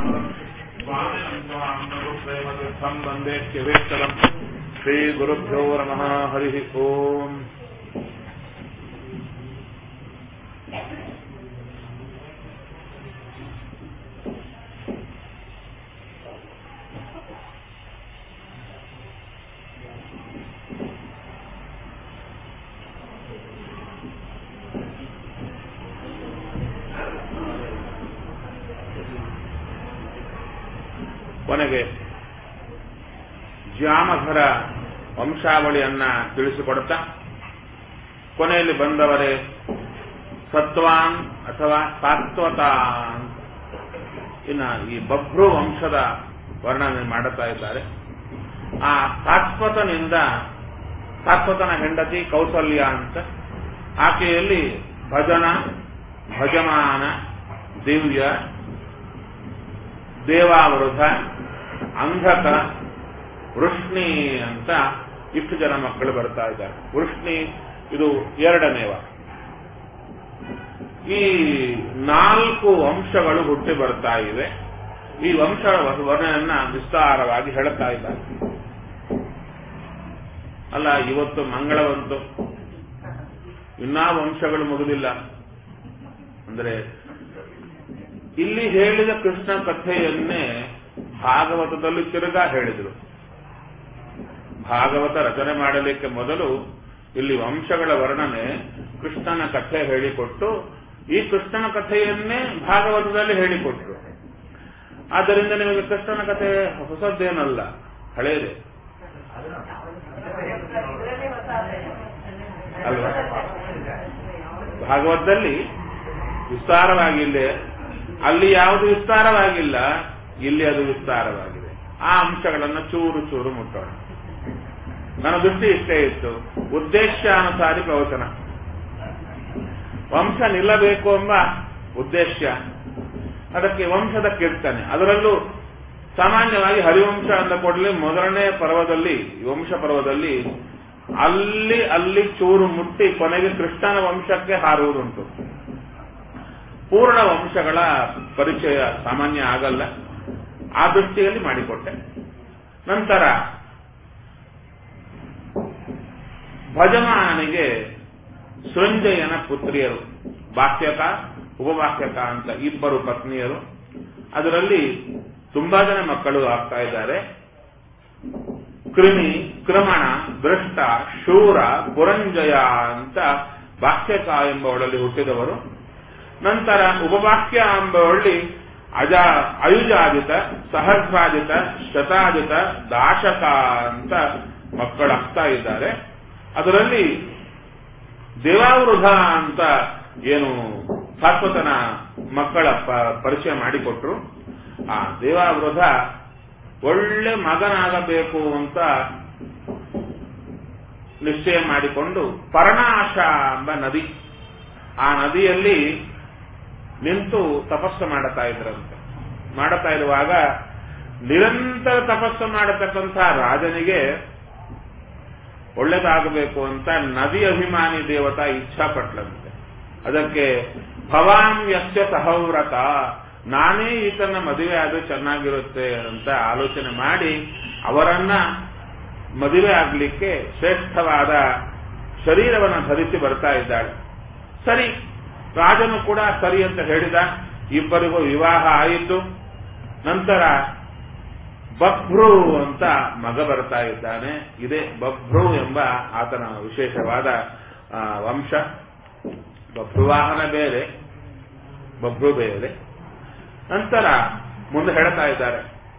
स्वामिनम् वन्दे शिवेश्वरम् श्रीगुरुभ्यो नमः हरिः ओम् ಕೊನೆಗೆ ಜಾಮಧರ ವಂಶಾವಳಿಯನ್ನ ತಿಳಿಸಿಕೊಡುತ್ತಾ ಕೊನೆಯಲ್ಲಿ ಬಂದವರೇ ಸತ್ವಾನ್ ಅಥವಾ ಸಾತ್ವತ ಅಂತ ಇನ್ನ ಈ ಬಭ್ರು ವಂಶದ ವರ್ಣನೆ ಮಾಡುತ್ತಾ ಇದ್ದಾರೆ ಆ ಸಾತ್ವತನಿಂದ ಸಾತ್ವತನ ಹೆಂಡತಿ ಕೌಸಲ್ಯ ಅಂತ ಆಕೆಯಲ್ಲಿ ಭಜನ ಭಜಮಾನ ದಿವ್ಯ ದೇವಾವೃತ ಅಂಧಕ ವೃಷ್ಣಿ ಅಂತ ಇಷ್ಟು ಜನ ಮಕ್ಕಳು ಬರ್ತಾ ಇದ್ದಾರೆ ವೃಷ್ಣಿ ಇದು ಎರಡನೇವ ಈ ನಾಲ್ಕು ವಂಶಗಳು ಹುಟ್ಟಿ ಬರ್ತಾ ಇವೆ ಈ ವಂಶ ವರ್ಣನೆಯನ್ನ ವಿಸ್ತಾರವಾಗಿ ಹೇಳುತ್ತಾ ಇದ್ದಾರೆ ಅಲ್ಲ ಇವತ್ತು ಮಂಗಳವಂತು ಇನ್ನಾ ವಂಶಗಳು ಮುಗಿದಿಲ್ಲ ಅಂದ್ರೆ ಇಲ್ಲಿ ಹೇಳಿದ ಕೃಷ್ಣ ಕಥೆಯನ್ನೇ ಭಾಗವತದಲ್ಲಿ ತಿರುಗಾ ಹೇಳಿದರು ಭಾಗವತ ರಚನೆ ಮಾಡಲಿಕ್ಕೆ ಮೊದಲು ಇಲ್ಲಿ ವಂಶಗಳ ವರ್ಣನೆ ಕೃಷ್ಣನ ಕಥೆ ಹೇಳಿಕೊಟ್ಟು ಈ ಕೃಷ್ಣನ ಕಥೆಯನ್ನೇ ಭಾಗವತದಲ್ಲಿ ಹೇಳಿಕೊಟ್ರು ಆದ್ದರಿಂದ ನಿಮಗೆ ಕೃಷ್ಣನ ಕಥೆ ಹೊಸದ್ದೇನಲ್ಲ ಹಳೇದೆ ಅಲ್ವಾ ಭಾಗವತದಲ್ಲಿ ವಿಸ್ತಾರವಾಗಿಲ್ಲ ಅಲ್ಲಿ ಯಾವುದು ವಿಸ್ತಾರವಾಗಿಲ್ಲ ಇಲ್ಲಿ ಅದು ವಿಸ್ತಾರವಾಗಿದೆ ಆ ಅಂಶಗಳನ್ನು ಚೂರು ಚೂರು ಮುಟ್ಟೋಣ ನನ್ನ ದೃಷ್ಟಿ ಇಷ್ಟೇ ಇತ್ತು ಉದ್ದೇಶಾನುಸಾರಿ ಪ್ರವಚನ ವಂಶ ನಿಲ್ಲಬೇಕು ಎಂಬ ಉದ್ದೇಶ ಅದಕ್ಕೆ ವಂಶದ ಕೀರ್ತನೆ ಅದರಲ್ಲೂ ಸಾಮಾನ್ಯವಾಗಿ ಹರಿವಂಶ ಅಂದ ಕೂಡಲೇ ಮೊದಲನೇ ಪರ್ವದಲ್ಲಿ ವಂಶ ಪರ್ವದಲ್ಲಿ ಅಲ್ಲಿ ಅಲ್ಲಿ ಚೂರು ಮುಟ್ಟಿ ಕೊನೆಗೆ ಕೃಷ್ಣನ ವಂಶಕ್ಕೆ ಹಾರುವುದುಂಟು ಪೂರ್ಣ ವಂಶಗಳ ಪರಿಚಯ ಸಾಮಾನ್ಯ ಆಗಲ್ಲ ಆ ದೃಷ್ಟಿಯಲ್ಲಿ ಮಾಡಿಕೊಟ್ಟೆ ನಂತರ ಭಜಮಾನನಿಗೆ ಸೃಂಜಯನ ಪುತ್ರಿಯರು ವಾಕ್ಯಕ ಉಪವಾಕ್ಯಕ ಅಂತ ಇಬ್ಬರು ಪತ್ನಿಯರು ಅದರಲ್ಲಿ ತುಂಬಾ ಜನ ಮಕ್ಕಳು ಆಗ್ತಾ ಇದ್ದಾರೆ ಕೃಮಿ ಕ್ರಮಣ ದೃಷ್ಟ ಶೂರ ಪುರಂಜಯ ಅಂತ ವಾಕ್ಯಕ ಎಂಬವಳಲ್ಲಿ ಹುಟ್ಟಿದವರು ನಂತರ ಉಪವಾಕ್ಯ ಎಂಬವಳ್ಳಿ ಅಜ ಅಯುಜಾದಿತ ಸಹಸ್ರಾದಿತ ಶತಾದಿತ ದಾಶಕ ಅಂತ ಮಕ್ಕಳಾಗ್ತಾ ಇದ್ದಾರೆ ಅದರಲ್ಲಿ ದೇವಾವೃಧ ಅಂತ ಏನು ಶಾಶ್ವತನ ಮಕ್ಕಳ ಪರಿಚಯ ಮಾಡಿಕೊಟ್ರು ಆ ದೇವಾವೃಧ ಒಳ್ಳೆ ಮಗನಾಗಬೇಕು ಅಂತ ನಿಶ್ಚಯ ಮಾಡಿಕೊಂಡು ಪರ್ಣಾಶ ಎಂಬ ನದಿ ಆ ನದಿಯಲ್ಲಿ ನಿಂತು ತಪಸ್ಸು ಮಾಡುತ್ತಾ ಇದ್ರಂತೆ ಮಾಡುತ್ತಾ ಇರುವಾಗ ನಿರಂತರ ತಪಸ್ಸು ಮಾಡತಕ್ಕಂಥ ರಾಜನಿಗೆ ಒಳ್ಳೇದಾಗಬೇಕು ಅಂತ ನದಿ ಅಭಿಮಾನಿ ದೇವತಾ ಇಚ್ಛಾ ಪಟ್ಲಂತೆ ಅದಕ್ಕೆ ಭವಾಂ ಯಶ್ಚ ಸಹವ್ರತ ನಾನೇ ಈತನ ಮದುವೆ ಆದ್ರೆ ಚೆನ್ನಾಗಿರುತ್ತೆ ಅಂತ ಆಲೋಚನೆ ಮಾಡಿ ಅವರನ್ನ ಮದುವೆ ಆಗ್ಲಿಕ್ಕೆ ಶ್ರೇಷ್ಠವಾದ ಶರೀರವನ್ನು ಧರಿಸಿ ಬರ್ತಾ ಇದ್ದಾಳೆ ಸರಿ ರಾಜನು ಕೂಡ ಸರಿ ಅಂತ ಹೇಳಿದ ಇಬ್ಬರಿಗೂ ವಿವಾಹ ಆಯಿತು ನಂತರ ಬಭ್ರು ಅಂತ ಮಗ ಬರ್ತಾ ಇದ್ದಾನೆ ಇದೇ ಬಭ್ರು ಎಂಬ ಆತನ ವಿಶೇಷವಾದ ವಂಶ ಬಭ್ರುವಾಹನ ಬೇರೆ ಬಭ್ರು ಬೇರೆ ನಂತರ ಮುಂದೆ ಹೇಳ್ತಾ ಇದ್ದಾರೆ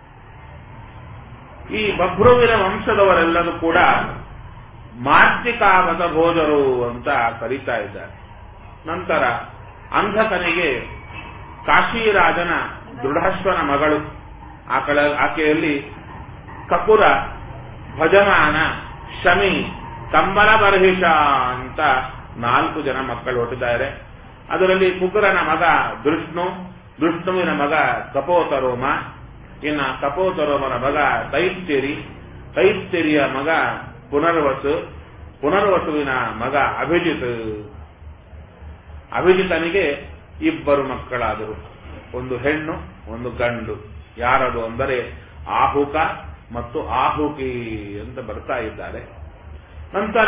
ಈ ಬಭ್ರುವಿನ ವಂಶದವರೆಲ್ಲರೂ ಕೂಡ ಮಾರ್ತಿಕಾವತ ಭೋಜರು ಅಂತ ಕರೀತಾ ಇದ್ದಾರೆ ನಂತರ ಅಂಧಕನಿಗೆ ಕಾಶಿರಾಜನ ದೃಢಾಶ್ವನ ಮಗಳು ಆಕಳ ಆಕೆಯಲ್ಲಿ ಕಪುರ ಭಜಮಾನ ಶಮಿ ಕಂಬಲ ಬರ್ಹಿಷ ಅಂತ ನಾಲ್ಕು ಜನ ಮಕ್ಕಳು ಹುಟ್ಟಿದ್ದಾರೆ ಅದರಲ್ಲಿ ಕುಕುರನ ಮಗ ದೃಷ್ಣು ದೃಷ್ಣುವಿನ ಮಗ ಕಪೋತರೋಮ ಇನ್ನ ಕಪೋತರೋಮನ ಮಗ ತೈತ್ಯರಿ ತೈತ್ಯರಿಯ ಮಗ ಪುನರ್ವಸು ಪುನರ್ವಸುವಿನ ಮಗ ಅಭಿಜಿತ್ ಅಭಿಜಿತನಿಗೆ ಇಬ್ಬರು ಮಕ್ಕಳಾದರು ಒಂದು ಹೆಣ್ಣು ಒಂದು ಗಂಡು ಯಾರದು ಅಂದರೆ ಆಹುಕ ಮತ್ತು ಆಹುಕಿ ಅಂತ ಬರ್ತಾ ಇದ್ದಾರೆ ನಂತರ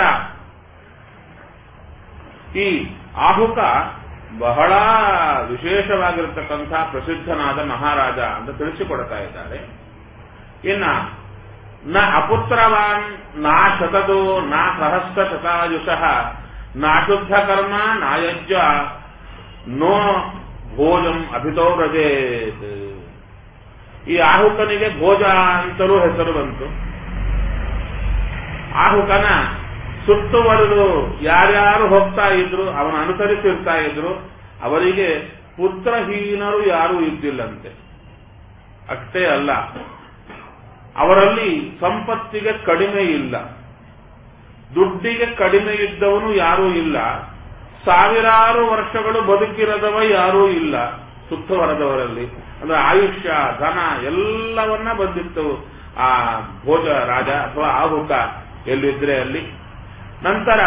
ಈ ಆಹುಕ ಬಹಳ ವಿಶೇಷವಾಗಿರತಕ್ಕಂಥ ಪ್ರಸಿದ್ಧನಾದ ಮಹಾರಾಜ ಅಂತ ತಿಳಿಸಿಕೊಡ್ತಾ ಇದ್ದಾರೆ ಇನ್ನ ನ ಅಪುತ್ರವಾನ್ ನಾ ಶತದೋ ನಾ ಸಹಸ್ರ ಶತಾಯುಷಃ ನಾಶುದ್ಧ ಕರ್ಮ ನಾಯಜ್ಜ ನೋ ಭೋಜಂ ಅಭಿತೋ ರಜೇತ್ ಈ ಆಹುಕನಿಗೆ ಭೋಜ ಅಂತಲೂ ಹೆಸರು ಬಂತು ಆಹುಕನ ಸುತ್ತುವರೆದು ಯಾರ್ಯಾರು ಹೋಗ್ತಾ ಇದ್ರು ಅವನ ಅನುಸರಿಸಿರ್ತಾ ಇದ್ರು ಅವರಿಗೆ ಪುತ್ರಹೀನರು ಯಾರೂ ಇದ್ದಿಲ್ಲಂತೆ ಅಷ್ಟೇ ಅಲ್ಲ ಅವರಲ್ಲಿ ಸಂಪತ್ತಿಗೆ ಕಡಿಮೆ ಇಲ್ಲ ದುಡ್ಡಿಗೆ ಕಡಿಮೆ ಇದ್ದವನು ಯಾರೂ ಇಲ್ಲ ಸಾವಿರಾರು ವರ್ಷಗಳು ಬದುಕಿರದವ ಯಾರೂ ಇಲ್ಲ ಸುತ್ತುವರೆದವರಲ್ಲಿ ಅಂದ್ರೆ ಆಯುಷ್ಯ ಧನ ಎಲ್ಲವನ್ನ ಬಂದಿತ್ತು ಆ ಭೋಜ ರಾಜ ಅಥವಾ ಆಹುಕ ಎಲ್ಲಿದ್ರೆ ಅಲ್ಲಿ ನಂತರ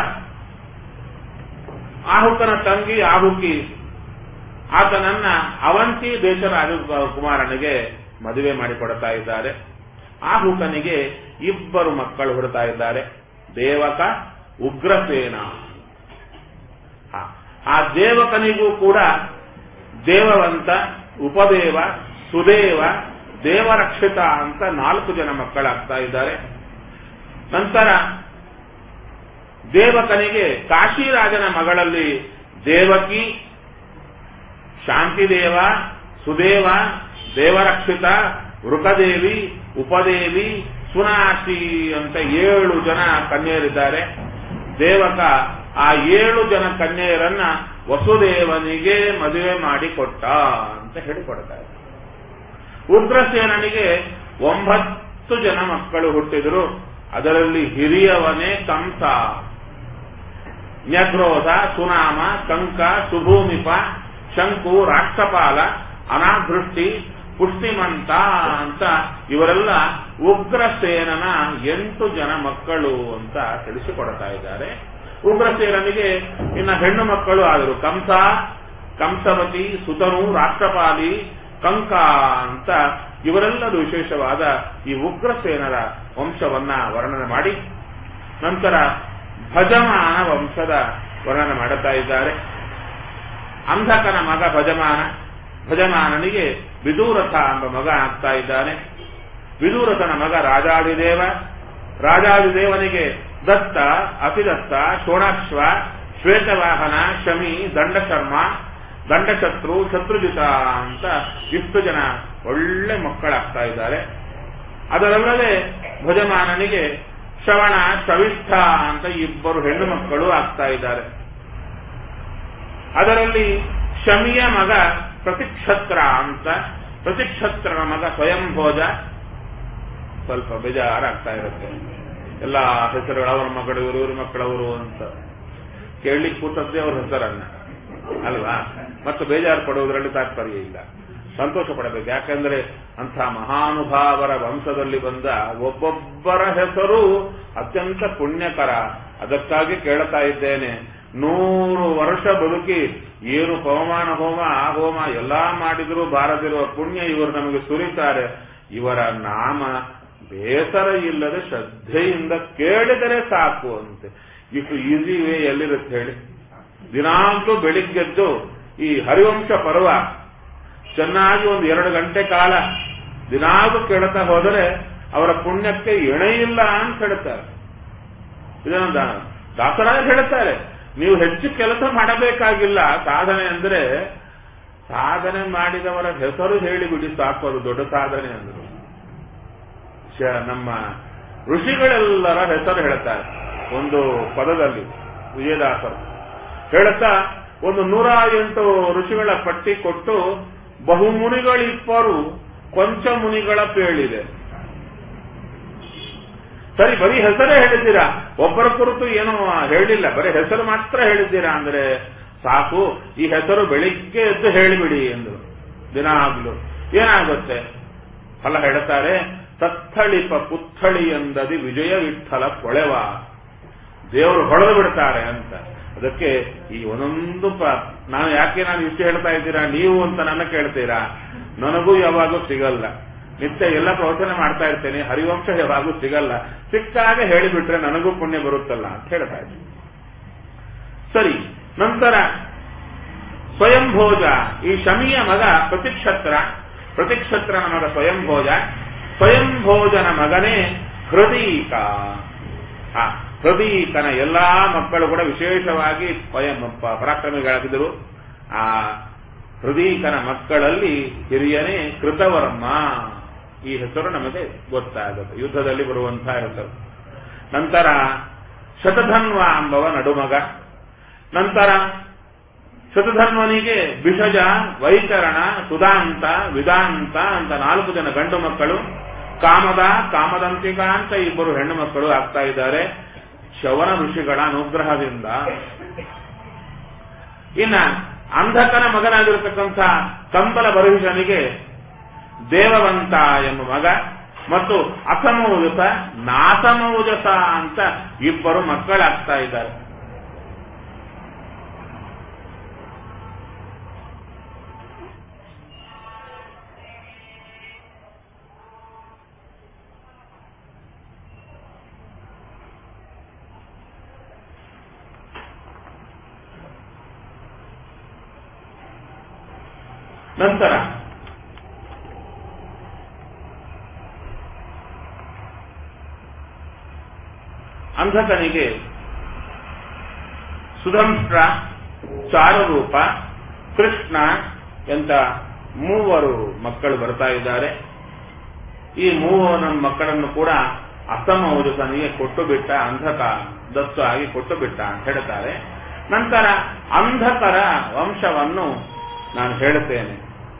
ಆಹುಕನ ತಂಗಿ ಆಹುಕಿ ಆತನನ್ನ ಅವಂತಿ ದೇಶದ ಕುಮಾರನಿಗೆ ಮದುವೆ ಮಾಡಿಕೊಡ್ತಾ ಇದ್ದಾರೆ ಆಹುಕನಿಗೆ ಇಬ್ಬರು ಮಕ್ಕಳು ಹುಡ್ತಾ ಇದ್ದಾರೆ ದೇವಕ ಉಗ್ರಸೇನ ಆ ದೇವಕನಿಗೂ ಕೂಡ ದೇವವಂತ ಉಪದೇವ ಸುದೇವ ದೇವರಕ್ಷಿತ ಅಂತ ನಾಲ್ಕು ಜನ ಮಕ್ಕಳಾಗ್ತಾ ಇದ್ದಾರೆ ನಂತರ ದೇವಕನಿಗೆ ಕಾಶಿರಾಜನ ಮಗಳಲ್ಲಿ ದೇವಕಿ ಶಾಂತಿದೇವ ಸುದೇವ ದೇವರಕ್ಷಿತ ವೃಕದೇವಿ ಉಪದೇವಿ ಸುನಾಶಿ ಅಂತ ಏಳು ಜನ ಕನ್ಯರಿದ್ದಾರೆ ದೇವಕ ಆ ಏಳು ಜನ ಕನ್ಯೆಯರನ್ನ ವಸುದೇವನಿಗೆ ಮದುವೆ ಮಾಡಿಕೊಟ್ಟ ಅಂತ ಹೇಳಿಕೊಡ್ತಾರೆ ಉಗ್ರಸೇನನಿಗೆ ಒಂಬತ್ತು ಜನ ಮಕ್ಕಳು ಹುಟ್ಟಿದ್ರು ಅದರಲ್ಲಿ ಹಿರಿಯವನೇ ಕಂಸ ನ್ಯಗ್ರೋಧ ಸುನಾಮ ಕಂಕ ಸುಭೂಮಿಪ ಶಂಕು ರಾಷ್ಟ್ರಪಾಲ ಅನಾದೃಷ್ಟಿ ಪುಷ್ಟಿಮಂತ ಅಂತ ಇವರೆಲ್ಲ ಉಗ್ರಸೇನನ ಎಂಟು ಜನ ಮಕ್ಕಳು ಅಂತ ತಿಳಿಸಿಕೊಡ್ತಾ ಇದ್ದಾರೆ ಉಗ್ರಸೇನನಿಗೆ ಇನ್ನ ಹೆಣ್ಣು ಮಕ್ಕಳು ಆದರು ಕಂಸ ಕಂಸವತಿ ಸುತನು ರಾಷ್ಟ್ರಪಾಲಿ ಕಂಕ ಅಂತ ಇವರೆಲ್ಲರೂ ವಿಶೇಷವಾದ ಈ ಉಗ್ರಸೇನರ ವಂಶವನ್ನ ವರ್ಣನೆ ಮಾಡಿ ನಂತರ ಭಜಮಾನ ವಂಶದ ವರ್ಣನೆ ಮಾಡುತ್ತಾ ಇದ್ದಾರೆ ಅಂಧಕನ ಮಗ ಭಜಮಾನ ಭಜಮಾನನಿಗೆ ವಿದೂರಥ ಎಂಬ ಮಗ ಆಗ್ತಾ ಇದ್ದಾನೆ ವಿದೂರಥನ ಮಗ ರಾಜಾದಿದೇವ ರಾಜಾದಿದೇವನಿಗೆ ದತ್ತ ಅತಿದತ್ತ ಶೋಣಾಶ್ವ ಶ್ವೇತವಾಹನ ಶಮಿ ದಂಡಶರ್ಮ ದಂಡಶತ್ರು ಶತ್ರುಜಿತ ಅಂತ ಇಷ್ಟು ಜನ ಒಳ್ಳೆ ಮಕ್ಕಳಾಗ್ತಾ ಇದ್ದಾರೆ ಅದರಲ್ಲದೆ ಭಜಮಾನನಿಗೆ ಶ್ರವಣ ಶವಿಷ್ಠ ಅಂತ ಇಬ್ಬರು ಹೆಣ್ಣು ಮಕ್ಕಳು ಆಗ್ತಾ ಇದ್ದಾರೆ ಅದರಲ್ಲಿ ಶಮಿಯ ಮಗ ಪ್ರತಿಕ್ಷತ್ರ ಅಂತ ಪ್ರತಿಕ್ಷತ್ರನ ಮಗ ಸ್ವಯಂಭೋಜ ಸ್ವಲ್ಪ ಬೇಜಾರಾಗ್ತಾ ಇರುತ್ತೆ ಎಲ್ಲ ಹೆಸರುಗಳು ಅವರ ಮಗಳು ಇವರು ಇವ್ರ ಮಕ್ಕಳವರು ಅಂತ ಕೇಳಲಿಕ್ಕೆ ಕೂತದ್ದೇ ಅವ್ರ ಹೆಸರನ್ನ ಅಲ್ವಾ ಮತ್ತು ಬೇಜಾರು ಪಡುವುದರಲ್ಲಿ ತಾತ್ಪರ್ಯ ಇಲ್ಲ ಸಂತೋಷ ಪಡಬೇಕು ಯಾಕಂದ್ರೆ ಅಂಥ ಮಹಾನುಭಾವರ ವಂಶದಲ್ಲಿ ಬಂದ ಒಬ್ಬೊಬ್ಬರ ಹೆಸರು ಅತ್ಯಂತ ಪುಣ್ಯಕರ ಅದಕ್ಕಾಗಿ ಕೇಳ್ತಾ ಇದ್ದೇನೆ ನೂರು ವರ್ಷ ಬದುಕಿ ಏನು ಪವಮಾನ ಹೋಮ ಆ ಹೋಮ ಎಲ್ಲಾ ಮಾಡಿದರೂ ಬಾರದಿರುವ ಪುಣ್ಯ ಇವರು ನಮಗೆ ಸುರಿತಾರೆ ಇವರ ನಾಮ ಬೇಸರ ಇಲ್ಲದೆ ಶ್ರದ್ಧೆಯಿಂದ ಕೇಳಿದರೆ ಸಾಕು ಅಂತೆ ಇಷ್ಟು ಈಸಿ ವೇ ಎಲ್ಲಿರುತ್ತೆ ಹೇಳಿ ದಿನಾಂತೂ ಬೆಳಿಗ್ಗೆದ್ದು ಈ ಹರಿವಂಶ ಪರ್ವ ಚೆನ್ನಾಗಿ ಒಂದು ಎರಡು ಗಂಟೆ ಕಾಲ ದಿನಾಗೂ ಕೇಳ್ತಾ ಹೋದರೆ ಅವರ ಪುಣ್ಯಕ್ಕೆ ಎಣೆಯಿಲ್ಲ ಅಂತ ಹೇಳ್ತಾರೆ ಇದನ್ನು ದಾಸರಾಯ ಹೇಳ್ತಾರೆ ನೀವು ಹೆಚ್ಚು ಕೆಲಸ ಮಾಡಬೇಕಾಗಿಲ್ಲ ಸಾಧನೆ ಅಂದ್ರೆ ಸಾಧನೆ ಮಾಡಿದವರ ಹೆಸರು ಹೇಳಿಬಿಡಿ ಸಾಕು ಅದು ದೊಡ್ಡ ಸಾಧನೆ ಅಂದರು ನಮ್ಮ ಋಷಿಗಳೆಲ್ಲರ ಹೆಸರು ಹೇಳ್ತಾರೆ ಒಂದು ಪದದಲ್ಲಿ ವಿಜಯದಾಸರು ಹೇಳುತ್ತಾ ಒಂದು ನೂರ ಎಂಟು ಋಷಿಗಳ ಪಟ್ಟಿ ಕೊಟ್ಟು ಬಹುಮುನಿಗಳಿಬ್ಬರು ಕೊಂಚ ಮುನಿಗಳ ಪೇಳಿದೆ ಸರಿ ಬರೀ ಹೆಸರೇ ಹೇಳಿದ್ದೀರಾ ಒಬ್ಬರ ಕುರಿತು ಏನೂ ಹೇಳಿಲ್ಲ ಬರೀ ಹೆಸರು ಮಾತ್ರ ಹೇಳಿದ್ದೀರಾ ಅಂದ್ರೆ ಸಾಕು ಈ ಹೆಸರು ಬೆಳಿಗ್ಗೆ ಎದ್ದು ಹೇಳಿಬಿಡಿ ಎಂದರು ದಿನ ಆಗ್ಲು ಏನಾಗುತ್ತೆ ಫಲ ಹೇಳ್ತಾರೆ ತತ್ತಳಿಪ ಪುತ್ಥಳಿ ಎಂದದಿ ವಿಜಯ ವಿಠಲ ಕೊಳೆವ ದೇವರು ಹೊಡೆದು ಬಿಡ್ತಾರೆ ಅಂತ ಅದಕ್ಕೆ ಈ ಒಂದೊಂದು ಪ ನಾನು ಯಾಕೆ ನಾನು ಇಷ್ಟು ಹೇಳ್ತಾ ಇದ್ದೀರಾ ನೀವು ಅಂತ ನನ್ನ ಕೇಳ್ತೀರಾ ನನಗೂ ಯಾವಾಗೂ ಸಿಗಲ್ಲ ನಿತ್ಯ ಎಲ್ಲ ಪ್ರವಚನ ಮಾಡ್ತಾ ಇರ್ತೇನೆ ಹರಿವಂಶ ಯಾವಾಗೂ ಸಿಗಲ್ಲ ಸಿಕ್ಕಾಗ ಹೇಳಿಬಿಟ್ರೆ ನನಗೂ ಪುಣ್ಯ ಬರುತ್ತಲ್ಲ ಅಂತ ಹೇಳ್ತಾ ಇದ್ದೀನಿ ಸರಿ ನಂತರ ಸ್ವಯಂಭೋಜ ಈ ಶಮಿಯ ಮಗ ಪ್ರತಿಕ್ಷತ್ರ ಪ್ರತಿಕ್ಷತ್ರನ ಮಗ ಸ್ವಯಂಭೋಜ ಸ್ವಯಂಭೋಜನ ಮಗನೇ ಹೃದೀಕ ಆ ಹೃದೀಕನ ಎಲ್ಲಾ ಮಕ್ಕಳು ಕೂಡ ವಿಶೇಷವಾಗಿ ಸ್ವಯಂ ಪ- ಪರಾಕ್ರಮಿಗಳಾಗಿದ್ದರು ಆ ಹೃದೀಕನ ಮಕ್ಕಳಲ್ಲಿ ಹಿರಿಯನೇ ಕೃತವರ್ಮ ಈ ಹೆಸರು ನಮಗೆ ಗೊತ್ತಾಗುತ್ತೆ ಯುದ್ಧದಲ್ಲಿ ಬರುವಂತಹ ಹೆಸರು ನಂತರ ಶತಧನ್ವ ಎಂಬವ ನಡುಮಗ ನಂತರ ಶತಧನ್ವನಿಗೆ ಬಿಷಜ ವೈತರಣ ಸುಧಾಂತ ವಿದಾಂತ ಅಂತ ನಾಲ್ಕು ಜನ ಗಂಡು ಮಕ್ಕಳು ಕಾಮದ ಕಾಮದಂತಿಕ ಅಂತ ಇಬ್ಬರು ಹೆಣ್ಣು ಮಕ್ಕಳು ಆಗ್ತಾ ಇದ್ದಾರೆ ಶವನ ಋಷಿಗಳ ಅನುಗ್ರಹದಿಂದ ಇನ್ನ ಅಂಧಕನ ಮಗನಾಗಿರತಕ್ಕಂಥ ಕಂಬಲ ಬರಹಿಷನಿಗೆ ದೇವವಂತ ಎಂಬ ಮಗ ಮತ್ತು ಅಸಮೌಜಸ ನಾಸಮೌಜಸ ಅಂತ ಇಬ್ಬರು ಮಕ್ಕಳಾಗ್ತಾ ಇದ್ದಾರೆ ನಂತರ ಅಂಧಕನಿಗೆ ಸುಧಂಷ್ಟ್ರ ಚಾರುರೂಪ ಕೃಷ್ಣ ಎಂತ ಮೂವರು ಮಕ್ಕಳು ಬರ್ತಾ ಇದ್ದಾರೆ ಈ ಮೂವರ ಮಕ್ಕಳನ್ನು ಕೂಡ ಅಸಮ ಔಜಸನಿಗೆ ಕೊಟ್ಟು ಬಿಟ್ಟ ಅಂಧಕ ದತ್ತು ಆಗಿ ಕೊಟ್ಟು ಬಿಟ್ಟ ಅಂತ ಹೇಳ್ತಾರೆ ನಂತರ ಅಂಧಕರ ವಂಶವನ್ನು ನಾನು ಹೇಳುತ್ತೇನೆ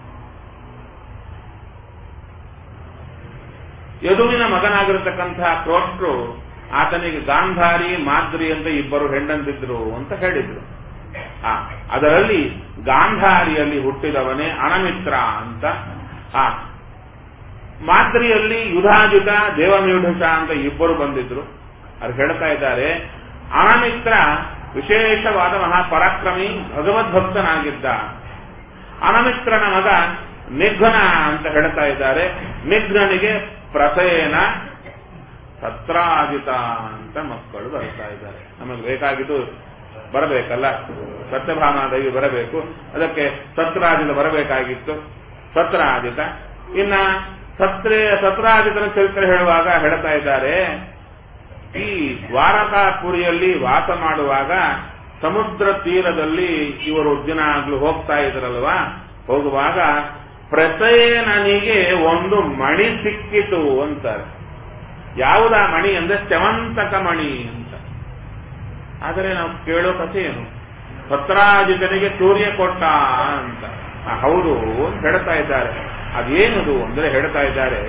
ಯದುವಿನ ಮಗನಾಗಿರತಕ್ಕಂತಹ ಕ್ರೋಷ್ಟ್ರು ಆತನಿಗೆ ಗಾಂಧಾರಿ ಮಾದ್ರಿ ಅಂತ ಇಬ್ಬರು ಹೆಂಡಂತಿದ್ರು ಅಂತ ಹೇಳಿದ್ರು ಆ ಅದರಲ್ಲಿ ಗಾಂಧಾರಿಯಲ್ಲಿ ಹುಟ್ಟಿದವನೇ ಅಣಮಿತ್ರ ಅಂತ ಆ ಮಾದ್ರಿಯಲ್ಲಿ ಯುಧಾಜಿತ ದೇವಮ್ಯೂಢಸ ಅಂತ ಇಬ್ಬರು ಬಂದಿದ್ರು ಅದು ಹೇಳ್ತಾ ಇದ್ದಾರೆ ಅಣಮಿತ್ರ ವಿಶೇಷವಾದ ಮಹಾಪರಾಕ್ರಮಿ ಭಗವದ್ಭಕ್ತನಾಗಿದ್ದ ಅನಮಿತ್ರನ ಮಗ ನಿಘ್ನ ಅಂತ ಹೇಳ್ತಾ ಇದ್ದಾರೆ ನಿಘ್ನನಿಗೆ ಪ್ರಸೇನ ಸತ್ರಾಜಿತ ಅಂತ ಮಕ್ಕಳು ಬರ್ತಾ ಇದ್ದಾರೆ ನಮಗೆ ಬೇಕಾಗಿದ್ದು ಬರಬೇಕಲ್ಲ ಸತ್ಯಭಾಮಾದೇವಿ ಬರಬೇಕು ಅದಕ್ಕೆ ಸತ್ರಾಜಿತ ಬರಬೇಕಾಗಿತ್ತು ಸತ್ರಾಜಿತ ಇನ್ನ ಸತ್ರೇ ಸತ್ರಾಜಿತನ ಚರಿತ್ರೆ ಹೇಳುವಾಗ ಹೇಳ್ತಾ ಇದ್ದಾರೆ ಈ ದ್ವಾರಕಾಪುರಿಯಲ್ಲಿ ವಾಸ ಮಾಡುವಾಗ ಸಮುದ್ರ ತೀರದಲ್ಲಿ ಇವರು ದಿನಾಗ್ಲೂ ಹೋಗ್ತಾ ಇದ್ರಲ್ವಾ ಹೋಗುವಾಗ ಪ್ರಸೇನನಿಗೆ ಒಂದು ಮಣಿ ಸಿಕ್ಕಿತು ಅಂತಾರೆ ಯಾವುದಾ ಮಣಿ ಅಂದ್ರೆ ಸ್ಯವಂತಕ ಮಣಿ ಅಂತ ಆದರೆ ನಾವು ಕೇಳೋ ಕಥೆ ಏನು ಪತ್ರಾಜಿತನಿಗೆ ಸೂರ್ಯ ಕೊಟ್ಟ ಅಂತ ಆ, ಹೌದು ಅಂತ ಹೇಳ್ತಾ ಇದ್ದಾರೆ ಅದೇನದು ಅಂದ್ರೆ ಹೇಳ್ತಾ ಇದ್ದಾರೆ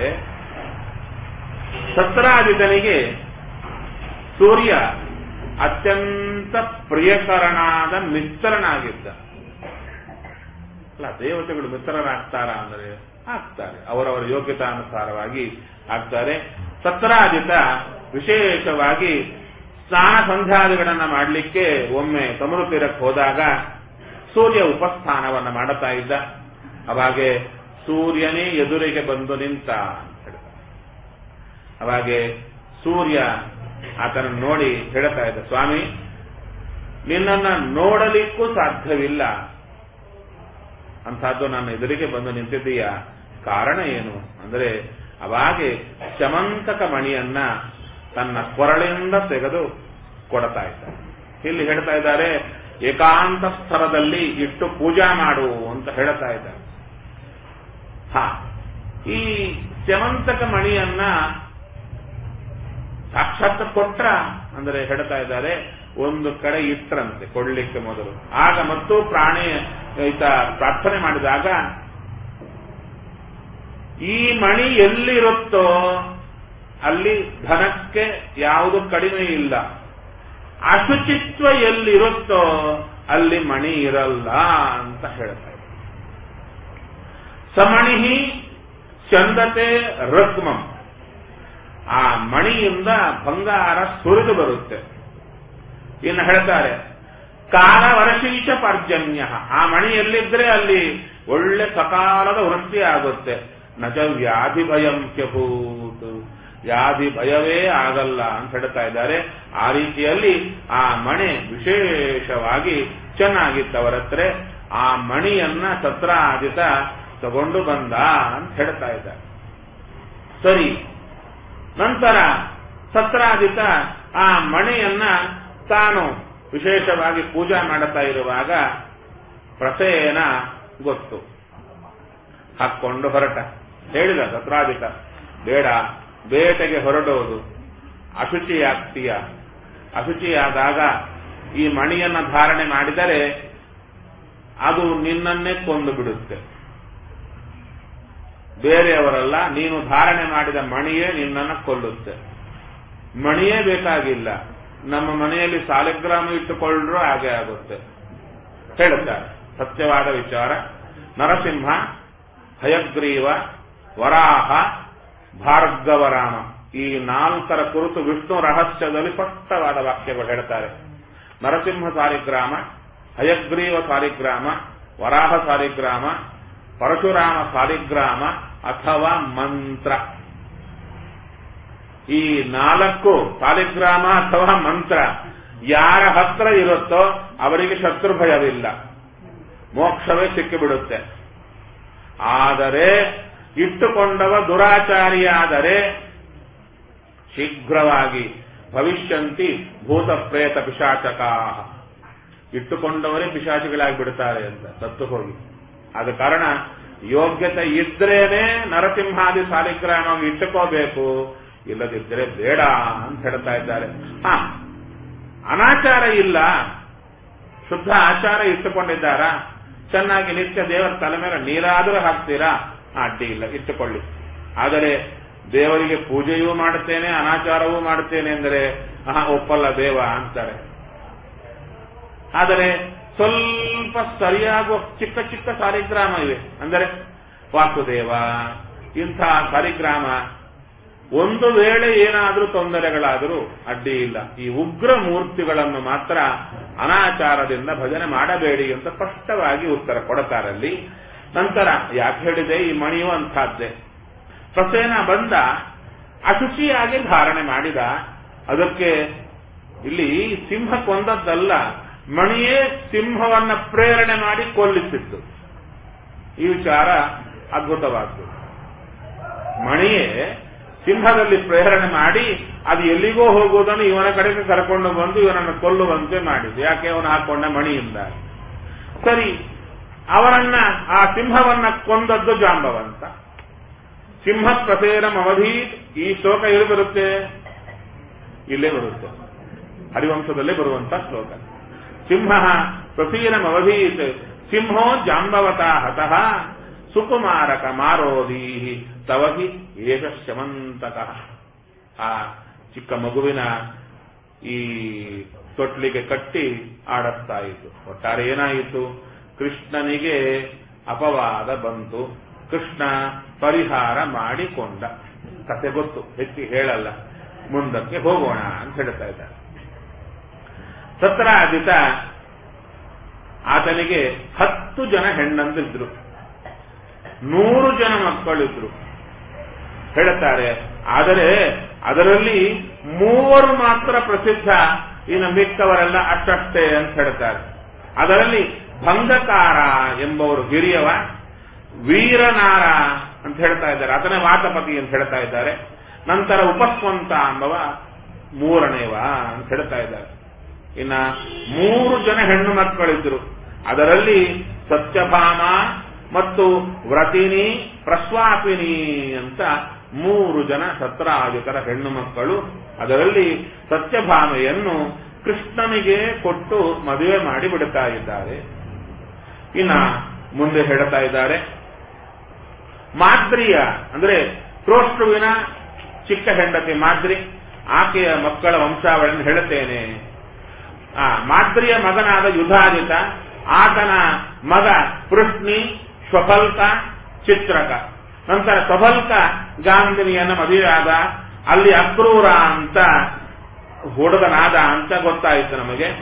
ಸತ್ರಾಜಿತನಿಗೆ ಸೂರ್ಯ ಅತ್ಯಂತ ಪ್ರಿಯಕರನಾದ ಮಿತ್ರನಾಗಿದ್ದ ಅಲ್ಲ ದೇವತೆಗಳು ಮಿತ್ರರಾಗ್ತಾರ ಅಂದರೆ ಆಗ್ತಾರೆ ಅವರವರ ಯೋಗ್ಯತಾನುಸಾರವಾಗಿ ಆಗ್ತಾರೆ ಸತ್ರಾಜಿತ ವಿಶೇಷವಾಗಿ ಸ್ನಾನ ಸಂಧ್ಯಾದಿಗಳನ್ನ ಮಾಡಲಿಕ್ಕೆ ಒಮ್ಮೆ ತಮಿಳು ತೀರಕ್ಕೆ ಹೋದಾಗ ಸೂರ್ಯ ಉಪಸ್ಥಾನವನ್ನ ಮಾಡುತ್ತಾ ಇದ್ದ ಅವಾಗೆ ಸೂರ್ಯನೇ ಎದುರಿಗೆ ಬಂದು ನಿಂತ ಅಂತ ಹೇಳ್ತಾರೆ ಅವಾಗೆ ಸೂರ್ಯ ಆತನನ್ನು ನೋಡಿ ಹೇಳ್ತಾ ಇದ್ದ ಸ್ವಾಮಿ ನಿನ್ನನ್ನ ನೋಡಲಿಕ್ಕೂ ಸಾಧ್ಯವಿಲ್ಲ ಅಂತಹದ್ದು ನನ್ನ ಎದುರಿಗೆ ಬಂದು ನಿಂತಿದ್ದೀಯ ಕಾರಣ ಏನು ಅಂದ್ರೆ ಅವಾಗೆ ಶಮಂತಕ ಮಣಿಯನ್ನ ತನ್ನ ಕೊರಳಿಂದ ತೆಗೆದು ಕೊಡ್ತಾ ಇದ್ದಾರೆ ಇಲ್ಲಿ ಹೇಳ್ತಾ ಇದ್ದಾರೆ ಏಕಾಂತ ಸ್ಥಳದಲ್ಲಿ ಇಟ್ಟು ಪೂಜಾ ಮಾಡು ಅಂತ ಹೇಳ್ತಾ ಇದ್ದಾರೆ ಹಾ ಈ ಶಮಂತಕ ಮಣಿಯನ್ನ ಸಾಕ್ಷಾತ್ ಕೊಟ್ರ ಅಂದರೆ ಹೇಳ್ತಾ ಇದ್ದಾರೆ ಒಂದು ಕಡೆ ಇಟ್ರಂತೆ ಕೊಡ್ಲಿಕ್ಕೆ ಮೊದಲು ಆಗ ಮತ್ತು ಪ್ರಾಣಿ ಈತ ಪ್ರಾರ್ಥನೆ ಮಾಡಿದಾಗ ಈ ಮಣಿ ಎಲ್ಲಿರುತ್ತೋ ಅಲ್ಲಿ ಧನಕ್ಕೆ ಯಾವುದು ಕಡಿಮೆ ಇಲ್ಲ ಅಶುಚಿತ್ವ ಎಲ್ಲಿರುತ್ತೋ ಅಲ್ಲಿ ಮಣಿ ಇರಲ್ಲ ಅಂತ ಹೇಳ್ತಾರೆ ಸಮಣಿ ಚಂದತೆ ರಕ್ಮಂ ಆ ಮಣಿಯಿಂದ ಬಂಗಾರ ಸುರಿದು ಬರುತ್ತೆ ಇನ್ನು ಹೇಳ್ತಾರೆ ಕಾಲ ವರ್ಷೀಚ ಪರ್ಜನ್ಯ ಆ ಮಣಿ ಎಲ್ಲಿದ್ರೆ ಅಲ್ಲಿ ಒಳ್ಳೆ ಸಕಾಲದ ವೃತ್ತಿ ಆಗುತ್ತೆ ನಜ ವ್ಯಾಧಿ ಭಯಂ ಕ್ಯಭೂತ್ ವ್ಯಾಧಿ ಭಯವೇ ಆಗಲ್ಲ ಅಂತ ಹೇಳ್ತಾ ಇದ್ದಾರೆ ಆ ರೀತಿಯಲ್ಲಿ ಆ ಮಣಿ ವಿಶೇಷವಾಗಿ ಚೆನ್ನಾಗಿತ್ತವರ ಹತ್ರ ಆ ಮಣಿಯನ್ನ ಸತ್ರಾದಿತ ತಗೊಂಡು ಬಂದ ಅಂತ ಹೇಳ್ತಾ ಇದ್ದಾರೆ ಸರಿ ನಂತರ ಸತ್ರಾದಿತ ಆ ಮಣಿಯನ್ನ ತಾನು ವಿಶೇಷವಾಗಿ ಪೂಜಾ ಮಾಡುತ್ತಾ ಇರುವಾಗ ಪ್ರಸೇನ ಗೊತ್ತು ಹಾಕ್ಕೊಂಡು ಹೊರಟ ಹೇಳಿದ ಸತ್ರಾದಿತ ಬೇಡ ಬೇಟೆಗೆ ಹೊರಡೋದು ಅಶುಚಿಯಾಗ್ತೀಯ ಅಶುಚಿಯಾದಾಗ ಈ ಮಣಿಯನ್ನ ಧಾರಣೆ ಮಾಡಿದರೆ ಅದು ನಿನ್ನನ್ನೇ ಕೊಂದು ಬಿಡುತ್ತೆ ಬೇರೆಯವರಲ್ಲ ನೀನು ಧಾರಣೆ ಮಾಡಿದ ಮಣಿಯೇ ನಿನ್ನನ್ನು ಕೊಲ್ಲುತ್ತೆ ಮಣಿಯೇ ಬೇಕಾಗಿಲ್ಲ ನಮ್ಮ ಮನೆಯಲ್ಲಿ ಸಾಲಿಗ್ರಾಮ ಇಟ್ಟುಕೊಳ್ಳ್ರೂ ಹಾಗೆ ಆಗುತ್ತೆ ಹೇಳುತ್ತಾರೆ ಸತ್ಯವಾದ ವಿಚಾರ ನರಸಿಂಹ ಹಯಗ್ರೀವ ವರಾಹ ಭಾರ್ಗವರಾಮ ಈ ನಾಲ್ಕರ ಕುರಿತು ವಿಷ್ಣು ರಹಸ್ಯದಲ್ಲಿ ಸ್ಪಷ್ಟವಾದ ವಾಕ್ಯಗಳು ಹೇಳ್ತಾರೆ ನರಸಿಂಹ ಸಾಲಿಗ್ರಾಮ ಹಯಗ್ರೀವ ಸಾಲಿಗ್ರಾಮ ವರಾಹ ಸಾಲಿಗ್ರಾಮ ಪರಶುರಾಮ ಸಾಲಿಗ್ರಾಮ ಅಥವಾ ಮಂತ್ರ ಈ ನಾಲ್ಕು ಸಾಲಿಗ್ರಾಮ ಅಥವಾ ಮಂತ್ರ ಯಾರ ಹತ್ರ ಇರುತ್ತೋ ಅವರಿಗೆ ಶತ್ರು ಭಯವಿಲ್ಲ ಮೋಕ್ಷವೇ ಸಿಕ್ಕಿಬಿಡುತ್ತೆ ಆದರೆ ಇಟ್ಟುಕೊಂಡವ ದುರಾಚಾರಿಯಾದರೆ ಶೀಘ್ರವಾಗಿ ಭವಿಷ್ಯಂತಿ ಭೂತ ಪ್ರೇತ ಪಿಶಾಚಕಾ ಇಟ್ಟುಕೊಂಡವರೇ ಪಿಶಾಚಿಗಳಾಗಿ ಬಿಡ್ತಾರೆ ಅಂತ ಸತ್ತು ಹೋಗಿ ಆದ ಕಾರಣ ಯೋಗ್ಯತೆ ಇದ್ರೇನೆ ನರಸಿಂಹಾದಿ ಸಾಲಿಗ್ರಾಮ ಇಟ್ಟುಕೋಬೇಕು ಇಲ್ಲದಿದ್ದರೆ ಬೇಡ ಅಂತ ಹೇಳ್ತಾ ಇದ್ದಾರೆ ಹಾ ಅನಾಚಾರ ಇಲ್ಲ ಶುದ್ಧ ಆಚಾರ ಇಟ್ಟುಕೊಂಡಿದ್ದಾರಾ ಚೆನ್ನಾಗಿ ನಿತ್ಯ ದೇವರ ತಲೆ ಮೇಲೆ ನೀರಾದರೂ ಹಾಕ್ತೀರಾ ಅಡ್ಡಿ ಇಲ್ಲ ಇಟ್ಟುಕೊಳ್ಳಿ ಆದರೆ ದೇವರಿಗೆ ಪೂಜೆಯೂ ಮಾಡುತ್ತೇನೆ ಅನಾಚಾರವೂ ಮಾಡುತ್ತೇನೆ ಎಂದರೆ ಆಹಾ ಒಪ್ಪಲ್ಲ ದೇವ ಅಂತಾರೆ ಆದರೆ ಸ್ವಲ್ಪ ಸರಿಯಾಗುವ ಚಿಕ್ಕ ಚಿಕ್ಕ ಸಾಲಿಗ್ರಾಮ ಇವೆ ಅಂದರೆ ವಾಸುದೇವ ಇಂಥ ಸಾಲಿಗ್ರಾಮ ಒಂದು ವೇಳೆ ಏನಾದರೂ ತೊಂದರೆಗಳಾದರೂ ಅಡ್ಡಿ ಇಲ್ಲ ಈ ಉಗ್ರ ಮೂರ್ತಿಗಳನ್ನು ಮಾತ್ರ ಅನಾಚಾರದಿಂದ ಭಜನೆ ಮಾಡಬೇಡಿ ಅಂತ ಸ್ಪಷ್ಟವಾಗಿ ಉತ್ತರ ಕೊಡುತ್ತಾರಲ್ಲಿ ನಂತರ ಯಾಕೆ ಹೇಳಿದೆ ಈ ಮಣಿಯು ಅಂಥದ್ದೇ ಪ್ರಸೇನ ಬಂದ ಅಶುಚಿಯಾಗಿ ಧಾರಣೆ ಮಾಡಿದ ಅದಕ್ಕೆ ಇಲ್ಲಿ ಸಿಂಹ ಕೊಂದದ್ದಲ್ಲ ಮಣಿಯೇ ಸಿಂಹವನ್ನ ಪ್ರೇರಣೆ ಮಾಡಿ ಕೊಲ್ಲಿಸಿದ್ದು ಈ ವಿಚಾರ ಅದ್ಭುತವಾದ್ದು ಮಣಿಯೇ ಸಿಂಹದಲ್ಲಿ ಪ್ರೇರಣೆ ಮಾಡಿ ಅದು ಎಲ್ಲಿಗೋ ಹೋಗುವುದನ್ನು ಇವನ ಕಡೆಗೆ ಕರ್ಕೊಂಡು ಬಂದು ಇವನನ್ನು ಕೊಲ್ಲುವಂತೆ ಮಾಡಿದ್ದು ಯಾಕೆ ಅವನು ಹಾಕೊಂಡ ಮಣಿಯಿಂದ ಸರಿ ಅವರನ್ನ ಆ ಸಿಂಹವನ್ನ ಕೊಂದದ್ದು ಜಾಂಬವಂತ ಸಿಂಹ ಪ್ರಸೇರಂ ಅವಧಿ ಈ ಶ್ಲೋಕ ಎಲ್ಲಿ ಬರುತ್ತೆ ಇಲ್ಲೇ ಬರುತ್ತೆ ಹರಿವಂಶದಲ್ಲೇ ಬರುವಂತ ಶ್ಲೋಕ ಸಿಂಹ ಪ್ರಸೀರಂ ಅವಧೀತ್ ಸಿಂಹೋ ಜಾಂಬವತ ಹತಃ ಸುಕುಮಾರಕ ಮಾರೋಧೀ ತವಹಿ ಏಷ ಶಮಂತಕಃ ಆ ಚಿಕ್ಕ ಮಗುವಿನ ಈ ತೊಟ್ಲಿಗೆ ಕಟ್ಟಿ ಆಡಸ್ತಾ ಇತ್ತು ಒಟ್ಟಾರೆ ಏನಾಯಿತು ಕೃಷ್ಣನಿಗೆ ಅಪವಾದ ಬಂತು ಕೃಷ್ಣ ಪರಿಹಾರ ಮಾಡಿಕೊಂಡ ಕತೆ ಗೊತ್ತು ಹೆಚ್ಚಿ ಹೇಳಲ್ಲ ಮುಂದಕ್ಕೆ ಹೋಗೋಣ ಅಂತ ಹೇಳ್ತಾ ಇದ್ದಾರೆ ಸತ್ರಾಜಿತ ಆತನಿಗೆ ಹತ್ತು ಜನ ಹೆಣ್ಣಂದಿದ್ರು ನೂರು ಜನ ಮಕ್ಕಳಿದ್ರು ಹೇಳುತ್ತಾರೆ ಆದರೆ ಅದರಲ್ಲಿ ಮೂವರು ಮಾತ್ರ ಪ್ರಸಿದ್ಧ ಇನ್ನು ಮಿಕ್ಕವರೆಲ್ಲ ಅಷ್ಟಷ್ಟೇ ಅಂತ ಹೇಳ್ತಾರೆ ಅದರಲ್ಲಿ ಭಂಗಕಾರ ಎಂಬವರು ಹಿರಿಯವ ವೀರನಾರ ಅಂತ ಹೇಳ್ತಾ ಇದ್ದಾರೆ ಅದನ್ನೇ ವಾತಪತಿ ಅಂತ ಹೇಳ್ತಾ ಇದ್ದಾರೆ ನಂತರ ಉಪಸ್ವಂತ ಎಂಬವ ಮೂರನೇವ ಅಂತ ಹೇಳ್ತಾ ಇದ್ದಾರೆ ಇನ್ನ ಮೂರು ಜನ ಹೆಣ್ಣು ಮಕ್ಕಳಿದ್ರು ಅದರಲ್ಲಿ ಸತ್ಯಭಾಮ ಮತ್ತು ವ್ರತಿನಿ ಪ್ರಸ್ವಾಪಿನಿ ಅಂತ ಮೂರು ಜನ ಸತ್ರಾಧಿಕರ ಹೆಣ್ಣು ಮಕ್ಕಳು ಅದರಲ್ಲಿ ಸತ್ಯಭಾಮೆಯನ್ನು ಕೃಷ್ಣನಿಗೆ ಕೊಟ್ಟು ಮದುವೆ ಮಾಡಿ ಬಿಡುತ್ತಾ ಇದ್ದಾರೆ ಇನ್ನ ಮುಂದೆ ಹೇಳ್ತಾ ಇದ್ದಾರೆ ಮಾದ್ರಿಯ ಅಂದ್ರೆ ಕ್ರೋಷ್ಟ್ರುವಿನ ಚಿಕ್ಕ ಹೆಂಡತಿ ಮಾದ್ರಿ ಆಕೆಯ ಮಕ್ಕಳ ವಂಶಾವಳಿಯನ್ನು ಹೇಳುತ್ತೇನೆ ಆ ಮಾದ್ರಿಯ ಮಗನಾದ ಯುಧಾಜಿತ ಆತನ ಮಗ ಪೃಷ್ಣಿ ಸ್ವಫಲ್ಕ ಚಿತ್ರಕ ನಂತರ ಸ್ವಫಲ್ಕ ಗಾಂಧಿನಿಯನ್ನ ಮದುವೆಯಾದ ಅಲ್ಲಿ ಅಕ್ರೂರ ಅಂತ ಹುಡುಗನಾದ ಅಂತ ಗೊತ್ತಾಯಿತು ನಮಗೆ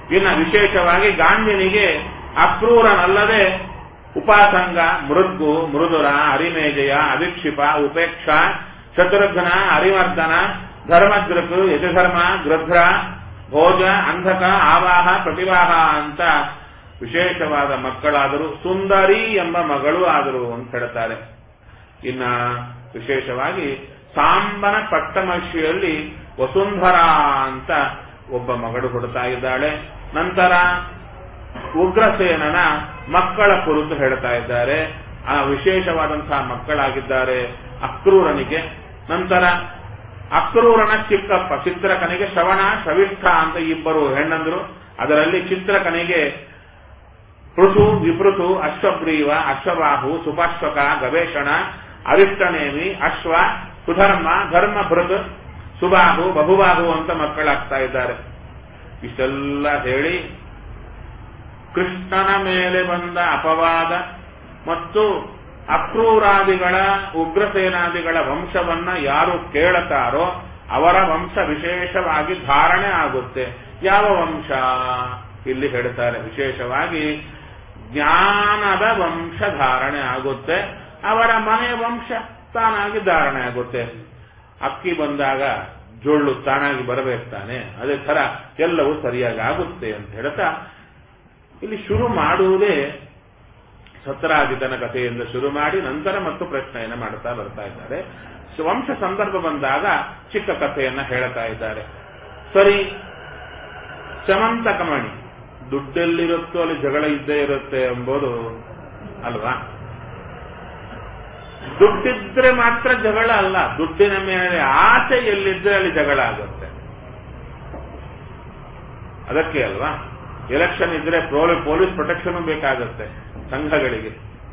ಇನ್ನು ವಿಶೇಷವಾಗಿ ಗಾಂಧಿನಿಗೆ ಅಕ್ರೂರನಲ್ಲದೆ ಉಪಾಸಂಗ ಮೃದ್ಗು ಮೃದುರ ಅರಿಮೇಜಯ ಅವಿಕ್ಷಿಪ ಉಪೇಕ್ಷ ಶತ್ರುಘ್ನ ಅರಿಮರ್ದನ ಧರ್ಮದೃಕ್ ಯಜಧರ್ಮ ಗೃಧ್ರ ಭೋಜ ಅಂಧಕ ಆವಾಹ ಪ್ರತಿವಾಹ ಅಂತ ವಿಶೇಷವಾದ ಮಕ್ಕಳಾದರು ಸುಂದರಿ ಎಂಬ ಮಗಳು ಆದರು ಅಂತ ಹೇಳ್ತಾರೆ ಇನ್ನ ವಿಶೇಷವಾಗಿ ಸಾಂಬನ ಪಟ್ಟಮರ್ಷಿಯಲ್ಲಿ ವಸುಂಧರ ಅಂತ ಒಬ್ಬ ಮಗಳು ಹುಡುತಾ ಇದ್ದಾಳೆ ನಂತರ ಉಗ್ರಸೇನನ ಮಕ್ಕಳ ಕುರಿತು ಹೇಳ್ತಾ ಇದ್ದಾರೆ ಆ ವಿಶೇಷವಾದಂತಹ ಮಕ್ಕಳಾಗಿದ್ದಾರೆ ಅಕ್ರೂರನಿಗೆ ನಂತರ ಅಕ್ರೂರನ ಚಿಕ್ಕಪ್ಪ ಚಿತ್ರಕನಿಗೆ ಶ್ರವಣ ಶವಿಷ್ಠ ಅಂತ ಇಬ್ಬರು ಹೆಣ್ಣಂದ್ರು ಅದರಲ್ಲಿ ಚಿತ್ರಕನಿಗೆ ಪೃಥು ವಿಪೃಥು ಅಶ್ವಗ್ರೀವ ಅಶ್ವಬಾಹು ಸುಪಾಶ್ವಕ ಗವೇಷಣ ಅರಿಷ್ಟನೇಮಿ ಅಶ್ವ ಸುಧರ್ಮ ಧರ್ಮಭೃತ್ ಸುಬಾಹು ಬಹುಬಾಹು ಅಂತ ಮಕ್ಕಳಾಗ್ತಾ ಇದ್ದಾರೆ ಇಷ್ಟೆಲ್ಲ ಹೇಳಿ ಕೃಷ್ಣನ ಮೇಲೆ ಬಂದ ಅಪವಾದ ಮತ್ತು ಅಕ್ರೂರಾದಿಗಳ ಉಗ್ರಸೇನಾದಿಗಳ ವಂಶವನ್ನ ಯಾರು ಕೇಳುತ್ತಾರೋ ಅವರ ವಂಶ ವಿಶೇಷವಾಗಿ ಧಾರಣೆ ಆಗುತ್ತೆ ಯಾವ ವಂಶ ಇಲ್ಲಿ ಹೇಳ್ತಾರೆ ವಿಶೇಷವಾಗಿ ಜ್ಞಾನದ ವಂಶ ಧಾರಣೆ ಆಗುತ್ತೆ ಅವರ ಮನೆಯ ವಂಶ ತಾನಾಗಿ ಧಾರಣೆ ಆಗುತ್ತೆ ಅಕ್ಕಿ ಬಂದಾಗ ಜೊಳ್ಳು ತಾನಾಗಿ ಬರಬೇಕು ತಾನೆ ಅದೇ ತರ ಎಲ್ಲವೂ ಸರಿಯಾಗಿ ಆಗುತ್ತೆ ಅಂತ ಹೇಳ್ತಾ ಇಲ್ಲಿ ಶುರು ಮಾಡುವುದೇ ಸತ್ರಾಜಿತನ ಕಥೆಯಿಂದ ಶುರು ಮಾಡಿ ನಂತರ ಮತ್ತು ಪ್ರಶ್ನೆಯನ್ನ ಮಾಡ್ತಾ ಬರ್ತಾ ಇದ್ದಾರೆ ವಂಶ ಸಂದರ್ಭ ಬಂದಾಗ ಚಿಕ್ಕ ಕಥೆಯನ್ನ ಹೇಳ್ತಾ ಇದ್ದಾರೆ ಸರಿ ಶಮಂತಕಮಣಿ ದುಡ್ಡೆಲ್ಲಿರುತ್ತೋ ಅಲ್ಲಿ ಜಗಳ ಇದ್ದೇ ಇರುತ್ತೆ ಎಂಬುದು ಅಲ್ವಾ ದುಡ್ಡಿದ್ರೆ ಮಾತ್ರ ಜಗಳ ಅಲ್ಲ ದುಡ್ಡಿನ ಮೇಲೆ ಆಸೆ ಎಲ್ಲಿದ್ರೆ ಅಲ್ಲಿ ಜಗಳ ಆಗುತ್ತೆ ಅದಕ್ಕೆ ಅಲ್ವಾ ಎಲೆಕ್ಷನ್ ಇದ್ರೆ ಪೊಲೀಸ್ ಪ್ರೊಟೆಕ್ಷನ್ ಬೇಕಾಗುತ್ತೆ ಸಂಘಗಳಿಗೆ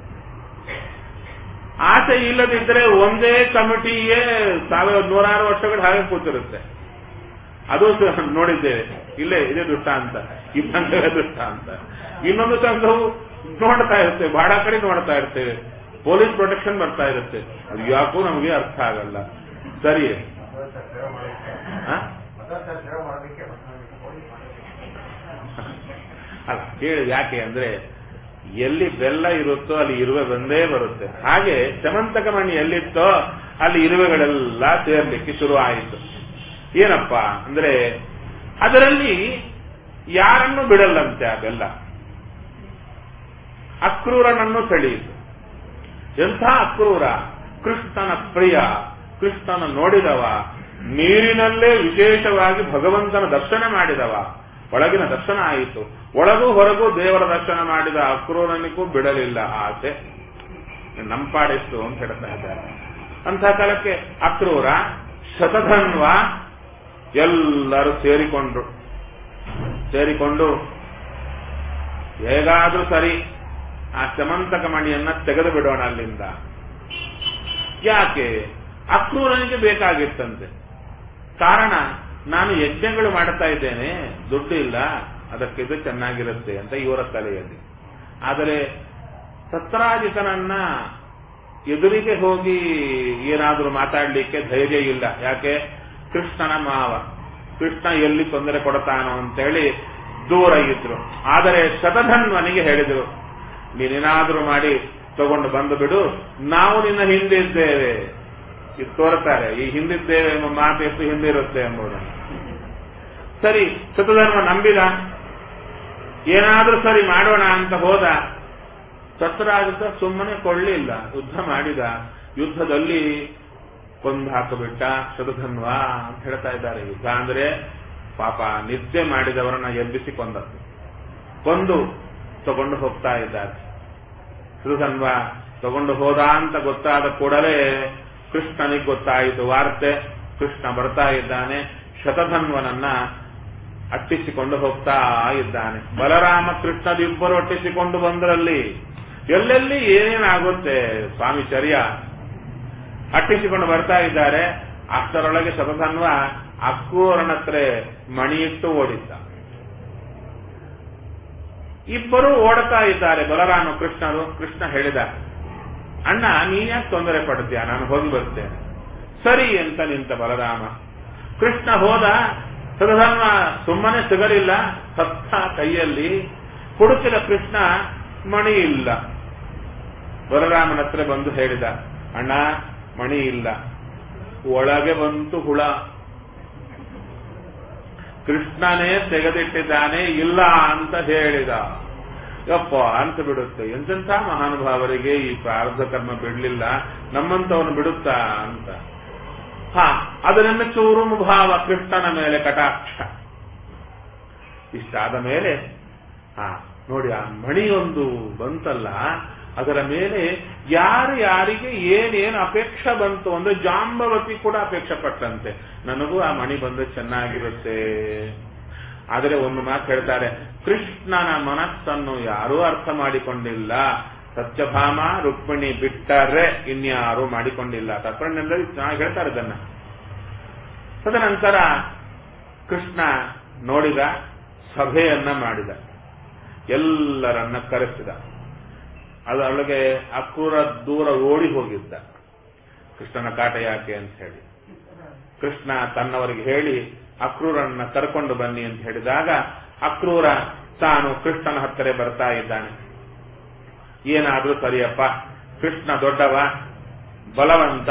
ಆಸೆ ಇಲ್ಲದಿದ್ರೆ ಒಂದೇ ಕಮಿಟಿಯೇ ಸಾವಿರದ ನೂರಾರು ವರ್ಷಗಳು ಹಾಗೆ ಕೂತಿರುತ್ತೆ ಅದು ನೋಡಿದ್ದೇವೆ ಇಲ್ಲೇ ಇದೇ ದುಷ್ಟ ಅಂತ ಈ ಸಂಘವೇ ದುಷ್ಟ ಅಂತ ಇನ್ನೊಂದು ಸಂಘವು ನೋಡ್ತಾ ಇರ್ತೇವೆ ಬಹಳ ಕಡೆ ನೋಡ್ತಾ ಇರ್ತೇವೆ ಪೊಲೀಸ್ ಪ್ರೊಟೆಕ್ಷನ್ ಬರ್ತಾ ಇರುತ್ತೆ ಅದು ಯಾಕೋ ನಮಗೆ ಅರ್ಥ ಆಗಲ್ಲ ಸರಿ ಅಲ್ಲ ಹೇಳಿ ಯಾಕೆ ಅಂದ್ರೆ ಎಲ್ಲಿ ಬೆಲ್ಲ ಇರುತ್ತೋ ಅಲ್ಲಿ ಇರುವೆ ಬಂದೇ ಬರುತ್ತೆ ಹಾಗೆ ಸಮಂತಕ ಮಣಿ ಎಲ್ಲಿತ್ತೋ ಅಲ್ಲಿ ಇರುವೆಗಳೆಲ್ಲ ಸೇರ್ಲಿಕ್ಕೆ ಶುರು ಆಯಿತು ಏನಪ್ಪ ಅಂದ್ರೆ ಅದರಲ್ಲಿ ಯಾರನ್ನು ಬಿಡಲ್ಲಂತೆ ಆ ಬೆಲ್ಲ ಅಕ್ರೂರನನ್ನು ಸೆಳೆಯಿತು ಎಂಥ ಅಕ್ರೂರ ಕೃಷ್ಣನ ಪ್ರಿಯ ಕೃಷ್ಣನ ನೋಡಿದವ ನೀರಿನಲ್ಲೇ ವಿಶೇಷವಾಗಿ ಭಗವಂತನ ದರ್ಶನ ಮಾಡಿದವ ಒಳಗಿನ ದರ್ಶನ ಆಯಿತು ಒಳಗೂ ಹೊರಗೂ ದೇವರ ದರ್ಶನ ಮಾಡಿದ ಅಕ್ರೂರನಿಗೂ ಬಿಡಲಿಲ್ಲ ಆಸೆ ನಂಪಾಡಿಸ್ತು ಅಂತ ಹೇಳ್ತಾ ಇದ್ದಾರೆ ಅಂಥ ಕಾಲಕ್ಕೆ ಅಕ್ರೂರ ಶತಧನ್ವ ಎಲ್ಲರೂ ಸೇರಿಕೊಂಡ್ರು ಸೇರಿಕೊಂಡು ಹೇಗಾದ್ರೂ ಸರಿ ಆ ಸಮಂತಕ ಮಣಿಯನ್ನ ತೆಗೆದು ಬಿಡೋಣ ಅಲ್ಲಿಂದ ಯಾಕೆ ಅಕ್ರೂರನಿಗೆ ಬೇಕಾಗಿತ್ತಂತೆ ಕಾರಣ ನಾನು ಯಜ್ಞಗಳು ಮಾಡ್ತಾ ಇದ್ದೇನೆ ದುಡ್ಡು ಇಲ್ಲ ಅದಕ್ಕಿದು ಚೆನ್ನಾಗಿರುತ್ತೆ ಅಂತ ಇವರ ತಲೆಯಲ್ಲಿ ಆದರೆ ಸತ್ರಾಜಿತನನ್ನ ಎದುರಿಗೆ ಹೋಗಿ ಏನಾದರೂ ಮಾತಾಡಲಿಕ್ಕೆ ಧೈರ್ಯ ಇಲ್ಲ ಯಾಕೆ ಕೃಷ್ಣನ ಮಾವ ಕೃಷ್ಣ ಎಲ್ಲಿ ತೊಂದರೆ ಕೊಡ್ತಾನೋ ಅಂತೇಳಿ ದೂರ ಇದ್ರು ಆದರೆ ಶತಧನ್ವನಿಗೆ ಹೇಳಿದರು ನೀನೇನಾದ್ರೂ ಮಾಡಿ ತಗೊಂಡು ಬಂದು ಬಿಡು ನಾವು ನಿನ್ನ ಹಿಂದಿದ್ದೇವೆ ಇದು ತೋರ್ತಾರೆ ಈ ಹಿಂದಿದ್ದೇವೆ ಎಂಬ ಮಾತು ಎಷ್ಟು ಹಿಂದಿರುತ್ತೆ ಎಂಬುದನ್ನು ಸರಿ ಶತಧರ್ಮ ನಂಬಿದ ಏನಾದ್ರೂ ಸರಿ ಮಾಡೋಣ ಅಂತ ಹೋದ ಸತ್ರಾಜಿತ ಸುಮ್ಮನೆ ಕೊಳ್ಳಿಲ್ಲ ಯುದ್ಧ ಮಾಡಿದ ಯುದ್ಧದಲ್ಲಿ ಕೊಂದು ಹಾಕಿಬಿಟ್ಟ ಶತಧನ್ವ ಅಂತ ಹೇಳ್ತಾ ಇದ್ದಾರೆ ಯುದ್ಧ ಅಂದ್ರೆ ಪಾಪ ನಿದ್ದೆ ಮಾಡಿದವರನ್ನ ಎಬ್ಬಿಸಿ ಕೊಂದದ್ದು ಕೊಂದು ತಗೊಂಡು ಹೋಗ್ತಾ ಇದ್ದಾರೆ ಶತಧನ್ವ ತಗೊಂಡು ಹೋದ ಅಂತ ಗೊತ್ತಾದ ಕೂಡಲೇ ಕೃಷ್ಣನಿಗೆ ಗೊತ್ತಾಯಿತು ವಾರ್ತೆ ಕೃಷ್ಣ ಬರ್ತಾ ಇದ್ದಾನೆ ಶತಧನ್ವನನ್ನ ಅಟ್ಟಿಸಿಕೊಂಡು ಹೋಗ್ತಾ ಇದ್ದಾನೆ ಬಲರಾಮ ಕೃಷ್ಣದಿಬ್ಬರು ಅಟ್ಟಿಸಿಕೊಂಡು ಬಂದ್ರಲ್ಲಿ ಎಲ್ಲೆಲ್ಲಿ ಏನೇನಾಗುತ್ತೆ ಸ್ವಾಮಿ ಚರ್ಯ ಅಟ್ಟಿಸಿಕೊಂಡು ಬರ್ತಾ ಇದ್ದಾರೆ ಅಷ್ಟರೊಳಗೆ ಶತಧನ್ವ ಅಕ್ರೂರನ ಹತ್ರ ಮಣಿಯಿಟ್ಟು ಓಡಿದ್ದ ಇಬ್ಬರು ಓಡ್ತಾ ಇದ್ದಾರೆ ಬಲರಾಮ ಕೃಷ್ಣರು ಕೃಷ್ಣ ಹೇಳಿದ ಅಣ್ಣ ನೀನ್ಯಾಕೆ ತೊಂದರೆ ಪಡ್ತೀಯ ನಾನು ಹೋಗಿ ಬರ್ತೇನೆ ಸರಿ ಅಂತ ನಿಂತ ಬಲರಾಮ ಕೃಷ್ಣ ಹೋದ ಸದಧರ್ಮ ಸುಮ್ಮನೆ ಸಿಗಲಿಲ್ಲ ಸತ್ತ ಕೈಯಲ್ಲಿ ಹುಡುಕಿದ ಕೃಷ್ಣ ಮಣಿ ಇಲ್ಲ ಬಲರಾಮನ ಹತ್ರ ಬಂದು ಹೇಳಿದ ಅಣ್ಣ ಮಣಿ ಇಲ್ಲ ಒಳಗೆ ಬಂತು ಹುಳ ಕೃಷ್ಣನೇ ತೆಗೆದಿಟ್ಟಿದ್ದಾನೆ ಇಲ್ಲ ಅಂತ ಹೇಳಿದ ಯಪ್ಪ ಅಂತ ಬಿಡುತ್ತೆ ಎಂತೆಂಥ ಮಹಾನುಭಾವರಿಗೆ ಈ ಪ್ರಾರಬ್ಧ ಕರ್ಮ ಬಿಡ್ಲಿಲ್ಲ ನಮ್ಮಂತವನು ಬಿಡುತ್ತಾ ಅಂತ ಹಾ ಅದರಿಂದ ಚೂರು ಭಾವ ಕೃಷ್ಣನ ಮೇಲೆ ಕಟಾಕ್ಷ ಇಷ್ಟಾದ ಮೇಲೆ ಹಾ ನೋಡಿ ಆ ಮಣಿಯೊಂದು ಬಂತಲ್ಲ ಅದರ ಮೇಲೆ ಯಾರು ಯಾರಿಗೆ ಏನೇನು ಅಪೇಕ್ಷೆ ಬಂತು ಅಂದ್ರೆ ಜಾಂಬವತಿ ಕೂಡ ಅಪೇಕ್ಷೆ ಪಟ್ಟಂತೆ ನನಗೂ ಆ ಮಣಿ ಬಂದು ಚೆನ್ನಾಗಿರುತ್ತೆ ಆದರೆ ಒಂದು ಮಾತು ಹೇಳ್ತಾರೆ ಕೃಷ್ಣನ ಮನಸ್ಸನ್ನು ಯಾರೂ ಅರ್ಥ ಮಾಡಿಕೊಂಡಿಲ್ಲ ಸತ್ಯಭಾಮ ರುಕ್ಮಿಣಿ ಬಿಟ್ಟರೆ ಇನ್ಯಾರು ಮಾಡಿಕೊಂಡಿಲ್ಲ ತತ್ವಜ್ಞರಲ್ಲಿ ಚೆನ್ನಾಗಿ ಹೇಳ್ತಾರೆ ಇದನ್ನ ತದನಂತರ ಕೃಷ್ಣ ನೋಡಿದ ಸಭೆಯನ್ನ ಮಾಡಿದ ಎಲ್ಲರನ್ನ ಕರೆಸಿದ ಅದರೊಳಗೆ ಅಕ್ರೂರ ದೂರ ಓಡಿ ಹೋಗಿದ್ದ ಕೃಷ್ಣನ ಕಾಟ ಯಾಕೆ ಅಂತ ಹೇಳಿ ಕೃಷ್ಣ ತನ್ನವರಿಗೆ ಹೇಳಿ ಅಕ್ರೂರನ್ನ ಕರ್ಕೊಂಡು ಬನ್ನಿ ಅಂತ ಹೇಳಿದಾಗ ಅಕ್ರೂರ ತಾನು ಕೃಷ್ಣನ ಹತ್ತಿರ ಬರ್ತಾ ಇದ್ದಾನೆ ಏನಾದ್ರೂ ಸರಿಯಪ್ಪ ಕೃಷ್ಣ ದೊಡ್ಡವ ಬಲವಂತ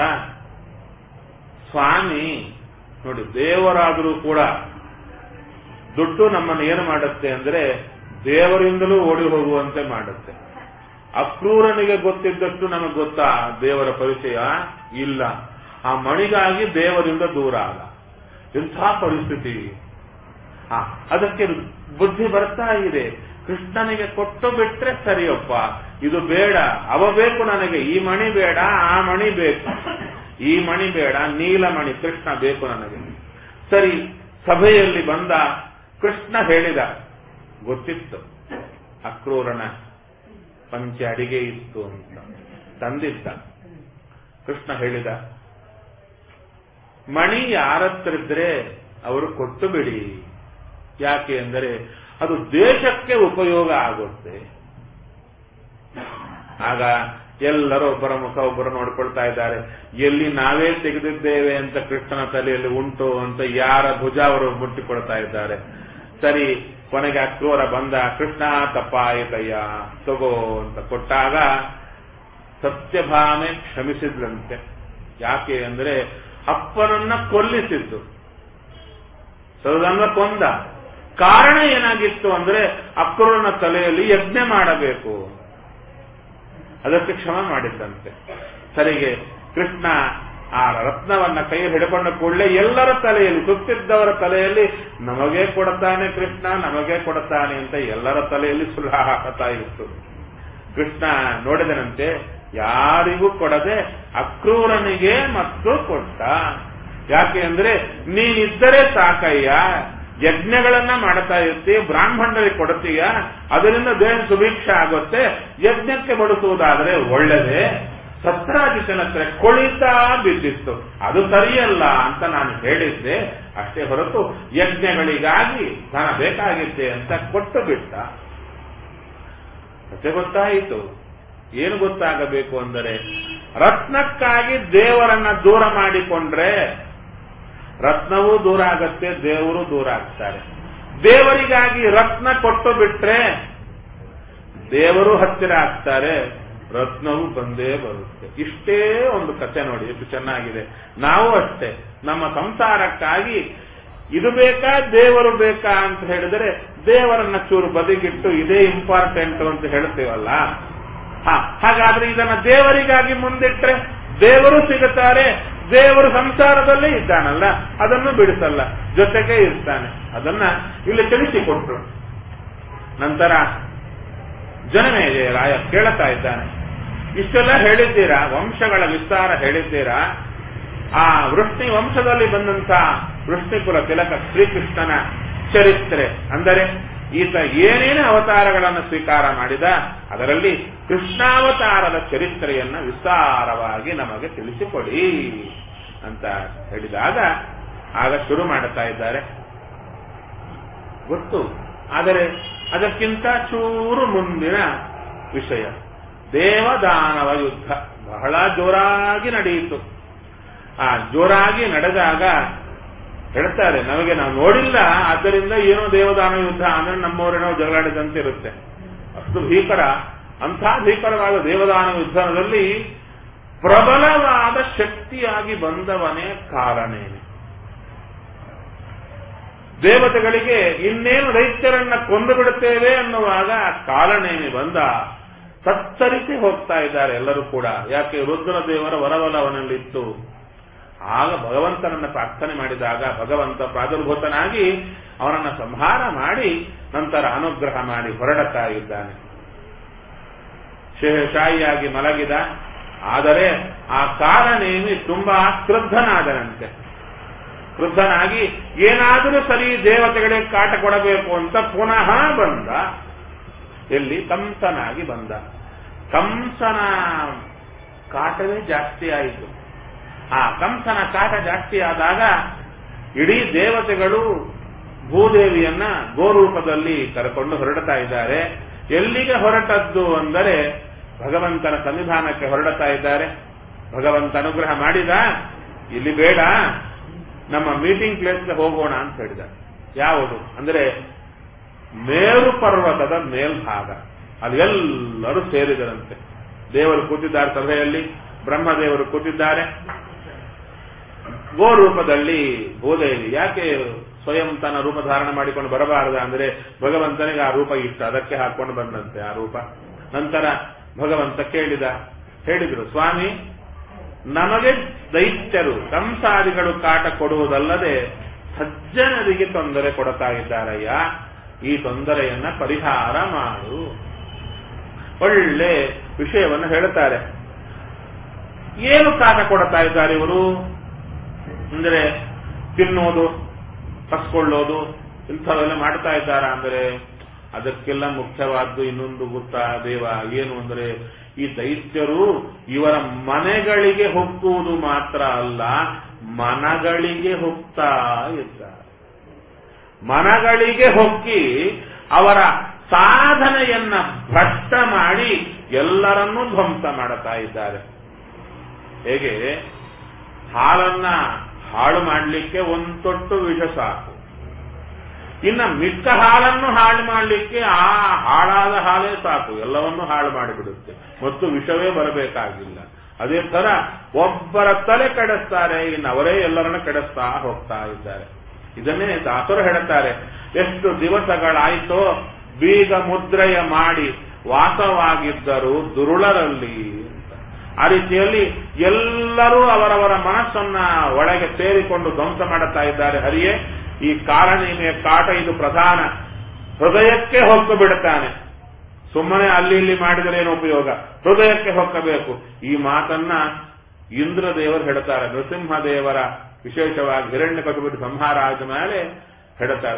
ಸ್ವಾಮಿ ನೋಡಿ ದೇವರಾದರೂ ಕೂಡ ದುಡ್ಡು ನಮ್ಮನ್ನು ಏನು ಮಾಡುತ್ತೆ ಅಂದ್ರೆ ದೇವರಿಂದಲೂ ಓಡಿ ಹೋಗುವಂತೆ ಮಾಡುತ್ತೆ ಅಕ್ರೂರನಿಗೆ ಗೊತ್ತಿದ್ದಷ್ಟು ನಮಗೆ ಗೊತ್ತಾ ದೇವರ ಪರಿಚಯ ಇಲ್ಲ ಆ ಮಣಿಗಾಗಿ ದೇವರಿಂದ ದೂರ ಆದ ಇಂಥ ಪರಿಸ್ಥಿತಿ ಆ ಅದಕ್ಕೆ ಬುದ್ಧಿ ಬರ್ತಾ ಇದೆ ಕೃಷ್ಣನಿಗೆ ಕೊಟ್ಟು ಬಿಟ್ರೆ ಸರಿಯಪ್ಪ ಇದು ಬೇಡ ಅವ ಬೇಕು ನನಗೆ ಈ ಮಣಿ ಬೇಡ ಆ ಮಣಿ ಬೇಕು ಈ ಮಣಿ ಬೇಡ ನೀಲಮಣಿ ಕೃಷ್ಣ ಬೇಕು ನನಗೆ ಸರಿ ಸಭೆಯಲ್ಲಿ ಬಂದ ಕೃಷ್ಣ ಹೇಳಿದ ಗೊತ್ತಿತ್ತು ಅಕ್ರೂರನ ಪಂಚ ಅಡಿಗೆ ಇತ್ತು ಅಂತ ತಂದಿದ್ದ ಕೃಷ್ಣ ಹೇಳಿದ ಮಣಿ ಯಾರತ್ರಿದ್ರೆ ಅವರು ಕೊಟ್ಟು ಬಿಡಿ ಯಾಕೆ ಅಂದರೆ ಅದು ದೇಶಕ್ಕೆ ಉಪಯೋಗ ಆಗುತ್ತೆ ಆಗ ಎಲ್ಲರೂ ಒಬ್ಬರ ಮುಖ ಒಬ್ಬರು ನೋಡ್ಕೊಳ್ತಾ ಇದ್ದಾರೆ ಎಲ್ಲಿ ನಾವೇ ತೆಗೆದಿದ್ದೇವೆ ಅಂತ ಕೃಷ್ಣನ ತಲೆಯಲ್ಲಿ ಉಂಟು ಅಂತ ಯಾರ ಭುಜ ಅವರು ಮುಟ್ಟಿಕೊಳ್ತಾ ಇದ್ದಾರೆ ಸರಿ ಕೊನೆಗೆ ಅಕ್ರೂರ ಬಂದ ಕೃಷ್ಣ ತಪ್ಪಾಯಿತಯ್ಯ ತಗೋ ಅಂತ ಕೊಟ್ಟಾಗ ಸತ್ಯಭಾಮೆ ಕ್ಷಮಿಸಿದ್ರಂತೆ ಯಾಕೆ ಅಂದ್ರೆ ಅಪ್ಪನನ್ನ ಕೊಲ್ಲಿಸಿದ್ದು ಸದನ್ನ ಕೊಂದ ಕಾರಣ ಏನಾಗಿತ್ತು ಅಂದ್ರೆ ಅಕ್ರೂರನ ತಲೆಯಲ್ಲಿ ಯಜ್ಞ ಮಾಡಬೇಕು ಅದಕ್ಕೆ ಕ್ಷಮ ಮಾಡಿದ್ದಂತೆ ಸರಿಗೆ ಕೃಷ್ಣ ಆ ರತ್ನವನ್ನ ಕೈ ಹಿಡ್ಕೊಂಡ ಕೂಡಲೇ ಎಲ್ಲರ ತಲೆಯಲ್ಲಿ ಸುತ್ತಿದ್ದವರ ತಲೆಯಲ್ಲಿ ನಮಗೆ ಕೊಡ್ತಾನೆ ಕೃಷ್ಣ ನಮಗೆ ಕೊಡ್ತಾನೆ ಅಂತ ಎಲ್ಲರ ತಲೆಯಲ್ಲಿ ಸುಳ್ಳು ಹಾಕತಾ ಇತ್ತು ಕೃಷ್ಣ ನೋಡಿದನಂತೆ ಯಾರಿಗೂ ಕೊಡದೆ ಅಕ್ರೂರನಿಗೆ ಮತ್ತು ಕೊಟ್ಟ ಯಾಕೆ ಅಂದ್ರೆ ನೀನಿದ್ದರೆ ಸಾಕಯ್ಯ ಯಜ್ಞಗಳನ್ನ ಮಾಡ್ತಾ ಇರ್ತೀಯ ಬ್ರಾಹ್ಮಣರಿಗೆ ಕೊಡ್ತೀಯ ಅದರಿಂದ ದೇಹ ಸುಭಿಕ್ಷ ಆಗುತ್ತೆ ಯಜ್ಞಕ್ಕೆ ಬಡಿಸುವುದಾದ್ರೆ ಒಳ್ಳೆದೇ ಸತ್ರಾಜಿತನ ಹತ್ರ ಕೊಳಿತಾ ಬಿದ್ದಿತ್ತು ಅದು ಸರಿಯಲ್ಲ ಅಂತ ನಾನು ಹೇಳಿದ್ದೆ ಅಷ್ಟೇ ಹೊರತು ಯಜ್ಞಗಳಿಗಾಗಿ ಧನ ಬೇಕಾಗಿದ್ದೆ ಅಂತ ಕೊಟ್ಟು ಬಿಟ್ಟ ಮತ್ತೆ ಗೊತ್ತಾಯಿತು ಏನು ಗೊತ್ತಾಗಬೇಕು ಅಂದರೆ ರತ್ನಕ್ಕಾಗಿ ದೇವರನ್ನ ದೂರ ಮಾಡಿಕೊಂಡ್ರೆ ರತ್ನವೂ ದೂರ ಆಗತ್ತೆ ದೇವರು ದೂರ ಆಗ್ತಾರೆ ದೇವರಿಗಾಗಿ ರತ್ನ ಕೊಟ್ಟು ಬಿಟ್ರೆ ದೇವರು ಹತ್ತಿರ ಆಗ್ತಾರೆ ರತ್ನವು ಬಂದೇ ಬರುತ್ತೆ ಇಷ್ಟೇ ಒಂದು ಕಥೆ ನೋಡಿ ಎಷ್ಟು ಚೆನ್ನಾಗಿದೆ ನಾವು ಅಷ್ಟೇ ನಮ್ಮ ಸಂಸಾರಕ್ಕಾಗಿ ಇದು ಬೇಕಾ ದೇವರು ಬೇಕಾ ಅಂತ ಹೇಳಿದರೆ ದೇವರನ್ನ ಚೂರು ಬದಿಗಿಟ್ಟು ಇದೇ ಇಂಪಾರ್ಟೆಂಟ್ ಅಂತ ಹೇಳ್ತೀವಲ್ಲ ಹಾ ಹಾಗಾದ್ರೆ ಇದನ್ನ ದೇವರಿಗಾಗಿ ಮುಂದಿಟ್ರೆ ದೇವರು ಸಿಗುತ್ತಾರೆ ದೇವರು ಸಂಸಾರದಲ್ಲೇ ಇದ್ದಾನಲ್ಲ ಅದನ್ನು ಬಿಡಿಸಲ್ಲ ಜೊತೆಗೆ ಇರ್ತಾನೆ ಅದನ್ನ ಇಲ್ಲಿ ತಿಳಿಸಿಕೊಟ್ರು ನಂತರ ಜನಮೇಜೆ ರಾಯ ಕೇಳುತ್ತಾ ಇದ್ದಾನೆ ಇಷ್ಟೆಲ್ಲ ಹೇಳಿದ್ದೀರಾ ವಂಶಗಳ ವಿಸ್ತಾರ ಹೇಳಿದ್ದೀರಾ ಆ ವೃಷ್ಣಿ ವಂಶದಲ್ಲಿ ಬಂದಂತ ವೃಷ್ಣಿಕುಲ ತಿಲಕ ಶ್ರೀಕೃಷ್ಣನ ಚರಿತ್ರೆ ಅಂದರೆ ಈತ ಏನೇನು ಅವತಾರಗಳನ್ನು ಸ್ವೀಕಾರ ಮಾಡಿದ ಅದರಲ್ಲಿ ಕೃಷ್ಣಾವತಾರದ ಚರಿತ್ರೆಯನ್ನ ವಿಸ್ತಾರವಾಗಿ ನಮಗೆ ತಿಳಿಸಿಕೊಡಿ ಅಂತ ಹೇಳಿದಾಗ ಆಗ ಶುರು ಮಾಡುತ್ತಾ ಇದ್ದಾರೆ ಗೊತ್ತು ಆದರೆ ಅದಕ್ಕಿಂತ ಚೂರು ಮುಂದಿನ ವಿಷಯ ದೇವದಾನವ ಯುದ್ಧ ಬಹಳ ಜೋರಾಗಿ ನಡೆಯಿತು ಆ ಜೋರಾಗಿ ನಡೆದಾಗ ಹೇಳ್ತಾರೆ ನಮಗೆ ನಾವು ನೋಡಿಲ್ಲ ಆದ್ದರಿಂದ ಏನೋ ದೇವದಾನ ಯುದ್ಧ ಅಂದ್ರೆ ನಮ್ಮವರೇನೋ ಜಗಳಾಡಿದಂತೆ ಇರುತ್ತೆ ಅಷ್ಟು ಭೀಕರ ಅಂಥ ಭೀಕರವಾದ ದೇವದಾನ ಯುದ್ಧದಲ್ಲಿ ಪ್ರಬಲವಾದ ಶಕ್ತಿಯಾಗಿ ಬಂದವನೇ ಕಾಲನೇನೆ ದೇವತೆಗಳಿಗೆ ಇನ್ನೇನು ದೈತ್ಯರನ್ನ ಕೊಂದು ಬಿಡುತ್ತೇವೆ ಅನ್ನುವಾಗ ಕಾಲನೇಮಿ ಬಂದ ತತ್ತರಿಸಿ ಹೋಗ್ತಾ ಇದ್ದಾರೆ ಎಲ್ಲರೂ ಕೂಡ ಯಾಕೆ ರುದ್ರ ದೇವರ ವರವಲವನಲ್ಲಿತ್ತು ಆಗ ಭಗವಂತನನ್ನ ಪ್ರಾರ್ಥನೆ ಮಾಡಿದಾಗ ಭಗವಂತ ಪ್ರಾದುರ್ಭೂತನಾಗಿ ಅವನನ್ನ ಸಂಹಾರ ಮಾಡಿ ನಂತರ ಅನುಗ್ರಹ ಮಾಡಿ ಹೊರಡುತ್ತಾ ಇದ್ದಾನೆ ಶೇಷಶಾಹಿಯಾಗಿ ಮಲಗಿದ ಆದರೆ ಆ ಕಾಲನೇಮಿ ತುಂಬಾ ಕ್ರುದ್ಧನಾದನಂತೆ ಕ್ರುದ್ಧನಾಗಿ ಏನಾದರೂ ಸರಿ ದೇವತೆಗಳಿಗೆ ಕಾಟ ಕೊಡಬೇಕು ಅಂತ ಪುನಃ ಬಂದ ಎಲ್ಲಿ ಕಂಸನಾಗಿ ಬಂದ ಕಂಸನ ಕಾಟವೇ ಜಾಸ್ತಿ ಆಯಿತು ಆ ಕಂಸನ ಕಾಟ ಜಾಸ್ತಿ ಆದಾಗ ಇಡೀ ದೇವತೆಗಳು ಭೂದೇವಿಯನ್ನ ಗೋರೂಪದಲ್ಲಿ ಕರೆಕೊಂಡು ಹೊರಡ್ತಾ ಇದ್ದಾರೆ ಎಲ್ಲಿಗೆ ಹೊರಟದ್ದು ಅಂದರೆ ಭಗವಂತನ ಸನ್ನಿಧಾನಕ್ಕೆ ಹೊರಡುತ್ತಾ ಇದ್ದಾರೆ ಭಗವಂತ ಅನುಗ್ರಹ ಮಾಡಿದ ಇಲ್ಲಿ ಬೇಡ ನಮ್ಮ ಮೀಟಿಂಗ್ ಪ್ಲೇಸ್ಗೆ ಹೋಗೋಣ ಅಂತ ಹೇಳಿದ ಯಾವುದು ಅಂದ್ರೆ ಮೇರು ಪರ್ವತದ ಮೇಲ್ಭಾಗ ಅಲ್ಲಿ ಎಲ್ಲರೂ ಸೇರಿದರಂತೆ ದೇವರು ಕೂತಿದ್ದಾರೆ ಸಭೆಯಲ್ಲಿ ಬ್ರಹ್ಮದೇವರು ಕೂತಿದ್ದಾರೆ ಗೋರೂಪದಲ್ಲಿ ಭೂದೇವಿ ಯಾಕೆ ಸ್ವಯಂ ತನ್ನ ರೂಪ ಧಾರಣ ಮಾಡಿಕೊಂಡು ಬರಬಾರದ ಅಂದ್ರೆ ಭಗವಂತನಿಗೆ ಆ ರೂಪ ಇಷ್ಟ ಅದಕ್ಕೆ ಹಾಕೊಂಡು ಬಂದಂತೆ ಆ ರೂಪ ನಂತರ ಭಗವಂತ ಕೇಳಿದ ಹೇಳಿದ್ರು ಸ್ವಾಮಿ ನಮಗೆ ದೈತ್ಯರು ಕಂಸಾದಿಗಳು ಕಾಟ ಕೊಡುವುದಲ್ಲದೆ ಸಜ್ಜನರಿಗೆ ತೊಂದರೆ ಕೊಡ್ತಾ ಇದ್ದಾರಯ್ಯ ಈ ತೊಂದರೆಯನ್ನ ಪರಿಹಾರ ಮಾಡು ಒಳ್ಳೆ ವಿಷಯವನ್ನು ಹೇಳುತ್ತಾರೆ ಏನು ಕಾಟ ಕೊಡ್ತಾ ಇದ್ದಾರೆ ಇವರು ಅಂದ್ರೆ ತಿನ್ನೋದು ಕಸ್ಕೊಳ್ಳೋದು ಇಂಥವೆಲ್ಲ ಮಾಡ್ತಾ ಇದ್ದಾರಾ ಅಂದ್ರೆ ಅದಕ್ಕೆಲ್ಲ ಮುಖ್ಯವಾದ್ದು ಇನ್ನೊಂದು ಗೊತ್ತಾ ದೇವ ಏನು ಅಂದ್ರೆ ಈ ದೈತ್ಯರು ಇವರ ಮನೆಗಳಿಗೆ ಹೊಕ್ಕುವುದು ಮಾತ್ರ ಅಲ್ಲ ಮನಗಳಿಗೆ ಹೋಗ್ತಾ ಇದ್ದಾರೆ ಮನಗಳಿಗೆ ಹೊಕ್ಕಿ ಅವರ ಸಾಧನೆಯನ್ನ ಭ್ರಷ್ಟ ಮಾಡಿ ಎಲ್ಲರನ್ನೂ ಧ್ವಂಸ ಮಾಡುತ್ತಾ ಇದ್ದಾರೆ ಹೇಗೆ ಹಾಲನ್ನ ಹಾಳು ಮಾಡಲಿಕ್ಕೆ ಒಂದು ತೊಟ್ಟು ವಿಷ ಸಾಕು ಇನ್ನ ಮಿಕ್ಕ ಹಾಲನ್ನು ಹಾಳು ಮಾಡಲಿಕ್ಕೆ ಆ ಹಾಳಾದ ಹಾಲೇ ಸಾಕು ಎಲ್ಲವನ್ನೂ ಹಾಳು ಮಾಡಿಬಿಡುತ್ತೆ ಮತ್ತು ವಿಷವೇ ಬರಬೇಕಾಗಿಲ್ಲ ಅದೇ ತರ ಒಬ್ಬರ ತಲೆ ಕೆಡಿಸ್ತಾರೆ ಇನ್ನು ಅವರೇ ಎಲ್ಲರನ್ನ ಕೆಡಿಸ್ತಾ ಹೋಗ್ತಾ ಇದ್ದಾರೆ ಇದನ್ನೇ ದಾಸರು ಹೇಳುತ್ತಾರೆ ಎಷ್ಟು ದಿವಸಗಳಾಯಿತೋ ಬೀಗ ಮುದ್ರೆಯ ಮಾಡಿ ವಾಸವಾಗಿದ್ದರು ದುರುಳರಲ್ಲಿ ಅಂತ ಆ ರೀತಿಯಲ್ಲಿ ಎಲ್ಲರೂ ಅವರವರ ಮನಸ್ಸನ್ನ ಒಳಗೆ ಸೇರಿಕೊಂಡು ಧ್ವಂಸ ಮಾಡುತ್ತಾ ಇದ್ದಾರೆ ಹರಿಯೇ ಈ ಕಾರಣೀಮೆಯ ಕಾಟ ಇದು ಪ್ರಧಾನ ಹೃದಯಕ್ಕೆ ಹೊಕ್ಕು ಬಿಡುತ್ತಾನೆ ಸುಮ್ಮನೆ ಅಲ್ಲಿ ಇಲ್ಲಿ ಮಾಡಿದರೆ ಏನು ಉಪಯೋಗ ಹೃದಯಕ್ಕೆ ಹೊಕ್ಕಬೇಕು ಈ ಮಾತನ್ನ ಇಂದ್ರದೇವರು ಹೇಳ್ತಾರೆ ನೃಸಿಂಹದೇವರ ವಿಶೇಷವಾಗಿ ಹಿರಣ್ಯ ಕಟುಬಿಟ್ಟು ಸಂಹಾರ ಆದ ಮೇಲೆ ಹೇಳ್ತಾರೆ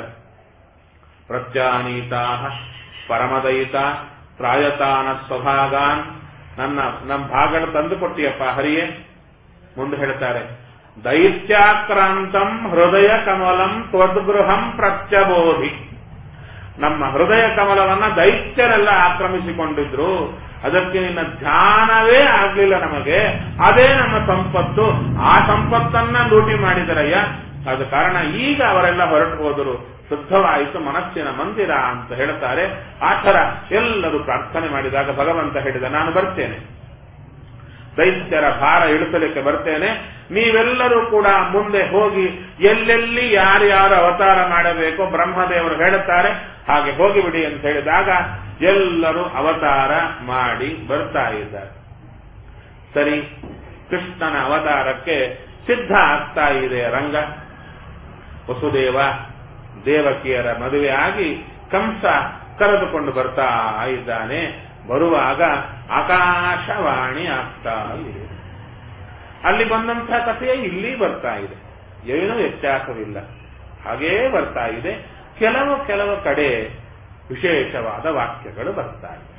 ಪ್ರತ್ಯಾನೀತಾ ಪರಮದಯಿತ ಪ್ರಾಯತಾನ ಸ್ವಭಾಗಾನ್ ನನ್ನ ನಮ್ಮ ಭಾಗನ ತಂದು ಕೊಟ್ಟಿಯಪ್ಪ ಹರಿಯೇ ಮುಂದೆ ಹೇಳ್ತಾರೆ ದೈತ್ಯಾಕ್ರಾಂತಂ ಹೃದಯ ಕಮಲಂ ತ್ವದ್ಗೃಹಂ ಪ್ರತ್ಯಬೋಧಿ ನಮ್ಮ ಹೃದಯ ಕಮಲವನ್ನ ದೈತ್ಯರೆಲ್ಲ ಆಕ್ರಮಿಸಿಕೊಂಡಿದ್ರು ಅದಕ್ಕೆ ನಿನ್ನ ಧ್ಯಾನವೇ ಆಗ್ಲಿಲ್ಲ ನಮಗೆ ಅದೇ ನಮ್ಮ ಸಂಪತ್ತು ಆ ಸಂಪತ್ತನ್ನ ಲೂಟಿ ಮಾಡಿದರಯ್ಯ ಆದ ಕಾರಣ ಈಗ ಅವರೆಲ್ಲ ಹೊರಟು ಹೋದರು ಶುದ್ಧವಾಯಿತು ಮನಸ್ಸಿನ ಮಂದಿರ ಅಂತ ಹೇಳ್ತಾರೆ ಆ ಥರ ಎಲ್ಲರೂ ಪ್ರಾರ್ಥನೆ ಮಾಡಿದಾಗ ಭಗವಂತ ಹೇಳಿದ ನಾನು ಬರ್ತೇನೆ ದೈತ್ಯರ ಭಾರ ಇಳಿಸಲಿಕ್ಕೆ ಬರ್ತೇನೆ ನೀವೆಲ್ಲರೂ ಕೂಡ ಮುಂದೆ ಹೋಗಿ ಎಲ್ಲೆಲ್ಲಿ ಯಾರ್ಯಾರು ಅವತಾರ ಮಾಡಬೇಕೋ ಬ್ರಹ್ಮದೇವರು ಹೇಳುತ್ತಾರೆ ಹಾಗೆ ಹೋಗಿಬಿಡಿ ಅಂತ ಹೇಳಿದಾಗ ಎಲ್ಲರೂ ಅವತಾರ ಮಾಡಿ ಬರ್ತಾ ಇದ್ದಾರೆ ಸರಿ ಕೃಷ್ಣನ ಅವತಾರಕ್ಕೆ ಸಿದ್ಧ ಆಗ್ತಾ ಇದೆ ರಂಗ ವಸುದೇವ ದೇವಕಿಯರ ಮದುವೆ ಆಗಿ ಕಂಸ ಕರೆದುಕೊಂಡು ಬರ್ತಾ ಇದ್ದಾನೆ ಬರುವಾಗ ಆಕಾಶವಾಣಿ ಆಗ್ತಾ ಇದೆ ಅಲ್ಲಿ ಬಂದಂಥ ಕಥೆಯೇ ಇಲ್ಲಿ ಬರ್ತಾ ಇದೆ ಏನೂ ವ್ಯತ್ಯಾಸವಿಲ್ಲ ಹಾಗೇ ಬರ್ತಾ ಇದೆ ಕೆಲವು ಕೆಲವು ಕಡೆ ವಿಶೇಷವಾದ ವಾಕ್ಯಗಳು ಬರ್ತಾ ಇದೆ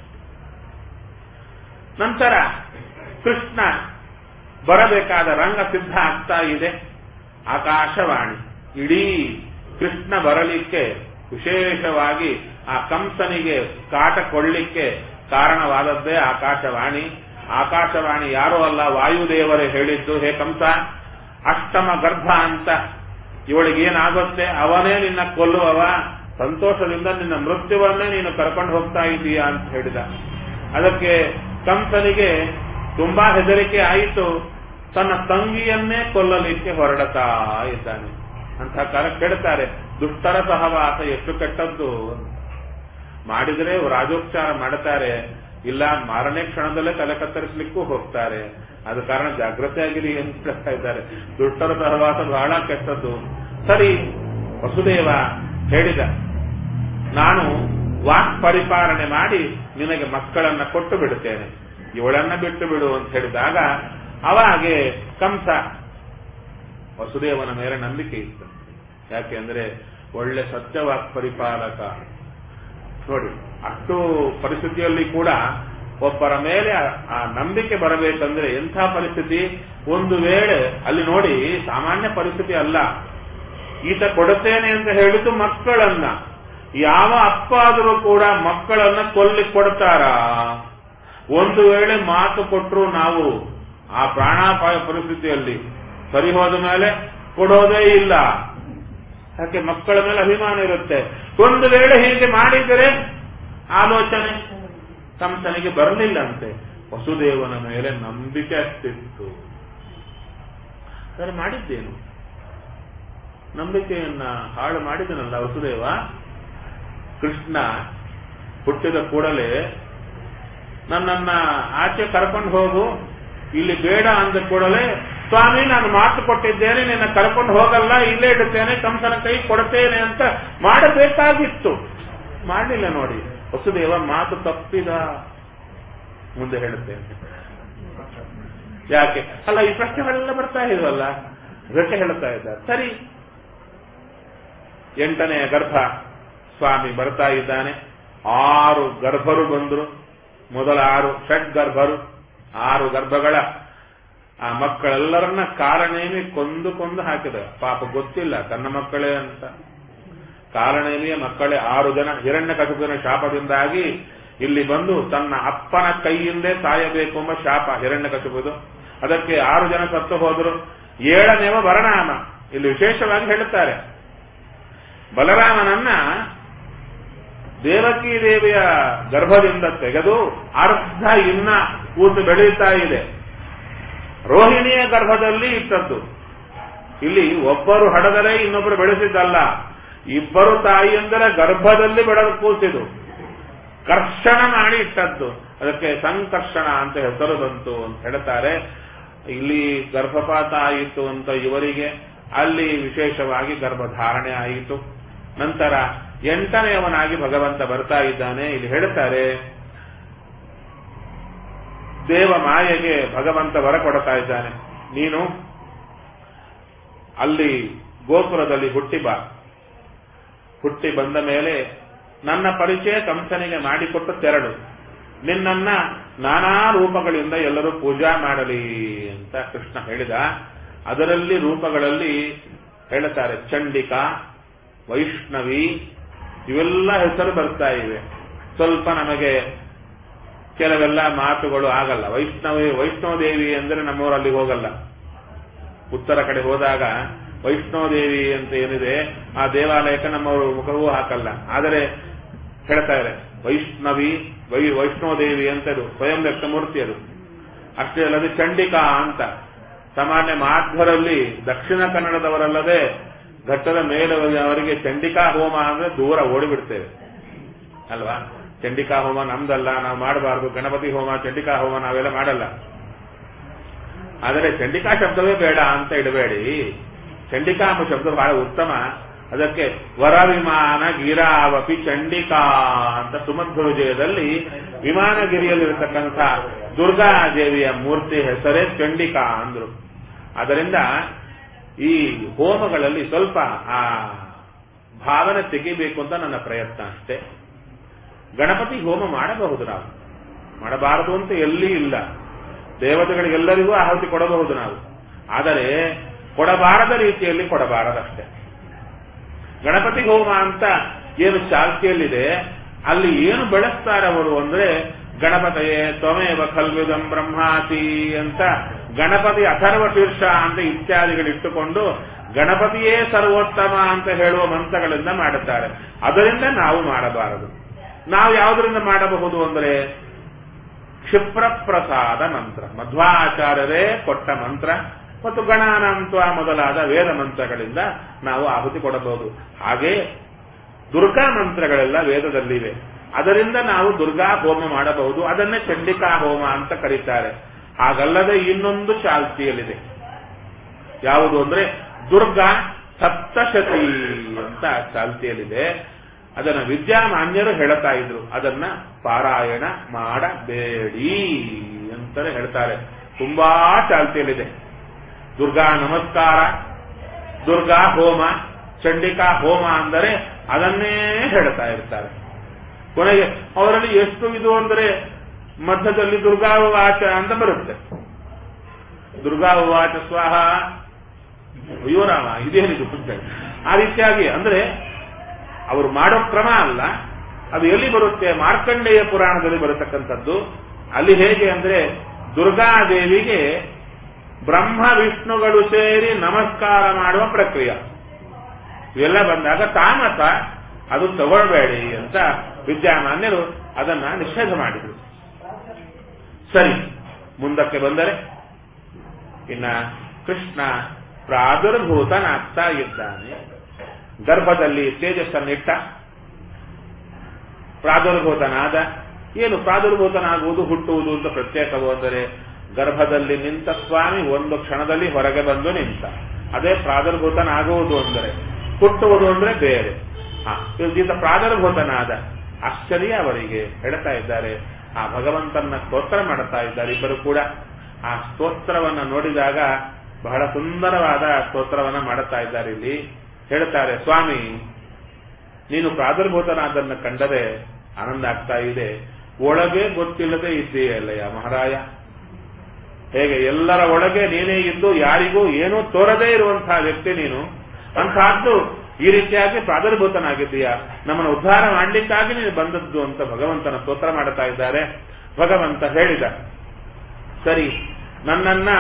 ನಂತರ ಕೃಷ್ಣ ಬರಬೇಕಾದ ರಂಗ ಸಿದ್ಧ ಆಗ್ತಾ ಇದೆ ಆಕಾಶವಾಣಿ ಇಡೀ ಕೃಷ್ಣ ಬರಲಿಕ್ಕೆ ವಿಶೇಷವಾಗಿ ಆ ಕಂಸನಿಗೆ ಕಾಟ ಕೊಡ್ಲಿಕ್ಕೆ ಕಾರಣವಾದದ್ದೇ ಆಕಾಶವಾಣಿ ಆಕಾಶವಾಣಿ ಯಾರೂ ಅಲ್ಲ ವಾಯುದೇವರೇ ಹೇಳಿದ್ದು ಹೇ ಕಂಸ ಅಷ್ಟಮ ಗರ್ಭ ಅಂತ ಇವಳಿಗೆ ಏನಾಗುತ್ತೆ ಅವನೇ ನಿನ್ನ ಕೊಲ್ಲುವವ ಸಂತೋಷದಿಂದ ನಿನ್ನ ಮೃತ್ಯುವನ್ನೇ ನೀನು ಕರ್ಕೊಂಡು ಹೋಗ್ತಾ ಇದ್ದೀಯಾ ಅಂತ ಹೇಳಿದ ಅದಕ್ಕೆ ಕಂಸನಿಗೆ ತುಂಬಾ ಹೆದರಿಕೆ ಆಯಿತು ತನ್ನ ತಂಗಿಯನ್ನೇ ಕೊಲ್ಲಲಿಕ್ಕೆ ಹೊರಡತಾ ಇದ್ದಾನೆ ಅಂತ ಕಾಲ ಕೆಡ್ತಾರೆ ದುಷ್ಟರ ಸಹವಾಸ ಎಷ್ಟು ಕೆಟ್ಟದ್ದು ಮಾಡಿದರೆ ರಾಜೋಪಚಾರ ಮಾಡ್ತಾರೆ ಇಲ್ಲ ಮಾರನೇ ಕ್ಷಣದಲ್ಲೇ ತಲೆ ಕತ್ತರಿಸಲಿಕ್ಕೂ ಹೋಗ್ತಾರೆ ಆದ ಕಾರಣ ಜಾಗ್ರತೆ ಆಗಿರಿ ಅಂತ ಹೇಳ್ತಾ ಇದ್ದಾರೆ ದುಷ್ಟರ ಸಹವಾಸ ಬಹಳ ಕೆಟ್ಟದ್ದು ಸರಿ ವಸುದೇವ ಹೇಳಿದ ನಾನು ವಾಕ್ ಪರಿಪಾಲನೆ ಮಾಡಿ ನಿನಗೆ ಮಕ್ಕಳನ್ನ ಕೊಟ್ಟು ಬಿಡುತ್ತೇನೆ ಇವಳನ್ನ ಬಿಟ್ಟು ಬಿಡು ಅಂತ ಹೇಳಿದಾಗ ಅವಾಗೆ ಕಂಸ ವಸುದೇವನ ಮೇಲೆ ನಂಬಿಕೆ ಇತ್ತು ಯಾಕೆ ಅಂದ್ರೆ ಒಳ್ಳೆ ಸತ್ಯವಾಕ್ ಪರಿಪಾಲಕ ನೋಡಿ ಅಷ್ಟು ಪರಿಸ್ಥಿತಿಯಲ್ಲಿ ಕೂಡ ಒಬ್ಬರ ಮೇಲೆ ಆ ನಂಬಿಕೆ ಬರಬೇಕಂದ್ರೆ ಎಂಥ ಪರಿಸ್ಥಿತಿ ಒಂದು ವೇಳೆ ಅಲ್ಲಿ ನೋಡಿ ಸಾಮಾನ್ಯ ಪರಿಸ್ಥಿತಿ ಅಲ್ಲ ಈತ ಕೊಡುತ್ತೇನೆ ಅಂತ ಹೇಳಿದ್ದು ಮಕ್ಕಳನ್ನ ಯಾವ ಅಪ್ಪ ಆದರೂ ಕೂಡ ಮಕ್ಕಳನ್ನ ಕೊಲ್ಲಿ ಕೊಡ್ತಾರ ಒಂದು ವೇಳೆ ಮಾತು ಕೊಟ್ಟರು ನಾವು ಆ ಪ್ರಾಣಾಪಾಯ ಪರಿಸ್ಥಿತಿಯಲ್ಲಿ ಸರಿ ಹೋದ ಮೇಲೆ ಕೊಡೋದೇ ಇಲ್ಲ ಯಾಕೆ ಮಕ್ಕಳ ಮೇಲೆ ಅಭಿಮಾನ ಇರುತ್ತೆ ಒಂದು ವೇಳೆ ಹೀಗೆ ಮಾಡಿದರೆ ಆಲೋಚನೆ ಕಂಸನಿಗೆ ಬರಲಿಲ್ಲ ಅಂತೆ ವಸುದೇವನ ಮೇಲೆ ನಂಬಿಕೆ ಅಷ್ಟಿತ್ತು ಸರಿ ಮಾಡಿದ್ದೇನು ನಂಬಿಕೆಯನ್ನ ಹಾಳು ಮಾಡಿದನಲ್ಲ ವಸುದೇವ ಕೃಷ್ಣ ಹುಟ್ಟಿದ ಕೂಡಲೇ ನನ್ನನ್ನ ಆಚೆ ಕರ್ಕೊಂಡು ಹೋಗು ಇಲ್ಲಿ ಬೇಡ ಅಂದ ಕೂಡಲೇ ಸ್ವಾಮಿ ನಾನು ಮಾತು ಕೊಟ್ಟಿದ್ದೇನೆ ನಿನ್ನ ಕರ್ಕೊಂಡು ಹೋಗಲ್ಲ ಇಲ್ಲೇ ಇಡುತ್ತೇನೆ ಕಂಸನ ಕೈ ಕೊಡ್ತೇನೆ ಅಂತ ಮಾಡಬೇಕಾಗಿತ್ತು ಮಾಡಲಿಲ್ಲ ನೋಡಿ ವಸುದೇವ ಮಾತು ತಪ್ಪಿದ ಮುಂದೆ ಹೇಳುತ್ತೇನೆ ಯಾಕೆ ಅಲ್ಲ ಈ ಪ್ರಶ್ನೆಗಳೆಲ್ಲ ಬರ್ತಾ ಇದ್ವಲ್ಲ ಅದಕ್ಕೆ ಹೇಳ್ತಾ ಇದ್ದಾರೆ ಸರಿ ಎಂಟನೆಯ ಗರ್ಭ ಸ್ವಾಮಿ ಬರ್ತಾ ಇದ್ದಾನೆ ಆರು ಗರ್ಭರು ಬಂದರು ಮೊದಲ ಆರು ಷಡ್ ಗರ್ಭರು ಆರು ಗರ್ಭಗಳ ಆ ಮಕ್ಕಳೆಲ್ಲರನ್ನ ಕಾಲನೇಮಿ ಕೊಂದು ಕೊಂದು ಹಾಕಿದ ಪಾಪ ಗೊತ್ತಿಲ್ಲ ತನ್ನ ಮಕ್ಕಳೇ ಅಂತ ಕಾಲನೇಮಿಯ ಮಕ್ಕಳೇ ಆರು ಜನ ಹಿರಣ್ಯ ಕಟುಕನ ಶಾಪದಿಂದಾಗಿ ಇಲ್ಲಿ ಬಂದು ತನ್ನ ಅಪ್ಪನ ಕೈಯಿಂದೇ ಸಾಯಬೇಕು ಎಂಬ ಶಾಪ ಹಿರಣ್ಯ ಕಟುಕುದು ಅದಕ್ಕೆ ಆರು ಜನ ಸತ್ತು ಹೋದರು ಏಳನೇವ ವರನಾಮ ಇಲ್ಲಿ ವಿಶೇಷವಾಗಿ ಹೇಳುತ್ತಾರೆ ಬಲರಾಮನನ್ನ ದೇವಕಿ ದೇವಿಯ ಗರ್ಭದಿಂದ ತೆಗೆದು ಅರ್ಧ ಇನ್ನ ಕೂತು ಬೆಳೆಯುತ್ತಾ ಇದೆ ರೋಹಿಣಿಯ ಗರ್ಭದಲ್ಲಿ ಇಟ್ಟದ್ದು ಇಲ್ಲಿ ಒಬ್ಬರು ಹಡದರೆ ಇನ್ನೊಬ್ಬರು ಬೆಳೆಸಿದ್ದಲ್ಲ ಇಬ್ಬರು ತಾಯಿಯಂದರ ಗರ್ಭದಲ್ಲಿ ಬೆಳೆದು ಕೂತಿದು ಕರ್ಷಣ ಮಾಡಿ ಇಟ್ಟದ್ದು ಅದಕ್ಕೆ ಸಂಕರ್ಷಣ ಅಂತ ಹೆಸರು ಬಂತು ಅಂತ ಹೇಳ್ತಾರೆ ಇಲ್ಲಿ ಗರ್ಭಪಾತ ಆಯಿತು ಅಂತ ಇವರಿಗೆ ಅಲ್ಲಿ ವಿಶೇಷವಾಗಿ ಗರ್ಭಧಾರಣೆ ಆಯಿತು ನಂತರ ಎಂಟನೆಯವನಾಗಿ ಭಗವಂತ ಬರ್ತಾ ಇದ್ದಾನೆ ಇಲ್ಲಿ ಹೇಳ್ತಾರೆ ದೇವ ಮಾಯೆಗೆ ಭಗವಂತ ವರ ಕೊಡ್ತಾ ಇದ್ದಾನೆ ನೀನು ಅಲ್ಲಿ ಗೋಪುರದಲ್ಲಿ ಹುಟ್ಟಿ ಬಾ ಹುಟ್ಟಿ ಬಂದ ಮೇಲೆ ನನ್ನ ಪರಿಚಯ ಕಂಸನಿಗೆ ಮಾಡಿಕೊಟ್ಟು ತೆರಳು ನಿನ್ನನ್ನ ನಾನಾ ರೂಪಗಳಿಂದ ಎಲ್ಲರೂ ಪೂಜಾ ಮಾಡಲಿ ಅಂತ ಕೃಷ್ಣ ಹೇಳಿದ ಅದರಲ್ಲಿ ರೂಪಗಳಲ್ಲಿ ಹೇಳುತ್ತಾರೆ ಚಂಡಿಕಾ ವೈಷ್ಣವಿ ಇವೆಲ್ಲ ಹೆಸರು ಬರ್ತಾ ಇವೆ ಸ್ವಲ್ಪ ನಮಗೆ ಕೆಲವೆಲ್ಲ ಮಾತುಗಳು ಆಗಲ್ಲ ವೈಷ್ಣವಿ ವೈಷ್ಣವದೇವಿ ಅಂದ್ರೆ ನಮ್ಮೂರಲ್ಲಿ ಹೋಗಲ್ಲ ಉತ್ತರ ಕಡೆ ಹೋದಾಗ ವೈಷ್ಣವದೇವಿ ಅಂತ ಏನಿದೆ ಆ ದೇವಾಲಯಕ್ಕೆ ನಮ್ಮವರು ಮುಖವೂ ಹಾಕಲ್ಲ ಆದರೆ ಹೇಳ್ತಾರೆ ವೈಷ್ಣವಿ ವೈ ವೈಷ್ಣವದೇವಿ ಅಂತದು ಸ್ವಯಂ ವ್ಯಕ್ತ ಮೂರ್ತಿ ಅದು ಅಷ್ಟೇ ಅಲ್ಲದೆ ಚಂಡಿಕಾ ಅಂತ ಸಾಮಾನ್ಯ ಮಾಧ್ವರಲ್ಲಿ ದಕ್ಷಿಣ ಕನ್ನಡದವರಲ್ಲದೆ ಘಟ್ಟದ ಮೇಲೆ ಅವರಿಗೆ ಚಂಡಿಕಾ ಹೋಮ ಅಂದ್ರೆ ದೂರ ಓಡಿಬಿಡ್ತೇವೆ ಅಲ್ವಾ ಚಂಡಿಕಾ ಹೋಮ ನಮ್ದಲ್ಲ ನಾವು ಮಾಡಬಾರ್ದು ಗಣಪತಿ ಹೋಮ ಚಂಡಿಕಾ ಹೋಮ ನಾವೆಲ್ಲ ಮಾಡಲ್ಲ ಆದರೆ ಚಂಡಿಕಾ ಶಬ್ದವೇ ಬೇಡ ಅಂತ ಇಡಬೇಡಿ ಚಂಡಿಕಾ ಎಂಬ ಶಬ್ದ ಬಹಳ ಉತ್ತಮ ಅದಕ್ಕೆ ವರವಿಮಾನ ಗಿರಾವಪಿ ಚಂಡಿಕಾ ಅಂತ ಸುಮಧ್ವ ವಿಜಯದಲ್ಲಿ ವಿಮಾನಗಿರಿಯಲ್ಲಿರತಕ್ಕಂಥ ದುರ್ಗಾದೇವಿಯ ಮೂರ್ತಿ ಹೆಸರೇ ಚಂಡಿಕಾ ಅಂದ್ರು ಅದರಿಂದ ಈ ಹೋಮಗಳಲ್ಲಿ ಸ್ವಲ್ಪ ಆ ಭಾವನೆ ತೆಗಿಬೇಕು ಅಂತ ನನ್ನ ಪ್ರಯತ್ನ ಅಷ್ಟೇ ಗಣಪತಿ ಹೋಮ ಮಾಡಬಹುದು ನಾವು ಮಾಡಬಾರದು ಅಂತ ಎಲ್ಲಿ ಇಲ್ಲ ದೇವತೆಗಳಿಗೆಲ್ಲರಿಗೂ ಆಹುತಿ ಕೊಡಬಹುದು ನಾವು ಆದರೆ ಕೊಡಬಾರದ ರೀತಿಯಲ್ಲಿ ಕೊಡಬಾರದಷ್ಟೇ ಗಣಪತಿ ಹೋಮ ಅಂತ ಏನು ಚಾಲ್ತಿಯಲ್ಲಿದೆ ಅಲ್ಲಿ ಏನು ಬೆಳೆಸ್ತಾರೆ ಅವರು ಅಂದ್ರೆ ಗಣಪತಯೇ ತ್ವಮೇವ ಖಲ್ವಿದಂ ಬ್ರಹ್ಮಾತಿ ಅಂತ ಗಣಪತಿ ಅಥರ್ವ ಶೀರ್ಷ ಅಂತ ಇತ್ಯಾದಿಗಳಿಟ್ಟುಕೊಂಡು ಗಣಪತಿಯೇ ಸರ್ವೋತ್ತಮ ಅಂತ ಹೇಳುವ ಮಂತ್ರಗಳಿಂದ ಮಾಡುತ್ತಾರೆ ಅದರಿಂದ ನಾವು ಮಾಡಬಾರದು ನಾವು ಯಾವುದರಿಂದ ಮಾಡಬಹುದು ಅಂದರೆ ಕ್ಷಿಪ್ರ ಪ್ರಸಾದ ಮಂತ್ರ ಮಧ್ವಾಚಾರ್ಯರೇ ಕೊಟ್ಟ ಮಂತ್ರ ಮತ್ತು ಗಣಾನಂತ್ವ ಮೊದಲಾದ ವೇದ ಮಂತ್ರಗಳಿಂದ ನಾವು ಆಹುತಿ ಕೊಡಬಹುದು ಹಾಗೆ ದುರ್ಗಾ ಮಂತ್ರಗಳೆಲ್ಲ ವೇದದಲ್ಲಿವೆ ಅದರಿಂದ ನಾವು ದುರ್ಗಾ ಹೋಮ ಮಾಡಬಹುದು ಅದನ್ನೇ ಚಂಡಿಕಾ ಹೋಮ ಅಂತ ಕರೀತಾರೆ ಹಾಗಲ್ಲದೆ ಇನ್ನೊಂದು ಚಾಲ್ತಿಯಲ್ಲಿದೆ ಯಾವುದು ಅಂದ್ರೆ ದುರ್ಗಾ ಸಪ್ತಶತಿ ಅಂತ ಚಾಲ್ತಿಯಲ್ಲಿದೆ ಅದನ್ನ ವಿದ್ಯಾಮಾನ್ಯರು ಹೇಳ್ತಾ ಇದ್ರು ಅದನ್ನ ಪಾರಾಯಣ ಮಾಡಬೇಡಿ ಅಂತಾನೆ ಹೇಳ್ತಾರೆ ತುಂಬಾ ಚಾಲ್ತಿಯಲ್ಲಿದೆ ದುರ್ಗಾ ನಮಸ್ಕಾರ ದುರ್ಗಾ ಹೋಮ ಚಂಡಿಕಾ ಹೋಮ ಅಂದರೆ ಅದನ್ನೇ ಹೇಳ್ತಾ ಇರ್ತಾರೆ ಕೊನೆಗೆ ಅವರಲ್ಲಿ ಎಷ್ಟು ಇದು ಅಂದರೆ ಮಧ್ಯದಲ್ಲಿ ದುರ್ಗಾ ವಾಚ ಅಂತ ಬರುತ್ತೆ ದುರ್ಗಾ ವಾಚ ಸ್ವಾಹ ಅಯ್ಯೋ ರಾಮ ಇದೇನಿದು ಪುಸ್ತಕ ಆ ರೀತಿಯಾಗಿ ಅಂದ್ರೆ ಅವರು ಮಾಡೋ ಕ್ರಮ ಅಲ್ಲ ಅದು ಎಲ್ಲಿ ಬರುತ್ತೆ ಮಾರ್ಕಂಡೇಯ ಪುರಾಣದಲ್ಲಿ ಬರತಕ್ಕಂಥದ್ದು ಅಲ್ಲಿ ಹೇಗೆ ಅಂದ್ರೆ ದುರ್ಗಾದೇವಿಗೆ ಬ್ರಹ್ಮ ವಿಷ್ಣುಗಳು ಸೇರಿ ನಮಸ್ಕಾರ ಮಾಡುವ ಪ್ರಕ್ರಿಯೆ ಇವೆಲ್ಲ ಬಂದಾಗ ತಾಮಸ ಅದು ತಗೊಳ್ಬೇಡಿ ಅಂತ ವಿದ್ಯಾಮಾನ್ಯರು ಅದನ್ನ ನಿಷೇಧ ಮಾಡಿದರು ಸರಿ ಮುಂದಕ್ಕೆ ಬಂದರೆ ಇನ್ನ ಕೃಷ್ಣ ಪ್ರಾದುರ್ಭೂತನಾಗ್ತಾ ಇದ್ದಾನೆ ಗರ್ಭದಲ್ಲಿ ತೇಜಸ್ಸನ್ನಿಟ್ಟ ಪ್ರಾದುರ್ಭೂತನಾದ ಏನು ಪ್ರಾದುರ್ಭೂತನಾಗುವುದು ಹುಟ್ಟುವುದು ಅಂತ ಪ್ರತ್ಯೇಕವು ಅಂದರೆ ಗರ್ಭದಲ್ಲಿ ನಿಂತ ಸ್ವಾಮಿ ಒಂದು ಕ್ಷಣದಲ್ಲಿ ಹೊರಗೆ ಬಂದು ನಿಂತ ಅದೇ ಪ್ರಾದುರ್ಭೂತನಾಗುವುದು ಅಂದರೆ ಹುಟ್ಟುವುದು ಅಂದ್ರೆ ಬೇರೆ ಹಾ ಇದರಿಂದ ಪ್ರಾದುರ್ಭೂತನಾದ ಆಶ್ಚರ್ಯ ಅವರಿಗೆ ಹೇಳ್ತಾ ಇದ್ದಾರೆ ಆ ಭಗವಂತನ ಸ್ತೋತ್ರ ಮಾಡುತ್ತಾ ಇದ್ದಾರೆ ಇಬ್ಬರು ಕೂಡ ಆ ಸ್ತೋತ್ರವನ್ನ ನೋಡಿದಾಗ ಬಹಳ ಸುಂದರವಾದ ಸ್ತೋತ್ರವನ್ನ ಮಾಡುತ್ತಾ ಇದ್ದಾರೆ ಇಲ್ಲಿ ಹೇಳ್ತಾರೆ ಸ್ವಾಮಿ ನೀನು ಪ್ರಾದುರ್ಭೂತನಾದನ್ನ ಕಂಡರೆ ಆನಂದ ಆಗ್ತಾ ಇದೆ ಒಳಗೆ ಗೊತ್ತಿಲ್ಲದೆ ಇದ್ದೀಯಲ್ಲಯ್ಯ ಮಹಾರಾಯ ಹೇಗೆ ಎಲ್ಲರ ಒಳಗೆ ನೀನೇ ಇದ್ದು ಯಾರಿಗೂ ಏನೂ ತೋರದೇ ಇರುವಂತಹ ವ್ಯಕ್ತಿ ನೀನು ಅಂತಹದ್ದು ಈ ರೀತಿಯಾಗಿ ಪ್ರಾದುರ್ಭೂತನಾಗಿದ್ದೀಯಾ ನಮ್ಮನ್ನು ಉದ್ಧಾರ ಮಾಡಲಿಕ್ಕಾಗಿ ನೀನು ಬಂದದ್ದು ಅಂತ ಭಗವಂತನ ಸ್ತೋತ್ರ ಮಾಡುತ್ತಾ ಇದ್ದಾರೆ ಭಗವಂತ ಹೇಳಿದ ಸರಿ ನನ್ನನ್ನ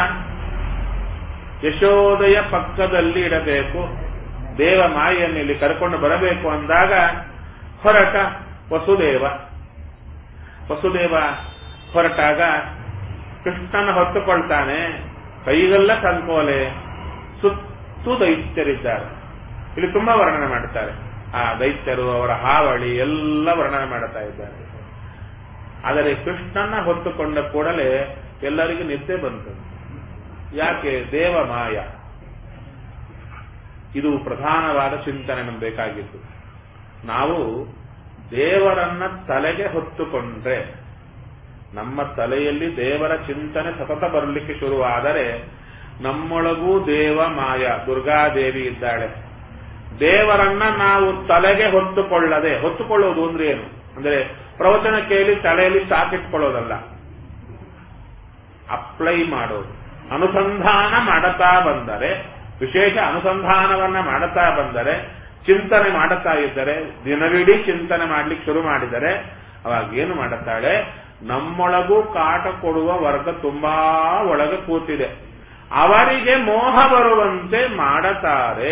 ಯಶೋದಯ ಪಕ್ಕದಲ್ಲಿ ಇಡಬೇಕು ದೇವ ಮಾಯೆಯನ್ನು ಇಲ್ಲಿ ಕರ್ಕೊಂಡು ಬರಬೇಕು ಅಂದಾಗ ಹೊರಟ ವಸುದೇವ ವಸುದೇವ ಹೊರಟಾಗ ಕೃಷ್ಣನ ಹೊತ್ತುಕೊಳ್ತಾನೆ ಕೈಗೆಲ್ಲ ಸಂಕೋಲೆ ಸುತ್ತು ದೈತ್ಯರಿದ್ದಾರೆ ಇಲ್ಲಿ ತುಂಬಾ ವರ್ಣನೆ ಮಾಡುತ್ತಾರೆ ಆ ದೈತ್ಯರು ಅವರ ಹಾವಳಿ ಎಲ್ಲ ವರ್ಣನೆ ಮಾಡುತ್ತಾ ಇದ್ದಾರೆ ಆದರೆ ಕೃಷ್ಣನ ಹೊತ್ತುಕೊಂಡ ಕೂಡಲೇ ಎಲ್ಲರಿಗೂ ನಿದ್ದೆ ಬಂತು ಯಾಕೆ ದೇವ ಮಾಯ ಇದು ಪ್ರಧಾನವಾದ ಚಿಂತನೆ ನಮ್ಗೆ ಬೇಕಾಗಿತ್ತು ನಾವು ದೇವರನ್ನ ತಲೆಗೆ ಹೊತ್ತುಕೊಂಡ್ರೆ ನಮ್ಮ ತಲೆಯಲ್ಲಿ ದೇವರ ಚಿಂತನೆ ಸತತ ಬರಲಿಕ್ಕೆ ಶುರುವಾದರೆ ನಮ್ಮೊಳಗೂ ದೇವ ಮಾಯ ದುರ್ಗಾದೇವಿ ಇದ್ದಾಳೆ ದೇವರನ್ನ ನಾವು ತಲೆಗೆ ಹೊತ್ತುಕೊಳ್ಳದೆ ಹೊತ್ತುಕೊಳ್ಳೋದು ಅಂದ್ರೆ ಏನು ಅಂದ್ರೆ ಪ್ರವಚನ ಕೇಳಿ ತಲೆಯಲ್ಲಿ ಸಾಕಿಟ್ಕೊಳ್ಳೋದಲ್ಲ ಅಪ್ಲೈ ಮಾಡೋದು ಅನುಸಂಧಾನ ಮಾಡುತ್ತಾ ಬಂದರೆ ವಿಶೇಷ ಅನುಸಂಧಾನವನ್ನ ಮಾಡುತ್ತಾ ಬಂದರೆ ಚಿಂತನೆ ಮಾಡುತ್ತಾ ಇದ್ದರೆ ದಿನವಿಡೀ ಚಿಂತನೆ ಮಾಡ್ಲಿಕ್ಕೆ ಶುರು ಮಾಡಿದರೆ ಅವಾಗ ಏನು ಮಾಡುತ್ತಾಳೆ ನಮ್ಮೊಳಗೂ ಕಾಟ ಕೊಡುವ ವರ್ಗ ತುಂಬಾ ಒಳಗೆ ಕೂತಿದೆ ಅವರಿಗೆ ಮೋಹ ಬರುವಂತೆ ಮಾಡುತ್ತಾರೆ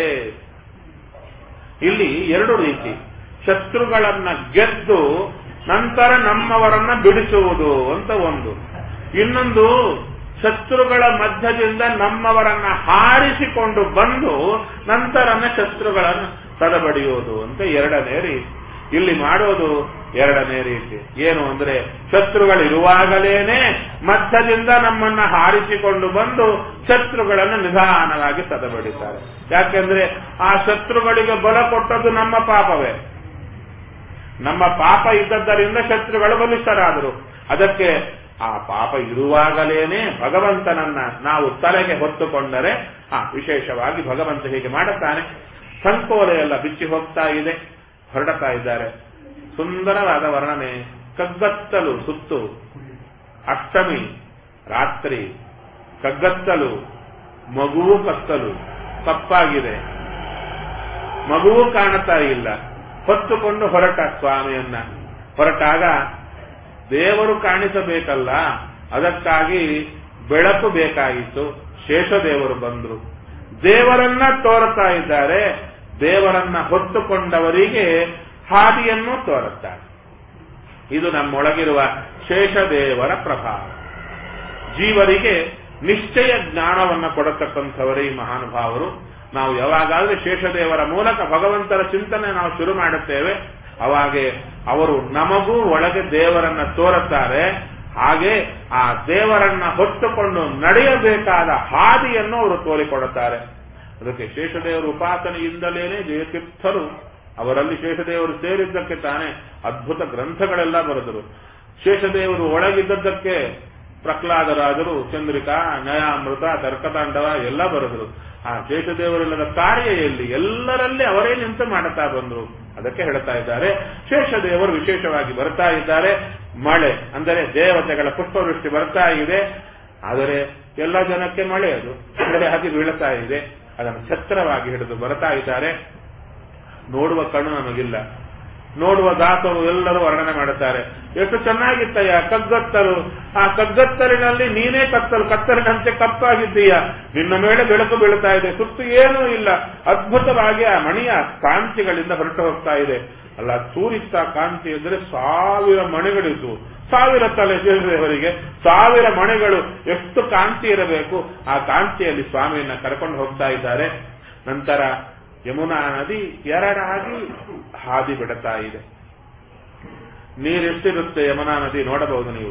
ಇಲ್ಲಿ ಎರಡು ರೀತಿ ಶತ್ರುಗಳನ್ನ ಗೆದ್ದು ನಂತರ ನಮ್ಮವರನ್ನ ಬಿಡಿಸುವುದು ಅಂತ ಒಂದು ಇನ್ನೊಂದು ಶತ್ರುಗಳ ಮಧ್ಯದಿಂದ ನಮ್ಮವರನ್ನ ಹಾರಿಸಿಕೊಂಡು ಬಂದು ನಂತರನ ಶತ್ರುಗಳನ್ನು ತಡಬಡಿಯುವುದು ಅಂತ ಎರಡನೇ ರೀತಿ ಇಲ್ಲಿ ಮಾಡೋದು ಎರಡನೇ ರೀತಿ ಏನು ಅಂದ್ರೆ ಶತ್ರುಗಳಿರುವಾಗಲೇನೆ ಮಧ್ಯದಿಂದ ನಮ್ಮನ್ನ ಹಾರಿಸಿಕೊಂಡು ಬಂದು ಶತ್ರುಗಳನ್ನು ನಿಧಾನವಾಗಿ ತದಬಡಿತಾರೆ ಯಾಕೆಂದ್ರೆ ಆ ಶತ್ರುಗಳಿಗೆ ಬಲ ಕೊಟ್ಟದ್ದು ನಮ್ಮ ಪಾಪವೇ ನಮ್ಮ ಪಾಪ ಇದ್ದದ್ದರಿಂದ ಶತ್ರುಗಳು ಬಲಿಷ್ಠರಾದರು ಅದಕ್ಕೆ ಆ ಪಾಪ ಇರುವಾಗಲೇನೆ ಭಗವಂತನನ್ನ ನಾವು ತಲೆಗೆ ಹೊತ್ತುಕೊಂಡರೆ ಆ ವಿಶೇಷವಾಗಿ ಭಗವಂತ ಹೀಗೆ ಮಾಡುತ್ತಾನೆ ಸಂಕೋಲೆ ಎಲ್ಲ ಬಿಚ್ಚಿ ಹೋಗ್ತಾ ಇದೆ ಹೊರಡುತ್ತಾ ಇದ್ದಾರೆ ಸುಂದರವಾದ ವರ್ಣನೆ ಕಗ್ಗತ್ತಲು ಸುತ್ತು ಅಷ್ಟಮಿ ರಾತ್ರಿ ಕಗ್ಗತ್ತಲು ಮಗುವು ಕತ್ತಲು ತಪ್ಪಾಗಿದೆ ಮಗುವು ಕಾಣುತ್ತಾ ಇಲ್ಲ ಹೊತ್ತುಕೊಂಡು ಹೊರಟ ಸ್ವಾಮಿಯನ್ನ ಹೊರಟಾಗ ದೇವರು ಕಾಣಿಸಬೇಕಲ್ಲ ಅದಕ್ಕಾಗಿ ಬೆಳಕು ಬೇಕಾಗಿತ್ತು ಶೇಷದೇವರು ಬಂದ್ರು ದೇವರನ್ನ ತೋರುತ್ತಾ ಇದ್ದಾರೆ ದೇವರನ್ನ ಹೊತ್ತುಕೊಂಡವರಿಗೆ ಹಾದಿಯನ್ನು ತೋರುತ್ತಾರೆ ಇದು ನಮ್ಮೊಳಗಿರುವ ಶೇಷದೇವರ ಪ್ರಭಾವ ಜೀವರಿಗೆ ನಿಶ್ಚಯ ಜ್ಞಾನವನ್ನು ಕೊಡತಕ್ಕಂಥವರೇ ಈ ಮಹಾನುಭಾವರು ನಾವು ಯಾವಾಗಾದ್ರೂ ಶೇಷದೇವರ ಮೂಲಕ ಭಗವಂತರ ಚಿಂತನೆ ನಾವು ಶುರು ಮಾಡುತ್ತೇವೆ ಅವಾಗೆ ಅವರು ನಮಗೂ ಒಳಗೆ ದೇವರನ್ನ ತೋರುತ್ತಾರೆ ಹಾಗೆ ಆ ದೇವರನ್ನ ಹೊತ್ತುಕೊಂಡು ನಡೆಯಬೇಕಾದ ಹಾದಿಯನ್ನು ಅವರು ತೋರಿಕೊಡುತ್ತಾರೆ ಅದಕ್ಕೆ ಶೇಷದೇವರ ಉಪಾಸನೆಯಿಂದಲೇನೆ ಜಯತೀರ್ಥರು ಅವರಲ್ಲಿ ಶೇಷದೇವರು ಸೇರಿದ್ದಕ್ಕೆ ತಾನೇ ಅದ್ಭುತ ಗ್ರಂಥಗಳೆಲ್ಲ ಬರೆದರು ಶೇಷದೇವರು ಒಳಗಿದ್ದದ್ದಕ್ಕೆ ಪ್ರಹ್ಲಾದರಾಜರು ಚಂದ್ರಿಕಾ ನ್ಯಾಯಾಮೃತ ತರ್ಕತಾಂಡವ ಎಲ್ಲ ಬರೆದರು ಆ ಶೇಷದೇವರಿಲ್ಲದ ಕಾರ್ಯ ಎಲ್ಲಿ ಎಲ್ಲರಲ್ಲಿ ಅವರೇ ನಿಂತು ಮಾಡುತ್ತಾ ಬಂದರು ಅದಕ್ಕೆ ಹೇಳ್ತಾ ಇದ್ದಾರೆ ಶೇಷದೇವರು ವಿಶೇಷವಾಗಿ ಬರ್ತಾ ಇದ್ದಾರೆ ಮಳೆ ಅಂದರೆ ದೇವತೆಗಳ ಪುಷ್ಪವೃಷ್ಟಿ ಬರ್ತಾ ಇದೆ ಆದರೆ ಎಲ್ಲ ಜನಕ್ಕೆ ಮಳೆ ಅದು ಅಂದರೆ ಹಾಗೆ ಬೀಳುತ್ತಾ ಇದೆ ಅದನ್ನು ಛತ್ರವಾಗಿ ಹಿಡಿದು ಬರ್ತಾ ಇದ್ದಾರೆ ನೋಡುವ ಕಣ್ಣು ನಮಗಿಲ್ಲ ನೋಡುವ ದಾಸರು ಎಲ್ಲರೂ ವರ್ಣನೆ ಮಾಡುತ್ತಾರೆ ಎಷ್ಟು ಚೆನ್ನಾಗಿತ್ತಯ್ಯ ಕಗ್ಗತ್ತಲು ಆ ಕಗ್ಗತ್ತಲಿನಲ್ಲಿ ನೀನೇ ಕತ್ತಲು ಕತ್ತಲಿನಂತೆ ಕಪ್ಪಾಗಿದ್ದೀಯ ನಿನ್ನ ಮೇಲೆ ಬೆಳಕು ಬೀಳ್ತಾ ಇದೆ ಸುತ್ತು ಏನೂ ಇಲ್ಲ ಅದ್ಭುತವಾಗಿ ಆ ಮಣಿಯ ಕಾಂತಿಗಳಿಂದ ಹೊರಟು ಹೋಗ್ತಾ ಇದೆ ಅಲ್ಲ ಸೂರಿತ್ತ ಕಾಂತಿ ಎಂದರೆ ಸಾವಿರ ಮಣಿಗಳಿದ್ದು ಸಾವಿರ ತಲೆ ದೇವರಿಗೆ ಸಾವಿರ ಮಣಿಗಳು ಎಷ್ಟು ಕಾಂತಿ ಇರಬೇಕು ಆ ಕಾಂತಿಯಲ್ಲಿ ಸ್ವಾಮಿಯನ್ನ ಕರ್ಕೊಂಡು ಹೋಗ್ತಾ ಇದ್ದಾರೆ ನಂತರ ಯಮುನಾ ನದಿ ಎರಡಾಗಿ ಹಾದಿ ಬಿಡುತ್ತಾ ಇದೆ ನೀರೆಷ್ಟಿರುತ್ತೆ ಯಮುನಾ ನದಿ ನೋಡಬಹುದು ನೀವು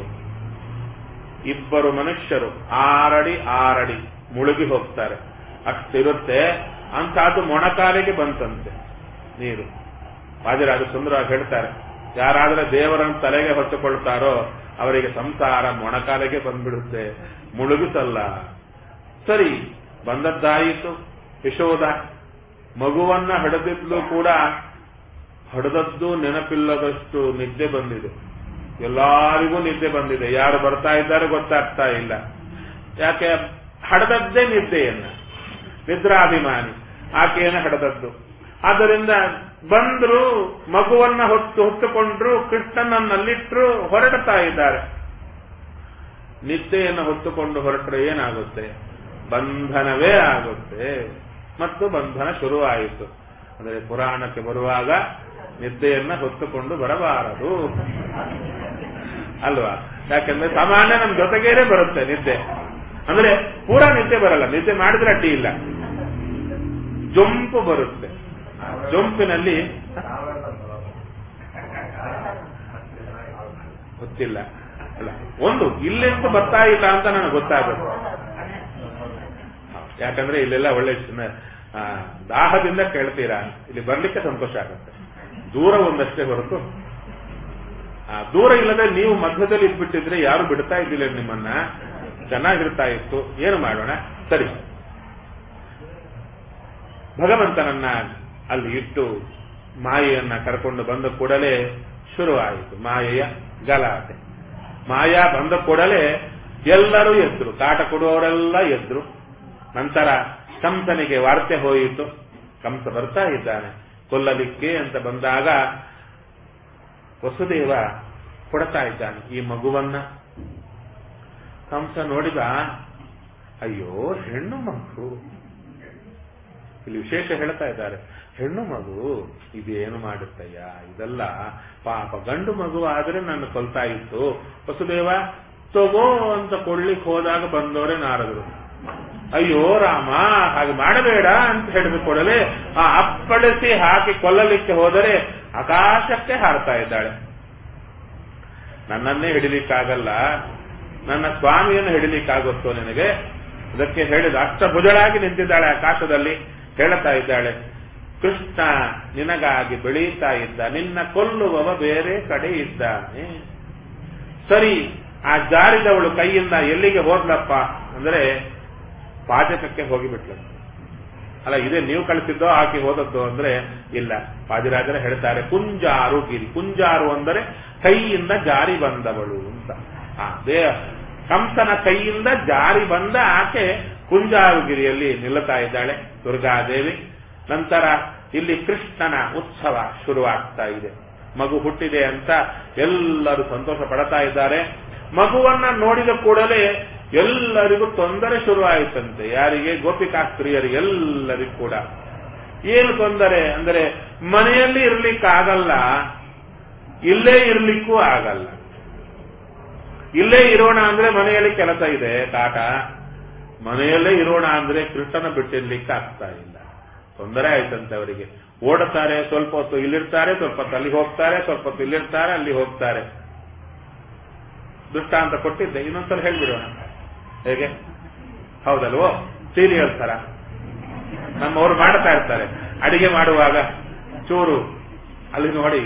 ಇಬ್ಬರು ಮನುಷ್ಯರು ಆರಡಿ ಆರಡಿ ಮುಳುಗಿ ಹೋಗ್ತಾರೆ ಅಷ್ಟಿರುತ್ತೆ ಅಂತ ಅದು ಮೊಣಕಾಲಿಗೆ ಬಂತಂತೆ ನೀರು ವಾಜರಾಜ ಸುಂದರವಾಗಿ ಹೇಳ್ತಾರೆ ಯಾರಾದ್ರೆ ದೇವರನ್ನು ತಲೆಗೆ ಹೊತ್ತುಕೊಳ್ತಾರೋ ಅವರಿಗೆ ಸಂಸಾರ ಮೊಣಕಾಲಿಗೆ ಬಂದ್ಬಿಡುತ್ತೆ ಮುಳುಗುತ್ತಲ್ಲ ಸರಿ ಬಂದದ್ದಾಯಿತು ಯಶೋಧ ಮಗುವನ್ನ ಹಡದಿದ್ಲು ಕೂಡ ಹಡದದ್ದು ನೆನಪಿಲ್ಲದಷ್ಟು ನಿದ್ದೆ ಬಂದಿದೆ ಎಲ್ಲರಿಗೂ ನಿದ್ದೆ ಬಂದಿದೆ ಯಾರು ಬರ್ತಾ ಇದ್ದಾರೆ ಗೊತ್ತಾಗ್ತಾ ಇಲ್ಲ ಯಾಕೆ ಹಡದದ್ದೇ ನಿದ್ದೆಯನ್ನ ನಿದ್ರಾಭಿಮಾನಿ ಆಕೆಯನ್ನು ಹಡದದ್ದು ಆದ್ದರಿಂದ ಬಂದ್ರು ಮಗುವನ್ನ ಹೊತ್ತು ಹೊತ್ತುಕೊಂಡ್ರು ಕೃಷ್ಣನನ್ನಲ್ಲಿಟ್ರು ಹೊರಡ್ತಾ ಇದ್ದಾರೆ ನಿದ್ದೆಯನ್ನು ಹೊತ್ತುಕೊಂಡು ಹೊರಟ್ರೆ ಏನಾಗುತ್ತೆ ಬಂಧನವೇ ಆಗುತ್ತೆ ಮತ್ತು ಬಂಧನ ಶುರುವಾಯಿತು ಅಂದರೆ ಪುರಾಣಕ್ಕೆ ಬರುವಾಗ ನಿದ್ದೆಯನ್ನ ಹೊತ್ತುಕೊಂಡು ಬರಬಾರದು ಅಲ್ವಾ ಯಾಕಂದ್ರೆ ಸಾಮಾನ್ಯ ನಮ್ಮ ಜೊತೆಗೇನೆ ಬರುತ್ತೆ ನಿದ್ದೆ ಅಂದ್ರೆ ಪೂರಾ ನಿದ್ದೆ ಬರಲ್ಲ ನಿದ್ದೆ ಮಾಡಿದ್ರೆ ಅಡ್ಡಿ ಇಲ್ಲ ಜೊಂಪು ಬರುತ್ತೆ ಜೊಂಪಿನಲ್ಲಿ ಗೊತ್ತಿಲ್ಲ ಅಲ್ಲ ಒಂದು ಇಲ್ಲಿಂದ ಬರ್ತಾ ಇಲ್ಲ ಅಂತ ನನಗೆ ಗೊತ್ತಾಗುತ್ತೆ ಯಾಕಂದ್ರೆ ಇಲ್ಲೆಲ್ಲ ಒಳ್ಳೆ ಚಿನ್ನ- ಆ, ದಾಹದಿಂದ ಕೇಳ್ತೀರಾ ಇಲ್ಲಿ ಬರ್ಲಿಕ್ಕೆ ಸಂತೋಷ ಆಗುತ್ತೆ ದೂರ ಒಂದಷ್ಟೇ ಹೊರತು ಆ, ದೂರ ಇಲ್ಲದೆ ನೀವು ಮಧ್ಯದಲ್ಲಿ ಇಟ್ಬಿಟ್ಟಿದ್ರೆ ಯಾರು ಬಿಡ್ತಾ ಇದ್ದಿಲ್ಲ ನಿಮ್ಮನ್ನ ಚೆನ್ನಾಗಿರ್ತಾ ಇತ್ತು ಏನು ಮಾಡೋಣ ಸರಿ ಭಗವಂತನನ್ನ ಅಲ್ಲಿ ಇಟ್ಟು ಮಾಯೆಯನ್ನ ಕರ್ಕೊಂಡು ಬಂದ ಕೂಡಲೇ ಶುರುವಾಯಿತು ಮಾಯೆಯ ಗಲಾಟೆ ಮಾಯಾ ಬಂದ ಕೂಡಲೇ ಎಲ್ಲರೂ ಎದ್ರು ಕಾಟ ಕೊಡುವವರೆಲ್ಲ ಎದ್ರು ನಂತರ ಕಂಸನಿಗೆ ವಾರ್ತೆ ಹೋಯಿತು ಕಂಸ ಬರ್ತಾ ಇದ್ದಾನೆ ಕೊಲ್ಲಲಿಕ್ಕೆ ಅಂತ ಬಂದಾಗ ವಸುದೇವ ಕೊಡ್ತಾ ಇದ್ದಾನೆ ಈ ಮಗುವನ್ನ ಕಂಸ ನೋಡಿದ ಅಯ್ಯೋ ಹೆಣ್ಣು ಮಗು ಇಲ್ಲಿ ವಿಶೇಷ ಹೇಳ್ತಾ ಇದ್ದಾರೆ ಹೆಣ್ಣು ಮಗು ಇದೇನು ಮಾಡುತ್ತಯ್ಯ ಇದೆಲ್ಲ ಪಾಪ ಗಂಡು ಮಗು ಆದ್ರೆ ನನ್ನ ಕೊಲ್ತಾ ಇತ್ತು ವಸುದೇವ ತಗೋ ಅಂತ ಕೊಡ್ಲಿಕ್ಕೆ ಹೋದಾಗ ಬಂದವರೇ ನಾರದರು ಅಯ್ಯೋ ರಾಮ ಹಾಗೆ ಮಾಡಬೇಡ ಅಂತ ಹೇಳಿದ ಕೂಡಲೇ ಆ ಅಪ್ಪಳಿಸಿ ಹಾಕಿ ಕೊಲ್ಲಲಿಕ್ಕೆ ಹೋದರೆ ಆಕಾಶಕ್ಕೆ ಹಾರ್ತಾ ಇದ್ದಾಳೆ ನನ್ನನ್ನೇ ಹಿಡಿಲಿಕ್ಕಾಗಲ್ಲ ನನ್ನ ಸ್ವಾಮಿಯನ್ನು ಹಿಡಿಲಿಕ್ಕಾಗುತ್ತೋ ನಿನಗೆ ಅದಕ್ಕೆ ಹೇಳಿದ ಅಷ್ಟಭುಜಳಾಗಿ ನಿಂತಿದ್ದಾಳೆ ಆಕಾಶದಲ್ಲಿ ಹೇಳ್ತಾ ಇದ್ದಾಳೆ ಕೃಷ್ಣ ನಿನಗಾಗಿ ಬೆಳೀತಾ ಇದ್ದ ನಿನ್ನ ಕೊಲ್ಲುವವ ಬೇರೆ ಕಡೆ ಇದ್ದಾನೆ ಸರಿ ಆ ಜಾರಿದವಳು ಕೈಯಿಂದ ಎಲ್ಲಿಗೆ ಹೋದ್ಲಪ್ಪ ಅಂದ್ರೆ ಪಾಜಕಕ್ಕೆ ಹೋಗಿಬಿಟ್ಲು ಅಲ್ಲ ಇದೇ ನೀವು ಕಳಿಸಿದ್ದೋ ಆಕೆ ಹೋದದ್ದು ಅಂದ್ರೆ ಇಲ್ಲ ಪಾಜಿರಾಜರ ಹೇಳ್ತಾರೆ ಕುಂಜಾರು ಗಿರಿ ಕುಂಜಾರು ಅಂದರೆ ಕೈಯಿಂದ ಜಾರಿ ಬಂದವಳು ಅಂತ ಆ ದೇ ಕಂಸನ ಕೈಯಿಂದ ಜಾರಿ ಬಂದ ಆಕೆ ಕುಂಜಾರುಗಿರಿಯಲ್ಲಿ ನಿಲ್ಲುತ್ತಾ ಇದ್ದಾಳೆ ದುರ್ಗಾದೇವಿ ನಂತರ ಇಲ್ಲಿ ಕೃಷ್ಣನ ಉತ್ಸವ ಶುರುವಾಗ್ತಾ ಇದೆ ಮಗು ಹುಟ್ಟಿದೆ ಅಂತ ಎಲ್ಲರೂ ಸಂತೋಷ ಪಡ್ತಾ ಇದ್ದಾರೆ ಮಗುವನ್ನ ನೋಡಿದ ಕೂಡಲೇ ಎಲ್ಲರಿಗೂ ತೊಂದರೆ ಶುರುವಾಯಿತಂತೆ ಯಾರಿಗೆ ಗೋಪಿಕಾಸ್ತ್ರೀಯರಿಗೆ ಎಲ್ಲರಿಗೂ ಕೂಡ ಏನು ತೊಂದರೆ ಅಂದರೆ ಮನೆಯಲ್ಲಿ ಇರ್ಲಿಕ್ಕಾಗಲ್ಲ ಇಲ್ಲೇ ಇರ್ಲಿಕ್ಕೂ ಆಗಲ್ಲ ಇಲ್ಲೇ ಇರೋಣ ಅಂದ್ರೆ ಮನೆಯಲ್ಲಿ ಕೆಲಸ ಇದೆ ಕಾಟ ಮನೆಯಲ್ಲೇ ಇರೋಣ ಅಂದ್ರೆ ಕೃಷ್ಣನ ಬಿಟ್ಟಿರ್ಲಿಕ್ಕೆ ಆಗ್ತಾ ಇಲ್ಲ ತೊಂದರೆ ಆಯ್ತಂತೆ ಅವರಿಗೆ ಓಡುತ್ತಾರೆ ಸ್ವಲ್ಪ ಹೊತ್ತು ಇಲ್ಲಿರ್ತಾರೆ ಸ್ವಲ್ಪ ಹೊತ್ತು ಅಲ್ಲಿ ಹೋಗ್ತಾರೆ ಸ್ವಲ್ಪ ಹೊತ್ತು ಇಲ್ಲಿರ್ತಾರೆ ಅಲ್ಲಿ ಹೋಗ್ತಾರೆ ದೃಷ್ಟಾಂತ ಕೊಟ್ಟಿದ್ದೆ ಇನ್ನೊಂದ್ಸಲ ಹೇಳ್ಬಿಡೋಣ ಹೇಗೆ ಹೌದಲ್ವೋ ಸೀರಿಯಲ್ ತರ ನಮ್ಮವರು ಮಾಡ್ತಾ ಇರ್ತಾರೆ ಅಡಿಗೆ ಮಾಡುವಾಗ ಚೂರು ಅಲ್ಲಿ ನೋಡಿ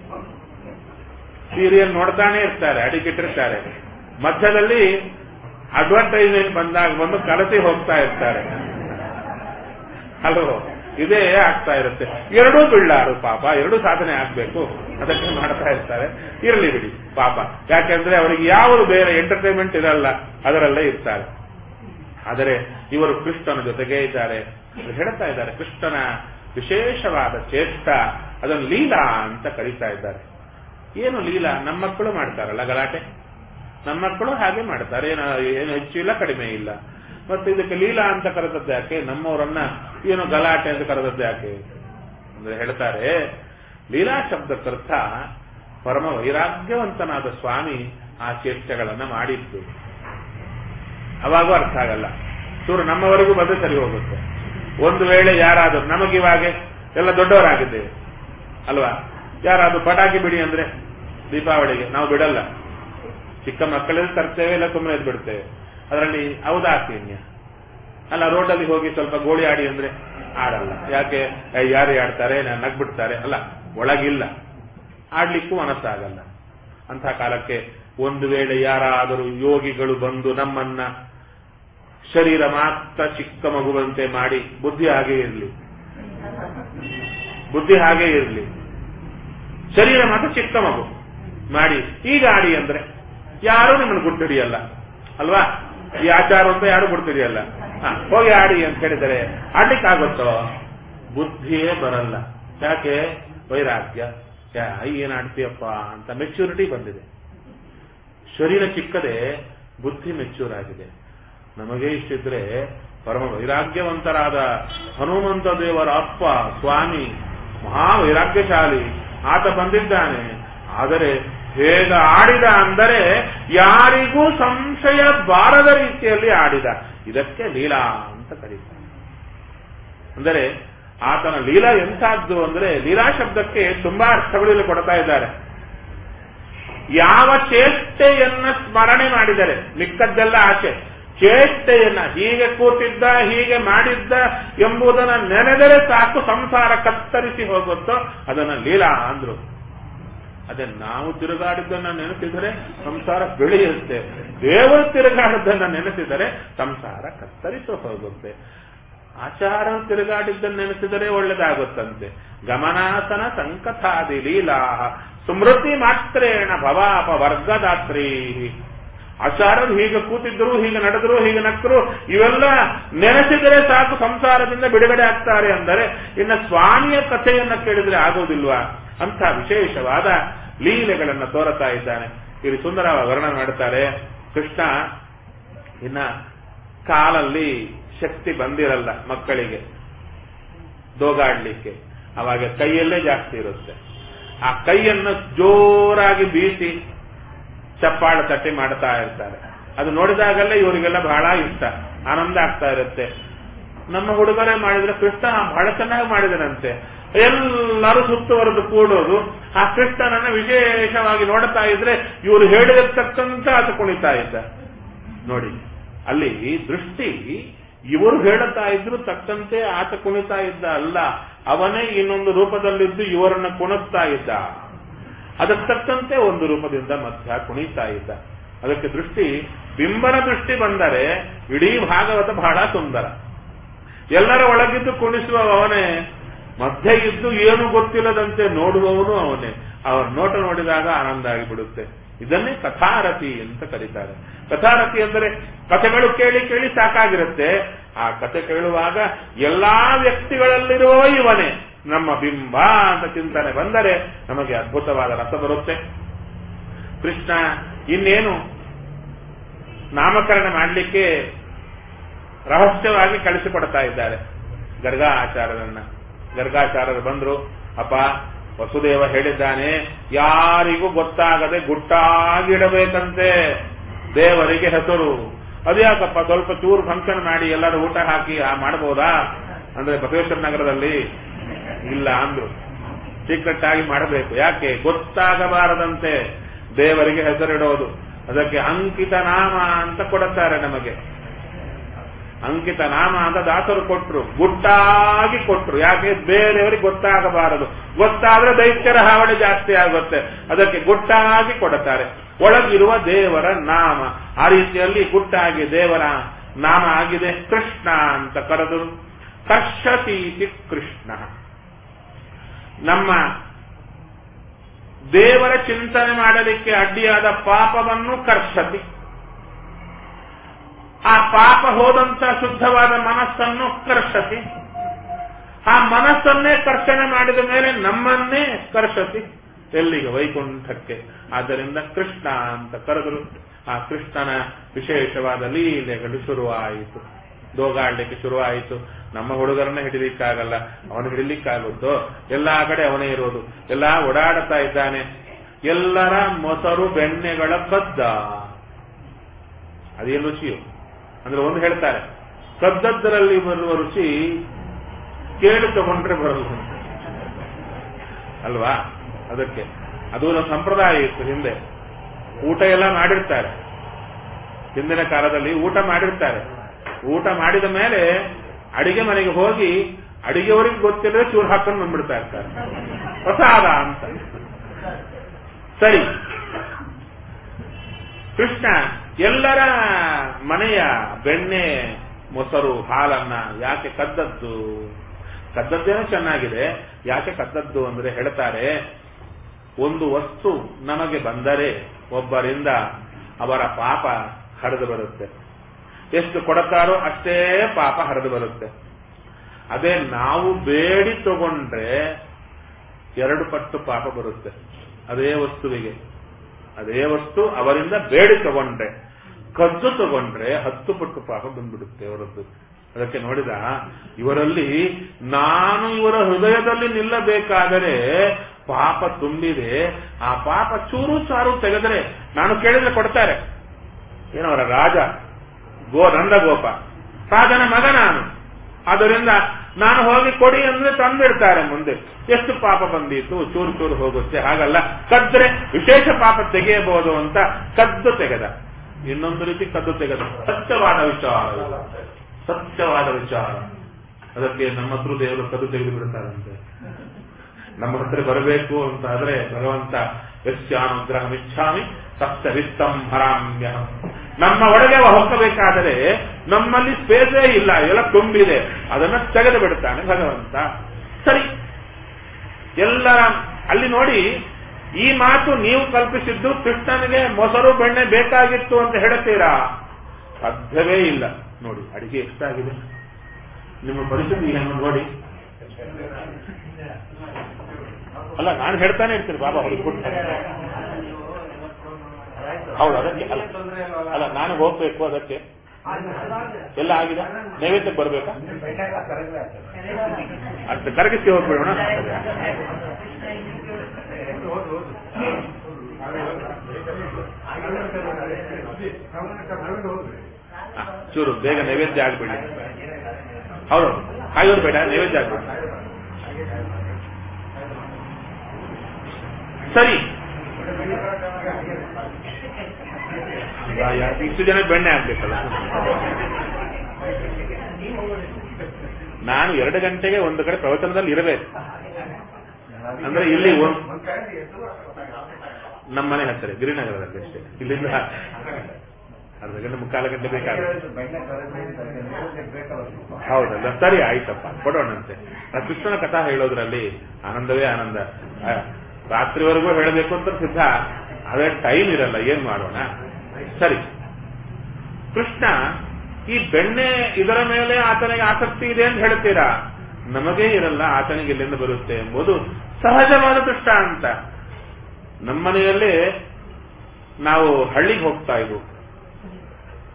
ಸೀರಿಯಲ್ ನೋಡ್ತಾನೆ ಇರ್ತಾರೆ ಅಡಿಗಿಟ್ಟಿರ್ತಾರೆ ಮಧ್ಯದಲ್ಲಿ ಅಡ್ವರ್ಟೈಸ್ಮೆಂಟ್ ಬಂದಾಗ ಬಂದು ಕಲಸಿ ಹೋಗ್ತಾ ಇರ್ತಾರೆ ಅಲ್ವೋ ಇದೇ ಆಗ್ತಾ ಇರುತ್ತೆ ಎರಡೂ ಬಿಳ್ಳಾರು ಪಾಪ ಎರಡೂ ಸಾಧನೆ ಆಗ್ಬೇಕು ಅದಕ್ಕೆ ಮಾಡ್ತಾ ಇರ್ತಾರೆ ಇರಲಿ ಬಿಡಿ ಪಾಪ ಯಾಕೆಂದ್ರೆ ಅವರಿಗೆ ಯಾವುದು ಬೇರೆ ಎಂಟರ್ಟೈನ್ಮೆಂಟ್ ಇರಲ್ಲ ಅದರಲ್ಲೇ ಇರ್ತಾರೆ ಆದರೆ ಇವರು ಕೃಷ್ಣನ ಜೊತೆಗೇ ಇದ್ದಾರೆ ಹೇಳ್ತಾ ಇದ್ದಾರೆ ಕೃಷ್ಣನ ವಿಶೇಷವಾದ ಚೇಷ್ಟ ಅದನ್ನು ಲೀಲಾ ಅಂತ ಕರೀತಾ ಇದ್ದಾರೆ ಏನು ಲೀಲಾ ನಮ್ಮ ಮಕ್ಕಳು ಮಾಡ್ತಾರಲ್ಲ ಗಲಾಟೆ ನಮ್ಮ ಮಕ್ಕಳು ಹಾಗೆ ಮಾಡ್ತಾರೆ ಏನು ಏನು ಹೆಚ್ಚು ಇಲ್ಲ ಕಡಿಮೆ ಇಲ್ಲ ಮತ್ತೆ ಇದಕ್ಕೆ ಲೀಲಾ ಅಂತ ಕರೆದದ್ದು ಯಾಕೆ ನಮ್ಮವರನ್ನ ಏನು ಗಲಾಟೆ ಅಂತ ಕರೆದದ್ದು ಯಾಕೆ ಅಂದ್ರೆ ಹೇಳ್ತಾರೆ ಲೀಲಾ ಶಬ್ದಕ್ಕರ್ಥ ಪರಮ ವೈರಾಗ್ಯವಂತನಾದ ಸ್ವಾಮಿ ಆ ಚೇಷ್ಟೆಗಳನ್ನ ಮಾಡಿದ್ದು ಅವಾಗೂ ಅರ್ಥ ಆಗಲ್ಲ ಚೂರು ನಮ್ಮವರೆಗೂ ಬಂದು ಸರಿ ಹೋಗುತ್ತೆ ಒಂದು ವೇಳೆ ಯಾರಾದರೂ ನಮಗಿವಾಗೆ ಎಲ್ಲ ದೊಡ್ಡವರಾಗಿದ್ದೇವೆ ಅಲ್ವಾ ಯಾರಾದ್ರೂ ಪಟಾಕಿ ಬಿಡಿ ಅಂದ್ರೆ ದೀಪಾವಳಿಗೆ ನಾವು ಬಿಡಲ್ಲ ಚಿಕ್ಕ ಮಕ್ಕಳಲ್ಲಿ ತರ್ತೇವೆ ಇಲ್ಲ ಸುಮ್ಮನೆ ಎದ್ದು ಬಿಡ್ತೇವೆ ಅದರಲ್ಲಿ ಔದಾಸೀನ್ಯ ಅಲ್ಲ ರೋಡಲ್ಲಿ ಹೋಗಿ ಸ್ವಲ್ಪ ಗೋಳಿ ಆಡಿ ಅಂದ್ರೆ ಆಡಲ್ಲ ಯಾಕೆ ಏ, ಯಾರು ಆಡ್ತಾರೆ ನಗ್ಬಿಡ್ತಾರೆ ಅಲ್ಲ ಒಳಗಿಲ್ಲ ಆಡ್ಲಿಕ್ಕೂ ಮನಸ್ಸಾಗಲ್ಲ ಅಂಥ ಕಾಲಕ್ಕೆ ಒಂದು ವೇಳೆ ಯಾರಾದರೂ ಯೋಗಿಗಳು ಬಂದು ನಮ್ಮನ್ನ ಶರೀರ ಮಾತ್ರ ಚಿಕ್ಕ ಮಗುವಂತೆ ಮಾಡಿ ಬುದ್ಧಿ ಹಾಗೆ ಇರಲಿ ಬುದ್ಧಿ ಹಾಗೆ ಇರಲಿ ಶರೀರ ಮಾತ್ರ ಚಿಕ್ಕ ಮಗು ಮಾಡಿ ಈಗ ಆಡಿ ಅಂದ್ರೆ ಯಾರು ನಿಮ್ಮನ್ನು ಗುಡ್ಡಿಡಿಯಲ್ಲ ಅಲ್ವಾ ಈ ಆಚಾರ ಅಂತ ಯಾರು ಗುಡ್ತಿಡಿಯಲ್ಲ ಹ, ಹೋಗಿ ಆಡಿ ಅಂತ ಹೇಳಿದರೆ ಆಡ್ಲಿಕ್ಕಾಗುತ್ತೋ ಬುದ್ಧಿಯೇ ಬರಲ್ಲ ಯಾಕೆ ವೈರಾಗ್ಯ ಯಾ, ಏನ್ ಆಡ್ತೀಯಪ್ಪ ಅಂತ ಮೆಚ್ಯೂರಿಟಿ ಬಂದಿದೆ ಶರೀರ ಚಿಕ್ಕದೆ ಬುದ್ಧಿ ಮೆಚ್ಯೂರ್ ಆಗಿದೆ ನಮಗೆ ಇಷ್ಟಿದ್ರೆ ಪರಮ ವೈರಾಗ್ಯವಂತರಾದ ಹನುಮಂತ ದೇವರ ಅಪ್ಪ ಸ್ವಾಮಿ ಮಹಾ ವೈರಾಗ್ಯಶಾಲಿ ಆತ ಬಂದಿದ್ದಾನೆ ಆದರೆ ಹೇಗ ಆಡಿದ ಅಂದರೆ ಯಾರಿಗೂ ಸಂಶಯ ಬಾರದ ರೀತಿಯಲ್ಲಿ ಆಡಿದ ಇದಕ್ಕೆ ಲೀಲಾ ಅಂತ ಕರೀತಾರೆ ಅಂದರೆ ಆತನ ಲೀಲಾ ಎಂಥದ್ದು ಅಂದ್ರೆ ಲೀಲಾ ಶಬ್ದಕ್ಕೆ ತುಂಬಾ ಅರ್ಥಗಳು ಇಲ್ಲಿ ಕೊಡ್ತಾ ಇದ್ದಾರೆ ಯಾವ ಚೇಷ್ಟೆಯನ್ನ ಸ್ಮರಣೆ ಮಾಡಿದರೆ ಮಿಕ್ಕದ್ದೆಲ್ಲ ಆಚೆ ಚೇಷ್ಟೆಯನ್ನ ಹೀಗೆ ಕೂತಿದ್ದ ಹೀಗೆ ಮಾಡಿದ್ದ ಎಂಬುದನ್ನ ನೆನೆದರೆ ಸಾಕು ಸಂಸಾರ ಕತ್ತರಿಸಿ ಹೋಗುತ್ತೋ ಅದನ್ನ ಲೀಲಾ ಅಂದ್ರು ಅದೇ ನಾವು ತಿರುಗಾಡಿದ್ದನ್ನ ನೆನೆಸಿದರೆ ಸಂಸಾರ ಬೆಳೆಯುತ್ತೆ ದೇವರು ತಿರುಗಾಡಿದ್ದನ್ನ ನೆನೆಸಿದರೆ ಸಂಸಾರ ಕತ್ತರಿಸಿ ಹೋಗುತ್ತೆ ಆಚಾರ ತಿರುಗಾಡಿದ್ದನ್ನು ನೆನೆಸಿದರೆ ಒಳ್ಳೆದಾಗುತ್ತಂತೆ ಗಮನಾಸನ ಸಂಕಥಾದಿ ಲೀಲಾ ಸ್ಮೃತಿ ಮಾತ್ರೇಣ ಭವಾಪ ವರ್ಗದಾತ್ರಿ ಆಚಾರ್ಯರು ಹೀಗೆ ಕೂತಿದ್ರು ಹೀಗೆ ನಡೆದ್ರು ಹೀಗೆ ನಕ್ಕರು ಇವೆಲ್ಲ ನೆನೆಸಿದರೆ ಸಾಕು ಸಂಸಾರದಿಂದ ಬಿಡುಗಡೆ ಆಗ್ತಾರೆ ಅಂದರೆ ಇನ್ನು ಸ್ವಾಮಿಯ ಕಥೆಯನ್ನ ಕೇಳಿದ್ರೆ ಆಗೋದಿಲ್ವಾ ಅಂತ ವಿಶೇಷವಾದ ಲೀಲೆಗಳನ್ನು ತೋರುತ್ತಾ ಇದ್ದಾನೆ ಇಲ್ಲಿ ಸುಂದರ ವರ್ಣನೆ ಮಾಡುತ್ತಾರೆ ಕೃಷ್ಣ ಇನ್ನ ಕಾಲಲ್ಲಿ ಶಕ್ತಿ ಬಂದಿರಲ್ಲ ಮಕ್ಕಳಿಗೆ ದೋಗಾಡ್ಲಿಕ್ಕೆ ಅವಾಗ ಕೈಯಲ್ಲೇ ಜಾಸ್ತಿ ಇರುತ್ತೆ ಆ ಕೈಯನ್ನು ಜೋರಾಗಿ ಬೀಸಿ ಚಪ್ಪಾಳ ತಟ್ಟಿ ಮಾಡ್ತಾ ಇರ್ತಾರೆ ಅದು ನೋಡಿದಾಗಲೇ ಇವರಿಗೆಲ್ಲ ಬಹಳ ಇಷ್ಟ ಆನಂದ ಆಗ್ತಾ ಇರುತ್ತೆ ನಮ್ಮ ಹುಡುಗರೇ ಮಾಡಿದ್ರೆ ಕೃಷ್ಣ ಬಹಳ ಚೆನ್ನಾಗಿ ಮಾಡಿದನಂತೆ ಎಲ್ಲರೂ ಸುತ್ತುವರೆದು ಕೂಡೋದು ಆ ಕೃಷ್ಣನನ್ನ ವಿಶೇಷವಾಗಿ ನೋಡ್ತಾ ಇದ್ರೆ ಇವರು ಹೇಳಿರತಕ್ಕಂತ ಆತ ಕುಣಿತಾ ಇದ್ದ ನೋಡಿ ಅಲ್ಲಿ ದೃಷ್ಟಿ ಇವರು ಹೇಳುತ್ತಾ ಇದ್ರು ತಕ್ಕಂತೆ ಆತ ಕುಣಿತಾ ಇದ್ದ ಅಲ್ಲ ಅವನೇ ಇನ್ನೊಂದು ರೂಪದಲ್ಲಿದ್ದು ಇವರನ್ನ ಕುಣಿಸ್ತಾ ಇದ್ದ ಅದಕ್ಕೆ ತಕ್ಕಂತೆ ಒಂದು ರೂಪದಿಂದ ಮಧ್ಯ ಕುಣಿತಾ ಇದ್ದ ಅದಕ್ಕೆ ದೃಷ್ಟಿ ಬಿಂಬನ ದೃಷ್ಟಿ ಬಂದರೆ ಇಡೀ ಭಾಗವತ ಬಹಳ ಸುಂದರ ಎಲ್ಲರ ಒಳಗಿದ್ದು ಕುಣಿಸುವ ಅವನೇ ಮಧ್ಯೆ ಇದ್ದು ಏನು ಗೊತ್ತಿಲ್ಲದಂತೆ ನೋಡುವವನು ಅವನೇ ಅವರ ನೋಟ ನೋಡಿದಾಗ ಆನಂದ ಆಗಿಬಿಡುತ್ತೆ ಇದನ್ನೇ ಕಥಾರತಿ ಅಂತ ಕರೀತಾರೆ ಕಥಾರತಿ ಅಂದರೆ ಕಥೆಗಳು ಕೇಳಿ ಕೇಳಿ ಸಾಕಾಗಿರುತ್ತೆ ಆ ಕಥೆ ಕೇಳುವಾಗ ಎಲ್ಲಾ ವ್ಯಕ್ತಿಗಳಲ್ಲಿರುವ ಇವನೇ ನಮ್ಮ ಬಿಂಬ ಅಂತ ಚಿಂತನೆ ಬಂದರೆ ನಮಗೆ ಅದ್ಭುತವಾದ ರಸ ಬರುತ್ತೆ ಕೃಷ್ಣ ಇನ್ನೇನು ನಾಮಕರಣ ಮಾಡಲಿಕ್ಕೆ ರಹಸ್ಯವಾಗಿ ಕಳಿಸಿಕೊಡ್ತಾ ಇದ್ದಾರೆ ಗರ್ಗಾಚಾರ್ಯರನ್ನ ಗರ್ಗಾಚಾರ್ಯರು ಬಂದ್ರು ಅಪ್ಪ ವಸುದೇವ ಹೇಳಿದ್ದಾನೆ ಯಾರಿಗೂ ಗೊತ್ತಾಗದೆ ಗುಟ್ಟಾಗಿಡಬೇಕಂತೆ ದೇವರಿಗೆ ಹೆಸರು ಅದ್ಯಾಕಪ್ಪ ಸ್ವಲ್ಪ ಚೂರು ಫಂಕ್ಷನ್ ಮಾಡಿ ಎಲ್ಲರೂ ಊಟ ಹಾಕಿ ಆ ಮಾಡಬಹುದಾ ಅಂದ್ರೆ ಬಸವೇಶ್ವರ ನಗರದಲ್ಲಿ ಇಲ್ಲ ಅಂದ್ರು ಸೀಕ್ರೆಟ್ ಆಗಿ ಮಾಡಬೇಕು ಯಾಕೆ ಗೊತ್ತಾಗಬಾರದಂತೆ ದೇವರಿಗೆ ಹೆಸರಿಡೋದು ಅದಕ್ಕೆ ಅಂಕಿತ ನಾಮ ಅಂತ ಕೊಡುತ್ತಾರೆ ನಮಗೆ ಅಂಕಿತ ನಾಮ ಅಂತ ದಾಸರು ಕೊಟ್ರು ಗುಟ್ಟಾಗಿ ಕೊಟ್ರು ಯಾಕೆ ಬೇರೆಯವರಿಗೆ ಗೊತ್ತಾಗಬಾರದು ಗೊತ್ತಾದ್ರೆ ದೈತ್ಯರ ಹಾವಳಿ ಜಾಸ್ತಿ ಆಗುತ್ತೆ ಅದಕ್ಕೆ ಗುಟ್ಟಾಗಿ ಕೊಡುತ್ತಾರೆ ಒಳಗಿರುವ ದೇವರ ನಾಮ ಆ ರೀತಿಯಲ್ಲಿ ಗುಟ್ಟಾಗಿ ದೇವರ ನಾಮ ಆಗಿದೆ ಕೃಷ್ಣ ಅಂತ ಕರೆದು ಕರ್ಷತೀತಿ ಕೃಷ್ಣ ನಮ್ಮ ದೇವರ ಚಿಂತನೆ ಮಾಡಲಿಕ್ಕೆ ಅಡ್ಡಿಯಾದ ಪಾಪವನ್ನು ಕರ್ಷತಿ ಆ ಪಾಪ ಹೋದಂತ ಶುದ್ಧವಾದ ಮನಸ್ಸನ್ನು ಕರ್ಷತಿ ಆ ಮನಸ್ಸನ್ನೇ ಕರ್ಷಣೆ ಮಾಡಿದ ಮೇಲೆ ನಮ್ಮನ್ನೇ ಕರ್ಷತಿ ಎಲ್ಲಿಗೆ ವೈಕುಂಠಕ್ಕೆ ಆದ್ದರಿಂದ ಕೃಷ್ಣ ಅಂತ ಕರೆದರು ಆ ಕೃಷ್ಣನ ವಿಶೇಷವಾದ ಲೀಲೆಗಳು ಶುರುವಾಯಿತು ದೋಗಾಡ್ಲಿಕ್ಕೆ ಶುರುವಾಯಿತು ನಮ್ಮ ಹುಡುಗರನ್ನ ಹಿಡಿಲಿಕ್ಕಾಗಲ್ಲ ಅವನು ಹಿಡಿಲಿಕ್ಕಾಗುತ್ತೋ ಎಲ್ಲಾ ಕಡೆ ಅವನೇ ಇರೋದು ಎಲ್ಲ ಓಡಾಡುತ್ತಾ ಇದ್ದಾನೆ ಎಲ್ಲರ ಮೊಸರು ಬೆಣ್ಣೆಗಳ ಕದ್ದ ಅದೇನು ರುಚಿಯು ಅಂದ್ರೆ ಒಂದು ಹೇಳ್ತಾರೆ ಕದ್ದದ್ದರಲ್ಲಿ ಬರುವ ರುಚಿ ಕೇಳಿ ತಗೊಂಡ್ರೆ ಬರಲ್ಲ ಅಲ್ವಾ ಅದಕ್ಕೆ ಅದು ನಮ್ಮ ಸಂಪ್ರದಾಯ ಇತ್ತು ಹಿಂದೆ ಊಟ ಎಲ್ಲ ಮಾಡಿರ್ತಾರೆ ಹಿಂದಿನ ಕಾಲದಲ್ಲಿ ಊಟ ಮಾಡಿರ್ತಾರೆ ಊಟ ಮಾಡಿದ ಮೇಲೆ ಅಡಿಗೆ ಮನೆಗೆ ಹೋಗಿ ಅಡಿಗೆವರಿಗೆ ಗೊತ್ತಿಲ್ಲದೆ ಚೂರು ಹಾಕೊಂಡು ಬಂದ್ಬಿಡ್ತಾ ಇರ್ತಾರೆ ಪ್ರಸಾದ ಅಂತ ಸರಿ ಕೃಷ್ಣ ಎಲ್ಲರ ಮನೆಯ ಬೆಣ್ಣೆ ಮೊಸರು ಹಾಲನ್ನ ಯಾಕೆ ಕದ್ದದ್ದು ಕದ್ದದ್ದೇನೋ ಚೆನ್ನಾಗಿದೆ ಯಾಕೆ ಕದ್ದದ್ದು ಅಂದ್ರೆ ಹೇಳ್ತಾರೆ ಒಂದು ವಸ್ತು ನಮಗೆ ಬಂದರೆ ಒಬ್ಬರಿಂದ ಅವರ ಪಾಪ ಹರಿದು ಬರುತ್ತೆ ಎಷ್ಟು ಕೊಡುತ್ತಾರೋ ಅಷ್ಟೇ ಪಾಪ ಹರಿದು ಬರುತ್ತೆ ಅದೇ ನಾವು ಬೇಡಿ ತಗೊಂಡ್ರೆ ಎರಡು ಪಟ್ಟು ಪಾಪ ಬರುತ್ತೆ ಅದೇ ವಸ್ತುವಿಗೆ ಅದೇ ವಸ್ತು ಅವರಿಂದ ಬೇಡಿ ತಗೊಂಡ್ರೆ ಕದ್ದು ತಗೊಂಡ್ರೆ ಹತ್ತು ಪಟ್ಟು ಪಾಪ ಬಂದ್ಬಿಡುತ್ತೆ ಅವರದ್ದು ಅದಕ್ಕೆ ನೋಡಿದ ಇವರಲ್ಲಿ ನಾನು ಇವರ ಹೃದಯದಲ್ಲಿ ನಿಲ್ಲಬೇಕಾದರೆ ಪಾಪ ತುಂಬಿದೆ ಆ ಪಾಪ ಚೂರು ಚಾರು ತೆಗೆದರೆ ನಾನು ಕೇಳಿದ್ರೆ ಕೊಡ್ತಾರೆ ಏನವರ ರಾಜ ಗೋ ನಂದಗೋಪ ರಾಜನ ಮಗ ನಾನು ಆದ್ದರಿಂದ ನಾನು ಹೋಗಿ ಕೊಡಿ ಅಂದ್ರೆ ತಂದಿಡ್ತಾರೆ ಮುಂದೆ ಎಷ್ಟು ಪಾಪ ಬಂದಿತ್ತು ಚೂರು ಚೂರು ಹೋಗುತ್ತೆ ಹಾಗಲ್ಲ ಕದ್ರೆ ವಿಶೇಷ ಪಾಪ ತೆಗೆಯಬಹುದು ಅಂತ ಕದ್ದು ತೆಗೆದ ಇನ್ನೊಂದು ರೀತಿ ಕದ್ದು ತೆಗೆದ ಸತ್ಯವಾದ ವಿಚಾರ ಇದು. ಸತ್ಯವಾದ ವಿಚಾರ ಅದಕ್ಕೆ ನಮ್ಮ ಹತ್ರ ದೇವರು ಕದ್ದು ತೆಗೆದು ಬಿಡ್ತಾರಂತೆ ನಮ್ಮ ಹತ್ರ ಬರಬೇಕು ಅಂತ ಆದ್ರೆ ಭಗವಂತ ಯಸ್ಯಾನುಗ್ರಹ ಇಚ್ಛಾಮಿ ಸಪ್ತವಿತ್ತಂ ಹರಾಮ್ಯ ನಮ್ಮ ಒಳಗೆ ಹೊಕ್ಕಬೇಕಾದರೆ ನಮ್ಮಲ್ಲಿ ಸ್ಪೇಸೇ ಇಲ್ಲ ಎಲ್ಲ ತುಂಬಿದೆ ಅದನ್ನ ತೆಗೆದು ಬಿಡ್ತಾನೆ ಭಗವಂತ ಸರಿ ಎಲ್ಲರ ಅಲ್ಲಿ ನೋಡಿ ಈ ಮಾತು ನೀವು ಕಲ್ಪಿಸಿದ್ದು ಕೃಷ್ಣನಿಗೆ ಮೊಸರು ಬೆಣ್ಣೆ ಬೇಕಾಗಿತ್ತು ಅಂತ ಹೇಳುತ್ತೀರಾ ಸಾಧ್ಯವೇ ಇಲ್ಲ ನೋಡಿ ಅಡಿಗೆ ಎಷ್ಟಾಗಿದೆ ನಿಮ್ಮ ಪರಿಸ್ಥಿತಿ ಏನು ನೋಡಿ ಅಲ್ಲ ನಾನು ಹೇಳ್ತಾನೆ ಇರ್ತೀನಿ ಬಾಬಾ ಹೊರದ್ಬಿಟ್ಟು ಹೌದು ಅದಕ್ಕೆ ಅಲ್ಲ ಅಲ್ಲ ನಾನು ಹೋಗ್ಬೇಕು ಅದಕ್ಕೆ ಎಲ್ಲ ಆಗಿದೆ ನೈವೇದ್ಯಕ್ಕೆ ಬರ್ಬೇಕಾ ಅಷ್ಟು ಕರಗಿಸಿ ಹೋಗ್ಬಿಡೋಣ ಆ, ಚೂರು ಬೇಗ ನೈವೇದ್ಯ ಆಗ್ಬಿಡಿ ಹೌದು ಕಾಯೋದು ಬೇಡ ನೈವೇದ್ಯ ಆಗ್ಬಿಡಿ ಸರಿ ಯಾ- ಇಷ್ಟು ಜನ ಬೆಣ್ಣೆ ಆಗ್ಬೇಕಲ್ಲ ನಾನು ಎರಡು ಗಂಟೆಗೆ ಒಂದು ಕಡೆ ಪ್ರವಚನದಲ್ಲಿ ಇರಬೇಕು ಅಂದ್ರೆ ಇಲ್ಲಿ ಒಂದ್- ನಮ್ಮ ಮನೆ ಹತ್ತಿರ ಗಿರಿನಗರದಲ್ಲಿ ಅಷ್ಟೇ ಇಲ್ಲಿಂದ ಅರ್ಧ ಗಂಟೆ ಮುಕ್ಕಾಲು ಗಂಟೆ ಬೇಕಾಗುತ್ತೆ ಹೌದಲ್ಲ ಸರಿ ಆಯ್ತಪ್ಪ ಕೊಡೋಣಂತೆ ಆ ಕೃಷ್ಣನ ಕಥಾ ಹೇಳೋದ್ರಲ್ಲಿ ಆನಂದವೇ ಆನಂದ ಆ, ರಾತ್ರಿವರೆಗೂ ಹೇಳಬೇಕು ಅಂತ ಸಿದ್ಧ ಅದೇ ಟೈಮ್ ಇರಲ್ಲ ಏನ್ ಮಾಡೋಣ ಸರಿ ಕೃಷ್ಣ ಈ ಬೆಣ್ಣೆ ಇದರ ಮೇಲೆ ಆತನಿಗೆ ಆಸಕ್ತಿ ಇದೆ ಅಂತ ಹೇಳ್ತೀರಾ ನಮಗೇ ಇರಲ್ಲ ಆತನಿಗೆ ಇಲ್ಲಿಂದ ಬರುತ್ತೆ ಎಂಬುದು ಸಹಜವಾದ ದೃಷ್ಟ ಅಂತ ನಮ್ಮನೆಯಲ್ಲಿ ನಾವು ಹಳ್ಳಿಗೆ ಹೋಗ್ತಾ ಇದ್ವು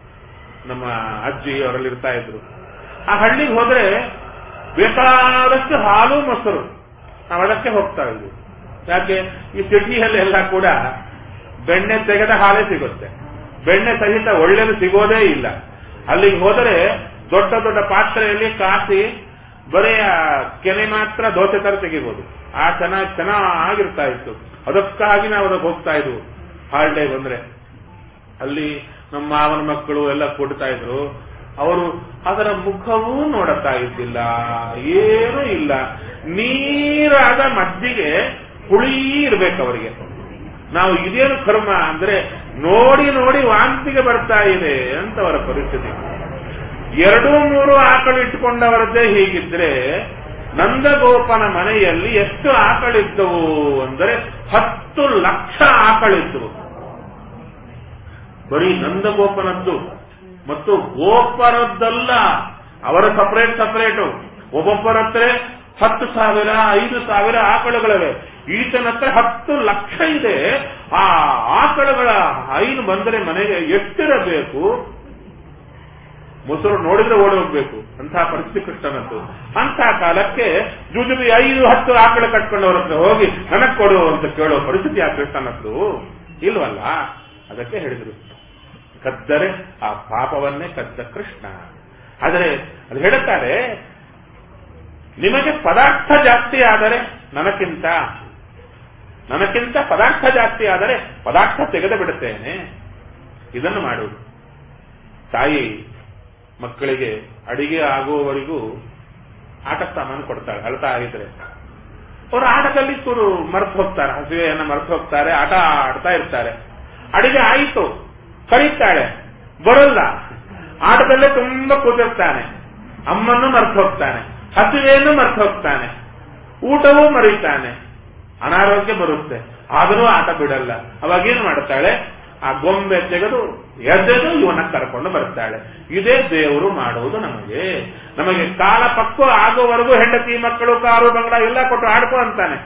ನಮ್ಮ ಅಜ್ಜಿ ಅವರಲ್ಲಿ ಇರ್ತಾ ಇದ್ರು ಆ ಹಳ್ಳಿಗೆ ಹೋದ್ರೆ ಬೇಕಾದಷ್ಟು ಹಾಲು ಮೊಸರು ನಾವು ಅದಕ್ಕೆ ಹೋಗ್ತಾ ಇದ್ವಿ ಯಾಕೆ ಈ ಸಿಟಿಯಲ್ಲಿ ಎಲ್ಲ ಕೂಡ ಬೆಣ್ಣೆ ತೆಗೆದ ಹಾಲೇ ಸಿಗುತ್ತೆ ಬೆಣ್ಣೆ ಸಹಿತ ಒಳ್ಳೇದು ಸಿಗೋದೇ ಇಲ್ಲ ಅಲ್ಲಿಗೆ ಹೋದರೆ ದೊಡ್ಡ ದೊಡ್ಡ ಪಾತ್ರೆಯಲ್ಲಿ ಕಾಸಿ ಬರೀ ಆ ಕೆನೆ ಮಾತ್ರ ದೋಸೆ ತರ ತೆಗಿಬಹುದು ಆ ಚೆನ್ನಾಗಿ ಚೆನ್ನಾಗಿರ್ತಾ ಇತ್ತು ಅದಕ್ಕಾಗಿ ನಾವು ಅದಕ್ಕೆ ಹೋಗ್ತಾ ಇದ್ವು ಹಾಲ್ಡೇ ಬಂದ್ರೆ ಅಲ್ಲಿ ನಮ್ಮ ಮಾವನ ಮಕ್ಕಳು ಎಲ್ಲ ಕೊಡ್ತಾ ಇದ್ರು ಅವರು ಅದರ ಮುಖವೂ ನೋಡುತ್ತಾ ಇದ್ದಿಲ್ಲ ಏನೂ ಇಲ್ಲ ನೀರಾದ ಮಜ್ಜಿಗೆ ಹುಳಿ ಇರ್ಬೇಕು ಅವರಿಗೆ ನಾವು ಇದೇನು ಕರ್ಮ ಅಂದ್ರೆ ನೋಡಿ ನೋಡಿ ವಾಂತಿಗೆ ಬರ್ತಾ ಇದೆ ಅಂತ ಅವರ ಪರಿಸ್ಥಿತಿ ಎರಡು ಮೂರು ಆಕಳು ಇಟ್ಟುಕೊಂಡವರದ್ದೇ ಹೀಗಿದ್ರೆ ನಂದಗೋಪನ ಮನೆಯಲ್ಲಿ ಎಷ್ಟು ಆಕಳಿದ್ದವು ಅಂದರೆ ಹತ್ತು ಲಕ್ಷ ಆಕಳಿದ್ದವು ಬರೀ ನಂದಗೋಪನದ್ದು ಮತ್ತು ಗೋಪರದ್ದಲ್ಲ ಅವರ ಸಪರೇಟ್ ಸಪರೇಟು ಒಬ್ಬೊಬ್ಬರ ಹತ್ರ ಹತ್ತು ಸಾವಿರ ಐದು ಸಾವಿರ ಆಕಳುಗಳಿವೆ ಈತನ ಹತ್ರ ಹತ್ತು ಲಕ್ಷ ಇದೆ ಆ ಆಕಳುಗಳ ಐನು ಬಂದರೆ ಮನೆಗೆ ಎಷ್ಟಿರಬೇಕು ಮೊಸರು ನೋಡಿದ್ರೆ ಓಡಿ ಹೋಗ್ಬೇಕು ಅಂತಹ ಪರಿಸ್ಥಿತಿ ಕೃಷ್ಣನದ್ದು ಅಂತಹ ಕಾಲಕ್ಕೆ ಜುಜುಬಿ ಐದು ಹತ್ತು ಆಕಳು ಕಟ್ಕೊಂಡವ್ರ ಹತ್ರ ಹೋಗಿ ನನಗ್ ಕೊಡು ಅಂತ ಕೇಳೋ ಪರಿಸ್ಥಿತಿ ಆ ಕೃಷ್ಣನದ್ದು ಇಲ್ವಲ್ಲ ಅದಕ್ಕೆ ಹೇಳಿದ್ರು ಕದ್ದರೆ ಆ ಪಾಪವನ್ನೇ ಕದ್ದ ಕೃಷ್ಣ ಆದರೆ ಅದು ಹೇಳುತ್ತಾರೆ ನಿಮಗೆ ಪದಾರ್ಥ ಜಾಸ್ತಿ ಆದರೆ ನನಕ್ಕಿಂತ ನನಕ್ಕಿಂತ ಪದಾರ್ಥ ಜಾಸ್ತಿ ಆದರೆ ಪದಾರ್ಥ ತೆಗೆದು ಬಿಡುತ್ತೇನೆ ಇದನ್ನು ಮಾಡುವುದು ತಾಯಿ ಮಕ್ಕಳಿಗೆ ಅಡಿಗೆ ಆಗುವವರೆಗೂ ಆಟ ಸಾಮಾನು ಕೊಡ್ತಾಳೆ ಅಳ್ತಾ ಆಗಿದ್ರೆ ಅವರು ಆಟದಲ್ಲಿ ಚೂರು ಮರೆತು ಹೋಗ್ತಾರೆ ಹಸಿವೆಯನ್ನ ಮರೆತು ಹೋಗ್ತಾರೆ ಆಟ ಆಡ್ತಾ ಇರ್ತಾರೆ ಅಡಿಗೆ ಆಯಿತು ಕರೀತಾಳೆ ಬರಲ್ಲ ಆಟದಲ್ಲೇ ತುಂಬಾ ಕೂತಿರ್ತಾನೆ ಅಮ್ಮನ್ನು ಮರೆತು ಹೋಗ್ತಾನೆ ಹಸಿವೆಯನ್ನು ಮರೆತು ಹೋಗ್ತಾನೆ ಊಟವೂ ಮರೀತಾನೆ ಅನಾರೋಗ್ಯ ಬರುತ್ತೆ ಆದರೂ ಆಟ ಬಿಡಲ್ಲ ಅವಾಗೇನು ಮಾಡ್ತಾಳೆ ಆ ಗೊಂಬೆ ತೆಗೆದು ಎದ್ದೆದು ಇವನ ಕರ್ಕೊಂಡು ಬರ್ತಾಳೆ ಇದೇ ದೇವರು ಮಾಡುವುದು ನಮಗೆ ನಮಗೆ ಕಾಲ ಪಕ್ವ ಆಗುವವರೆಗೂ ಹೆಂಡತಿ ಮಕ್ಕಳು ಕಾರು ಬಂಗಡ ಎಲ್ಲ ಕೊಟ್ಟು ಆಡ್ಕೊ ಅಂತಾನೆ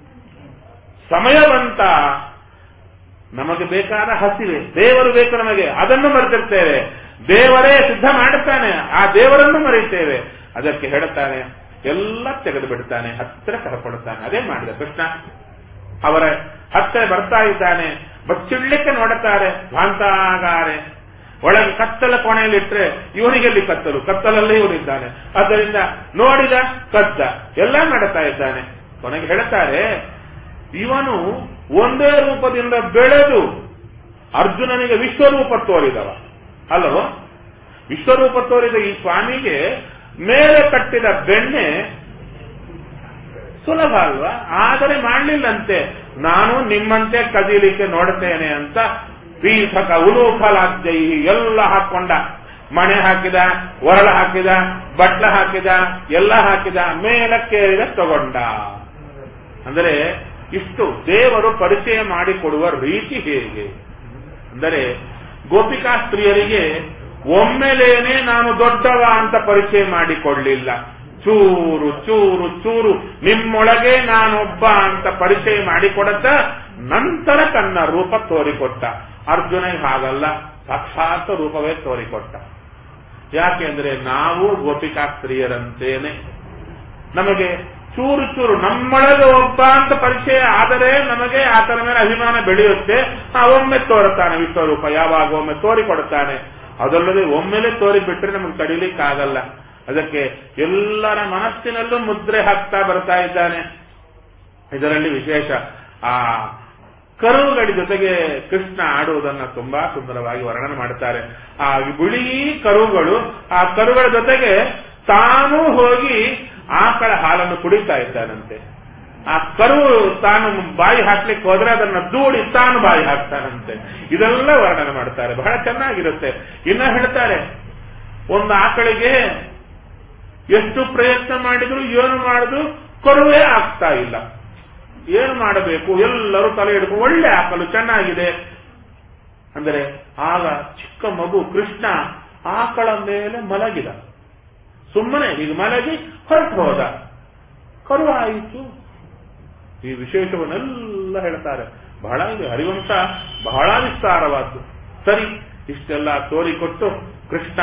ಸಮಯವಂತ ನಮಗೆ ಬೇಕಾದ ಹಸಿವೆ ದೇವರು ಬೇಕು ನಮಗೆ ಅದನ್ನು ಮರೆತಿರ್ತೇವೆ ದೇವರೇ ಸಿದ್ಧ ಮಾಡುತ್ತಾನೆ ಆ ದೇವರನ್ನು ಮರೆಯುತ್ತೇವೆ ಅದಕ್ಕೆ ಹೇಳುತ್ತಾನೆ ಎಲ್ಲ ತೆಗೆದು ಬಿಡ್ತಾನೆ ಹತ್ತಿರ ಕರ್ಕೊಡುತ್ತಾನೆ ಅದೇ ಮಾಡಿದ ಕೃಷ್ಣ ಅವರ ಹತ್ತಿರ ಬರ್ತಾ ಇದ್ದಾನೆ ಬಚ್ಚಿಡ್ಲಿಕ್ಕೆ ನೋಡುತ್ತಾರೆ ಭಾಂತಾಗಾರೆ ಒಳಗೆ ಕತ್ತಲ ಕೋಣೆಯಲ್ಲಿಟ್ರೆ ಇವನಿಗೆಲ್ಲಿ ಕತ್ತಲು ಕತ್ತಲಲ್ಲಿ ಇವನಿದ್ದಾನೆ ಆದ್ದರಿಂದ ನೋಡಿದ ಕದ್ದ ಎಲ್ಲ ಮಾಡುತ್ತಾ ಇದ್ದಾನೆ ಕೊನೆಗೆ ಹೇಳುತ್ತಾರೆ ಇವನು ಒಂದೇ ರೂಪದಿಂದ ಬೆಳೆದು ಅರ್ಜುನನಿಗೆ ವಿಶ್ವರೂಪ ತೋರಿದವ ಅಲ್ಲವೋ ವಿಶ್ವರೂಪ ತೋರಿದ ಈ ಸ್ವಾಮಿಗೆ ಮೇಲೆ ಕಟ್ಟಿದ ಬೆಣ್ಣೆ ಸುಲಭ ಅಲ್ವಾ ಆದರೆ ಮಾಡಲಿಲ್ಲಂತೆ ನಾನು ನಿಮ್ಮಂತೆ ಕದೀಲಿಕ್ಕೆ ನೋಡುತ್ತೇನೆ ಅಂತ ಪೀಠಕ ಉಲೂಫಲಾದ್ಯೈ ಎಲ್ಲ ಹಾಕೊಂಡ ಮಣೆ ಹಾಕಿದ ಒರಳ ಹಾಕಿದ ಬಟ್ಲ ಹಾಕಿದ ಎಲ್ಲ ಹಾಕಿದ ಮೇಲಕ್ಕೇರಿದ ತಗೊಂಡ ಅಂದರೆ ಇಷ್ಟು ದೇವರು ಪರಿಚಯ ಮಾಡಿಕೊಡುವ ರೀತಿ ಹೇಗೆ ಅಂದರೆ ಗೋಪಿಕಾ ಸ್ತ್ರೀಯರಿಗೆ ಒಮ್ಮೆಲೇನೆ ನಾನು ದೊಡ್ಡವ ಅಂತ ಪರಿಚಯ ಮಾಡಿಕೊಳ್ಳಿಲ್ಲ ಚೂರು ಚೂರು ಚೂರು ನಿಮ್ಮೊಳಗೆ ನಾನೊಬ್ಬ ಅಂತ ಪರಿಚಯ ಮಾಡಿಕೊಡತ್ತ ನಂತರ ತನ್ನ ರೂಪ ತೋರಿಕೊಟ್ಟ ಅರ್ಜುನಿಗೆ ಹಾಗಲ್ಲ ಸಾಕ್ಷಾತ್ ರೂಪವೇ ತೋರಿಕೊಟ್ಟ ಯಾಕೆಂದ್ರೆ ನಾವು ಗೋಪಿಕಾ ಸ್ತ್ರೀಯರಂತೇನೆ ನಮಗೆ ಚೂರು ಚೂರು ನಮ್ಮೊಳಗೆ ಒಬ್ಬ ಅಂತ ಪರಿಚಯ ಆದರೆ ನಮಗೆ ಆತನ ಮೇಲೆ ಅಭಿಮಾನ ಬೆಳೆಯುತ್ತೆ ಆ ಒಮ್ಮೆ ತೋರುತ್ತಾನೆ ವಿಶ್ವರೂಪ ಯಾವಾಗ ಒಮ್ಮೆ ತೋರಿಕೊಡುತ್ತಾನೆ ಅದಲ್ಲದೆ ಒಮ್ಮೆಲೆ ತೋರಿ ಬಿಟ್ರೆ ನಮಗೆ ತಡಿಲಿಕ್ಕಾಗಲ್ಲ ಅದಕ್ಕೆ ಎಲ್ಲರ ಮನಸ್ಸಿನಲ್ಲೂ ಮುದ್ರೆ ಹಾಕ್ತಾ ಬರ್ತಾ ಇದ್ದಾನೆ ಇದರಲ್ಲಿ ವಿಶೇಷ ಆ ಕರುಗಳ ಜೊತೆಗೆ ಕೃಷ್ಣ ಆಡುವುದನ್ನ ತುಂಬಾ ಸುಂದರವಾಗಿ ವರ್ಣನೆ ಮಾಡುತ್ತಾರೆ ಆ ಬಿಳಿ ಕರುಗಳು ಆ ಕರುಗಳ ಜೊತೆಗೆ ತಾನೂ ಹೋಗಿ ಆಕಳ ಹಾಲನ್ನು ಕುಡಿತಾ ಇದ್ದಾನಂತೆ ಆ ಕರು ತಾನು ಬಾಯಿ ಹಾಕ್ಲಿಕ್ಕೆ ಹೋದ್ರೆ ಅದನ್ನ ದೂಡಿ ತಾನು ಬಾಯಿ ಹಾಕ್ತಾನಂತೆ ಇದೆಲ್ಲ ವರ್ಣನೆ ಮಾಡ್ತಾರೆ ಬಹಳ ಚೆನ್ನಾಗಿರುತ್ತೆ ಇನ್ನ ಹೇಳ್ತಾರೆ ಒಂದು ಆಕಳಿಗೆ ಎಷ್ಟು ಪ್ರಯತ್ನ ಮಾಡಿದ್ರು ಏನು ಮಾಡಿದ್ರು ಕರುವೇ ಆಗ್ತಾ ಇಲ್ಲ ಏನು ಮಾಡಬೇಕು ಎಲ್ಲರೂ ತಲೆ ಹಿಡ್ಕೊಂಡು ಒಳ್ಳೆ ಆಕಲು ಚೆನ್ನಾಗಿದೆ ಅಂದರೆ ಆಗ ಚಿಕ್ಕ ಮಗು ಕೃಷ್ಣ ಆಕಳ ಮೇಲೆ ಮಲಗಿದ ಸುಮ್ಮನೆ ಹೀಗೆ ಮಲಗಿ ಹೊರಟು ಹೋದ ಕರು ಆಯಿತು ಈ ವಿಶೇಷವನ್ನೆಲ್ಲ ಹೇಳ್ತಾರೆ ಬಹಳ ಇದೆ ಹರಿವಂಶ ಬಹಳ ವಿಸ್ತಾರವಾದ್ದು ಸರಿ ಇಷ್ಟೆಲ್ಲ ತೋರಿಕೊಟ್ಟು ಕೃಷ್ಣ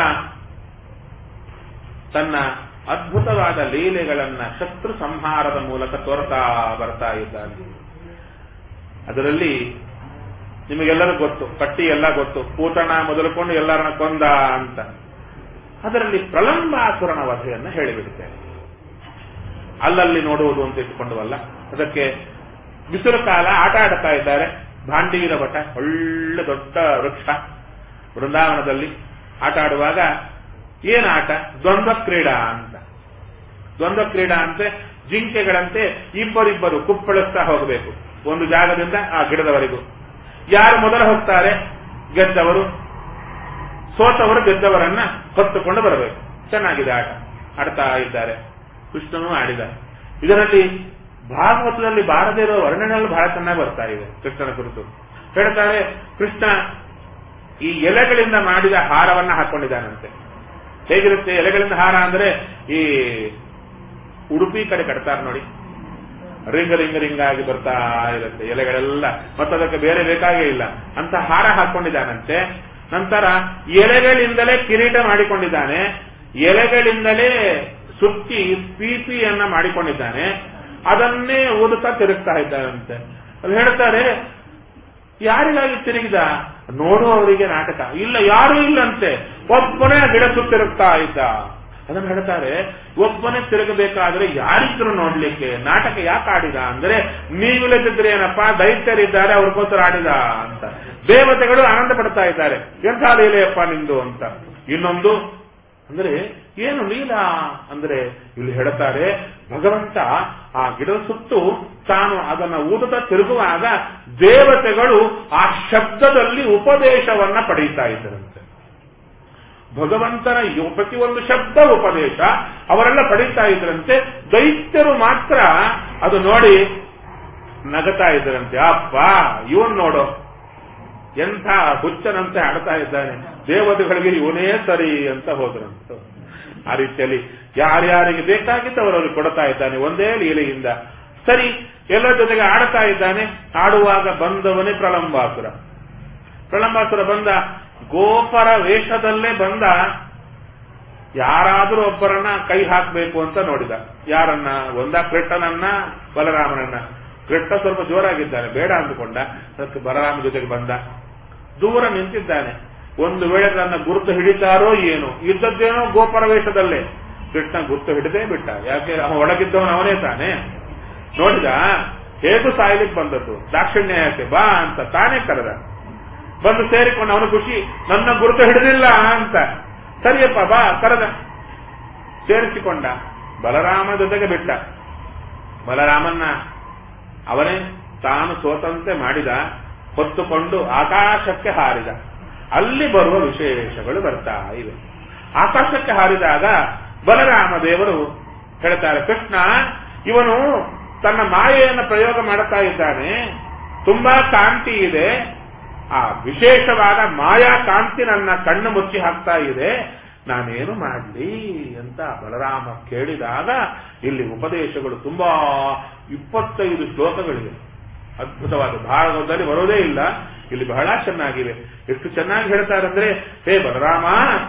ತನ್ನ ಅದ್ಭುತವಾದ ಲೀಲೆಗಳನ್ನ ಶತ್ರು ಸಂಹಾರದ ಮೂಲಕ ತೋರ್ತಾ ಬರ್ತಾ ಇದ್ದಾನೆ ಅದರಲ್ಲಿ ನಿಮಗೆಲ್ಲರೂ ಗೊತ್ತು ಪಟ್ಟಿ ಎಲ್ಲ ಗೊತ್ತು ಪೂತಣ ಮೊದಲುಕೊಂಡು ಎಲ್ಲರನ್ನ ಕೊಂದ ಅಂತ ಅದರಲ್ಲಿ ಪ್ರಲಂಬಾಸುರನ ವಧೆಯನ್ನು ಹೇಳಿಬಿಡುತ್ತೇನೆ ಅಲ್ಲಲ್ಲಿ ನೋಡುವುದು ಅಂತ ಇಟ್ಟುಕೊಂಡವಲ್ಲ ಅದಕ್ಕೆ ಬಿಸಿಲು ಕಾಲ ಆಟ ಆಡ್ತಾ ಇದ್ದಾರೆ ಭಾಂಡೀರ ಭಟ ಒಳ್ಳೆ ದೊಡ್ಡ ವೃಕ್ಷ ಬೃಂದಾವನದಲ್ಲಿ ಆಟ ಆಡುವಾಗ ಏನ್ ಆಟ ದ್ವಂದ್ವ ಕ್ರೀಡಾ ಅಂತ ದ್ವಂದ್ವ ಕ್ರೀಡಾ ಅಂದ್ರೆ ಜಿಂಕೆಗಳಂತೆ ಇಬ್ಬರಿಬ್ಬರು ಕುಪ್ಪಳಿಸ್ತಾ ಹೋಗಬೇಕು ಒಂದು ಜಾಗದಿಂದ ಆ ಗಿಡದವರೆಗೂ ಯಾರು ಮೊದಲು ಹೋಗ್ತಾರೆ ಗೆದ್ದವರು ಸೋತವರು ಗೆದ್ದವರನ್ನ ಹೊತ್ತುಕೊಂಡು ಬರಬೇಕು ಚೆನ್ನಾಗಿದೆ ಆಟ ಆಡ್ತಾ ಇದ್ದಾರೆ ಕೃಷ್ಣನೂ ಆಡಿದ ಇದರಲ್ಲಿ ಭಾಗವತದಲ್ಲಿ ಬಾರದೇ ಇರೋ ವರ್ಣನೆಗಳು ಬಹಳ ಚೆನ್ನಾಗಿ ಬರ್ತಾ ಇದೆ ಕೃಷ್ಣನ ಕುರಿತು ಹೇಳ್ತಾರೆ ಕೃಷ್ಣ ಈ ಎಲೆಗಳಿಂದ ಮಾಡಿದ ಹಾರವನ್ನ ಹಾಕೊಂಡಿದ್ದಾನಂತೆ ಹೇಗಿರುತ್ತೆ ಎಲೆಗಳಿಂದ ಹಾರ ಅಂದ್ರೆ ಈ ಉಡುಪಿ ಕಡೆ ಕಟ್ತಾರೆ ನೋಡಿ ರಿಂಗ್ ರಿಂಗ್ ರಿಂಗ್ ಆಗಿ ಬರ್ತಾ ಇರುತ್ತೆ ಎಲೆಗಳೆಲ್ಲ ಮತ್ತದಕ್ಕೆ ಬೇರೆ ಬೇಕಾಗೇ ಇಲ್ಲ ಅಂತ ಹಾರ ಹಾಕೊಂಡಿದ್ದಾನಂತೆ ನಂತರ ಎಲೆಗಳಿಂದಲೇ ಕಿರೀಟ ಮಾಡಿಕೊಂಡಿದ್ದಾನೆ ಎಲೆಗಳಿಂದಲೇ ಸುತ್ತಿ ಪಿಪಿಯನ್ನ ಮಾಡಿಕೊಂಡಿದ್ದಾನೆ ಅದನ್ನೇ ಓದುತ್ತಾ ತಿರುಗ್ತಾ ಇದ್ದಾನಂತೆ ಅದು ಹೇಳ್ತಾರೆ ಯಾರಿಗಾಗಿ ತಿರುಗಿದ ನೋಡುವವರಿಗೆ ನಾಟಕ ಇಲ್ಲ ಯಾರೂ ಇಲ್ಲಂತೆ ಒಬ್ಬನೇ ಗಿಡ ಸುತ್ತಿರುತ್ತಾ ಇದ್ದ ಅದನ್ನು ಹೇಳ್ತಾರೆ ಒಬ್ಬನೇ ತಿರುಗಬೇಕಾದ್ರೆ ಯಾರಿದ್ರು ನೋಡ್ಲಿಕ್ಕೆ ನಾಟಕ ಯಾಕೆ ಆಡಿದ ಅಂದ್ರೆ ನೀವಿಲ್ಲದಿದ್ರೆ ಏನಪ್ಪ ದೈತ್ಯರಿದ್ದಾರೆ ಅವ್ರಿಗೋಸ್ಕರ ಆಡಿದ ಅಂತ ದೇವತೆಗಳು ಆನಂದ ಪಡ್ತಾ ಇದ್ದಾರೆ ಎಂಥ ಲೀಲೆಯಪ್ಪ ನಿಂದು ಅಂತ ಇನ್ನೊಂದು ಅಂದ್ರೆ ಏನು ಲೀಲಾ ಅಂದ್ರೆ ಇಲ್ಲಿ ಹೇಳ್ತಾರೆ ಭಗವಂತ ಆ ಗಿಡದ ಸುತ್ತು ತಾನು ಅದನ್ನ ಊದುತ್ತಾ ತಿರುಗುವಾಗ ದೇವತೆಗಳು ಆ ಶಬ್ದದಲ್ಲಿ ಉಪದೇಶವನ್ನ ಪಡೀತಾ ಇದ್ದರಂತೆ ಭಗವಂತನ ಯೋ- ಪ್ರತಿಯೊಂದು ಶಬ್ದ ಉಪದೇಶ ಅವರೆಲ್ಲ ಪಡೀತಾ ಇದ್ರಂತೆ ದೈತ್ಯರು ಮಾತ್ರ ಅದು ನೋಡಿ ನಗತಾ ಇದ್ರಂತೆ ಅಪ್ಪ ಇವನ್ ನೋಡೋ ಎಂಥ ಹುಚ್ಚನಂತೆ ಆಡ್ತಾ ಇದ್ದಾನೆ ದೇವತೆಗಳಿಗೆ ಇವನೇ ಸರಿ ಅಂತ ಹೋದ್ರಂತ ಆ ರೀತಿಯಲ್ಲಿ ಯಾರ್ಯಾರಿಗೆ ಬೇಕಾಗಿತ್ತು ಅವರವ್ರಿಗೆ ಕೊಡ್ತಾ ಇದ್ದಾನೆ ಒಂದೇ ಲೀಲೆಯಿಂದ ಸರಿ ಎಲ್ಲರ ಜೊತೆಗೆ ಆಡ್ತಾ ಇದ್ದಾನೆ ಆಡುವಾಗ ಬಂದವನೇ ಪ್ರಲಂಬಾಸುರ ಪ್ರಲಂಬಾಸುರ ಬಂದ ಗೋಪರ ವೇಷದಲ್ಲೇ ಬಂದ ಯಾರಾದರೂ ಒಬ್ಬರನ್ನ ಕೈ ಹಾಕಬೇಕು ಅಂತ ನೋಡಿದ ಯಾರನ್ನ ಒಂದ ಕೃಷ್ಣನನ್ನ ಬಲರಾಮನನ್ನ ಕೃಷ್ಣ ಸ್ವಲ್ಪ ಜೋರಾಗಿದ್ದಾನೆ ಬೇಡ ಅಂದುಕೊಂಡ ಅದಕ್ಕೆ ಬಲರಾಮ ಜೊತೆಗೆ ಬಂದ ದೂರ ನಿಂತಿದ್ದಾನೆ ಒಂದು ವೇಳೆ ನನ್ನ ಗುರುತು ಹಿಡಿತಾರೋ ಏನು ಇದ್ದದ್ದೇನೋ ಗೋಪರ ವೇಷದಲ್ಲೇ ಕೃಷ್ಣ ಗುರುತು ಹಿಡಿದೇ ಬಿಟ್ಟ ಯಾಕೆ ಅವ ಒಳಗಿದ್ದವನು ಅವನೇ ತಾನೆ ನೋಡಿದ ಹೇಗೂ ಸಾಯ್ಲಿಕ್ಕೆ ಬಂದದ್ದು ದಾಕ್ಷಿಣ್ಯ ಯಾಕೆ ಬಾ ಅಂತ ತಾನೇ ಕರೆದ ಬಂದು ಸೇರಿಕೊಂಡು ಅವನು ಖುಷಿ ನನ್ನ ಗುರುತು ಹಿಡಿದಿಲ್ಲ ಅಂತ ಸರಿಯಪ್ಪ ಬಾ ಕರೆದ ಸೇರಿಸಿಕೊಂಡ ಬಲರಾಮ ಜೊತೆಗೆ ಬಿಟ್ಟ ಬಲರಾಮನ್ನ ಅವನೇ ತಾನು ಸೋತಂತೆ ಮಾಡಿದ ಹೊತ್ತುಕೊಂಡು ಆಕಾಶಕ್ಕೆ ಹಾರಿದ ಅಲ್ಲಿ ಬರುವ ವಿಶೇಷಗಳು ಬರ್ತಾ ಇವೆ ಆಕಾಶಕ್ಕೆ ಹಾರಿದಾಗ ಬಲರಾಮ ದೇವರು ಹೇಳ್ತಾರೆ ಕೃಷ್ಣ ಇವನು ತನ್ನ ಮಾಯೆಯನ್ನು ಪ್ರಯೋಗ ಮಾಡುತ್ತಾ ಇದ್ದಾನೆ ತುಂಬಾ ಕಾಂತಿ ಇದೆ ಆ ವಿಶೇಷವಾದ ಮಾಯಾ ಕಾಂತಿ ನನ್ನ ಕಣ್ಣು ಮುಚ್ಚಿ ಹಾಕ್ತಾ ಇದೆ ನಾನೇನು ಮಾಡಲಿ ಅಂತ ಬಲರಾಮ ಕೇಳಿದಾಗ ಇಲ್ಲಿ ಉಪದೇಶಗಳು ತುಂಬಾ ಇಪ್ಪತ್ತೈದು ಶ್ಲೋಕಗಳಿವೆ ಅದ್ಭುತವಾದ ಭಾರತದಲ್ಲಿ ಬರೋದೇ ಇಲ್ಲ ಇಲ್ಲಿ ಬಹಳ ಚೆನ್ನಾಗಿವೆ ಎಷ್ಟು ಚೆನ್ನಾಗಿ ಹೇಳ್ತಾರಂದ್ರೆ ಹೇ ಬಲರಾಮ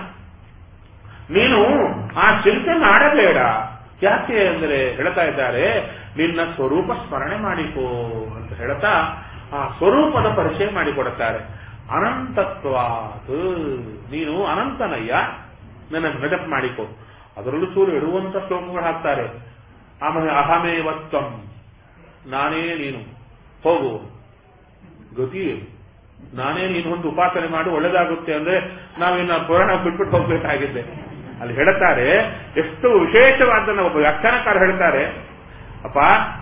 ನೀನು ಆ ಚಿಂತೆ ಮಾಡಬೇಡ ಯಾಕೆ ಅಂದ್ರೆ ಹೇಳ್ತಾ ಇದ್ದಾರೆ ನಿನ್ನ ಸ್ವರೂಪ ಸ್ಮರಣೆ ಮಾಡಿಕೋ ಅಂತ ಹೇಳ್ತಾ ಆ ಸ್ವರೂಪದ ಪರಿಚಯ ಮಾಡಿಕೊಡುತ್ತಾರೆ ಅನಂತತ್ವಾತ್ ನೀನು ಅನಂತನಯ್ಯ ನನ್ನ ನೆನಪು ಮಾಡಿಕೊ ಅದರಲ್ಲೂ ಚೂರು ಇಡುವಂತ ಶ್ಲೋಕಗಳು ಹಾಕ್ತಾರೆ ಆಮೇಲೆ ಅಹಮೇವತ್ವಂ ನಾನೇ ನೀನು ಹೋಗು ಗತಿ ನಾನೇ ನೀನು ಒಂದು ಉಪಾಸನೆ ಮಾಡಿ ಒಳ್ಳೇದಾಗುತ್ತೆ ಅಂದ್ರೆ ನಾವಿನ್ನ ಪುರಾಣ ಬಿಟ್ಬಿಟ್ಟು ಹೋಗ್ಬೇಕಾಗಿದೆ ಅಲ್ಲಿ ಹೇಳ್ತಾರೆ ಎಷ್ಟು ವಿಶೇಷವಾದನ್ನ ಒಬ್ಬ ವ್ಯಾಖ್ಯಾನಕಾರ ಹೇಳ್ತಾರೆ ಅಪ್ಪ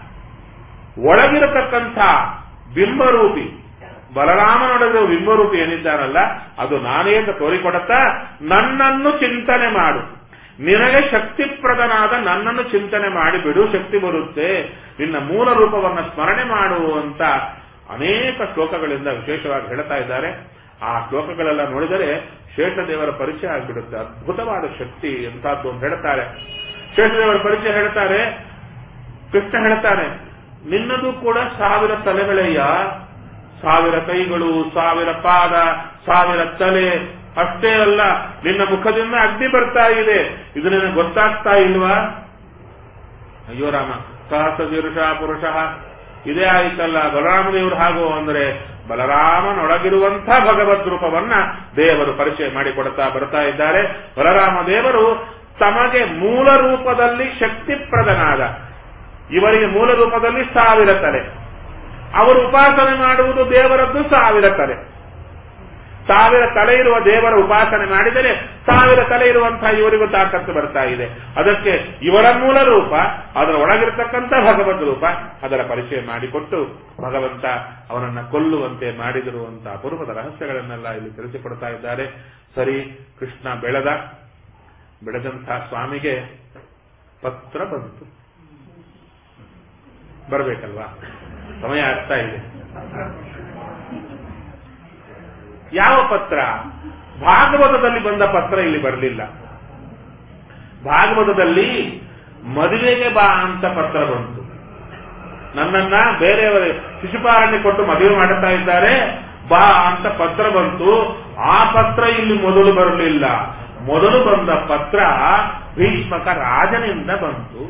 ಒಳಗಿರತಕ್ಕಂಥ ಬಿಂಬರೂಪಿ ಬಲರಾಮನೊಡದ ಬಿಂಬರೂಪಿ ಏನಿದ್ದಾನಲ್ಲ ಅದು ನಾನೇ ಅಂತ ತೋರಿಕೊಡುತ್ತಾ ನನ್ನನ್ನು ಚಿಂತನೆ ಮಾಡು ನಿನಗೆ ಶಕ್ತಿಪ್ರದನಾದ ನನ್ನನ್ನು ಚಿಂತನೆ ಮಾಡಿ ಬಿಡು ಶಕ್ತಿ ಬರುತ್ತೆ ನಿನ್ನ ಮೂಲ ರೂಪವನ್ನು ಸ್ಮರಣೆ ಮಾಡುವಂತ ಅನೇಕ ಶ್ಲೋಕಗಳಿಂದ ವಿಶೇಷವಾಗಿ ಹೇಳ್ತಾ ಇದ್ದಾರೆ ಆ ಶ್ಲೋಕಗಳೆಲ್ಲ ನೋಡಿದರೆ ಶೇಷದೇವರ ಪರಿಚಯ ಆಗಿಬಿಡುತ್ತೆ ಅದ್ಭುತವಾದ ಶಕ್ತಿ ಎಂತಹದ್ದು ಅಂತ ಹೇಳ್ತಾರೆ ಶೇಷದೇವರ ಪರಿಚಯ ಹೇಳ್ತಾರೆ ಕೃಷ್ಣ ಹೇಳ್ತಾನೆ ನಿನ್ನದು ಕೂಡ ಸಾವಿರ ತಲೆಗಳಯ್ಯ ಸಾವಿರ ಕೈಗಳು ಸಾವಿರ ಪಾದ ಸಾವಿರ ತಲೆ ಅಷ್ಟೇ ಅಲ್ಲ ನಿನ್ನ ಮುಖದಿಂದ ಅಗ್ನಿ ಬರ್ತಾ ಇದೆ ಇದು ನಿನಗೆ ಗೊತ್ತಾಗ್ತಾ ಇಲ್ವಾ ಅಯ್ಯೋ ರಾಮ ಸಹಸ್ರಶೀರ್ಷ ಪುರುಷ ಇದೇ ಆಯ್ತಲ್ಲ ಬಲರಾಮದೇವರು ಹಾಗೂ ಅಂದ್ರೆ ಬಲರಾಮನೊಳಗಿರುವಂಥ ಭಗವದ್ ರೂಪವನ್ನ ದೇವರು ಪರಿಚಯ ಮಾಡಿಕೊಡ್ತಾ ಬರ್ತಾ ಇದ್ದಾರೆ ಬಲರಾಮ ದೇವರು ತಮಗೆ ಮೂಲ ರೂಪದಲ್ಲಿ ಶಕ್ತಿಪ್ರದನಾದ ಇವರಿಗೆ ಮೂಲ ರೂಪದಲ್ಲಿ ಸಾವಿರ ತಲೆ ಅವರು ಉಪಾಸನೆ ಮಾಡುವುದು ದೇವರದ್ದು ಸಾವಿರ ತಲೆ ಸಾವಿರ ತಲೆ ಇರುವ ದೇವರ ಉಪಾಸನೆ ಮಾಡಿದರೆ ಸಾವಿರ ತಲೆ ಇರುವಂತಹ ಇವರಿಗೂ ತಾಕತ್ತು ಬರ್ತಾ ಇದೆ ಅದಕ್ಕೆ ಇವರ ಮೂಲ ರೂಪ ಅದರ ಒಳಗಿರತಕ್ಕಂಥ ಭಗವದ್ ರೂಪ ಅದರ ಪರಿಚಯ ಮಾಡಿಕೊಟ್ಟು ಭಗವಂತ ಅವನನ್ನ ಕೊಲ್ಲುವಂತೆ ಮಾಡಿದಿರುವಂತಹ ಅಪರೂಪದ ರಹಸ್ಯಗಳನ್ನೆಲ್ಲ ಇಲ್ಲಿ ತಿಳಿಸಿಕೊಡ್ತಾ ಇದ್ದಾರೆ ಸರಿ ಕೃಷ್ಣ ಬೆಳೆದ ಬೆಳೆದಂತಹ ಸ್ವಾಮಿಗೆ ಪತ್ರ ಬಂತು ಬರಬೇಕಲ್ವಾ ಸಮಯ ಆಗ್ತಾ ಇದೆ ಯಾವ ಪತ್ರ ಭಾಗವತದಲ್ಲಿ ಬಂದ ಪತ್ರ ಇಲ್ಲಿ ಬರಲಿಲ್ಲ ಭಾಗವತದಲ್ಲಿ ಮದುವೆಗೆ ಬಾ ಅಂತ ಪತ್ರ ಬಂತು ನನ್ನನ್ನ ಬೇರೆಯವರ ಶಿಶುಪಾಲನೆ ಕೊಟ್ಟು ಮದುವೆ ಮಾಡುತ್ತಾ ಇದ್ದಾರೆ ಬಾ ಅಂತ ಪತ್ರ ಬಂತು ಆ ಪತ್ರ ಇಲ್ಲಿ ಮೊದಲು ಬರಲಿಲ್ಲ ಮೊದಲು ಬಂದ ಪತ್ರ ಭೀಷ್ಮಕ ರಾಜನಿಂದ ಬಂತು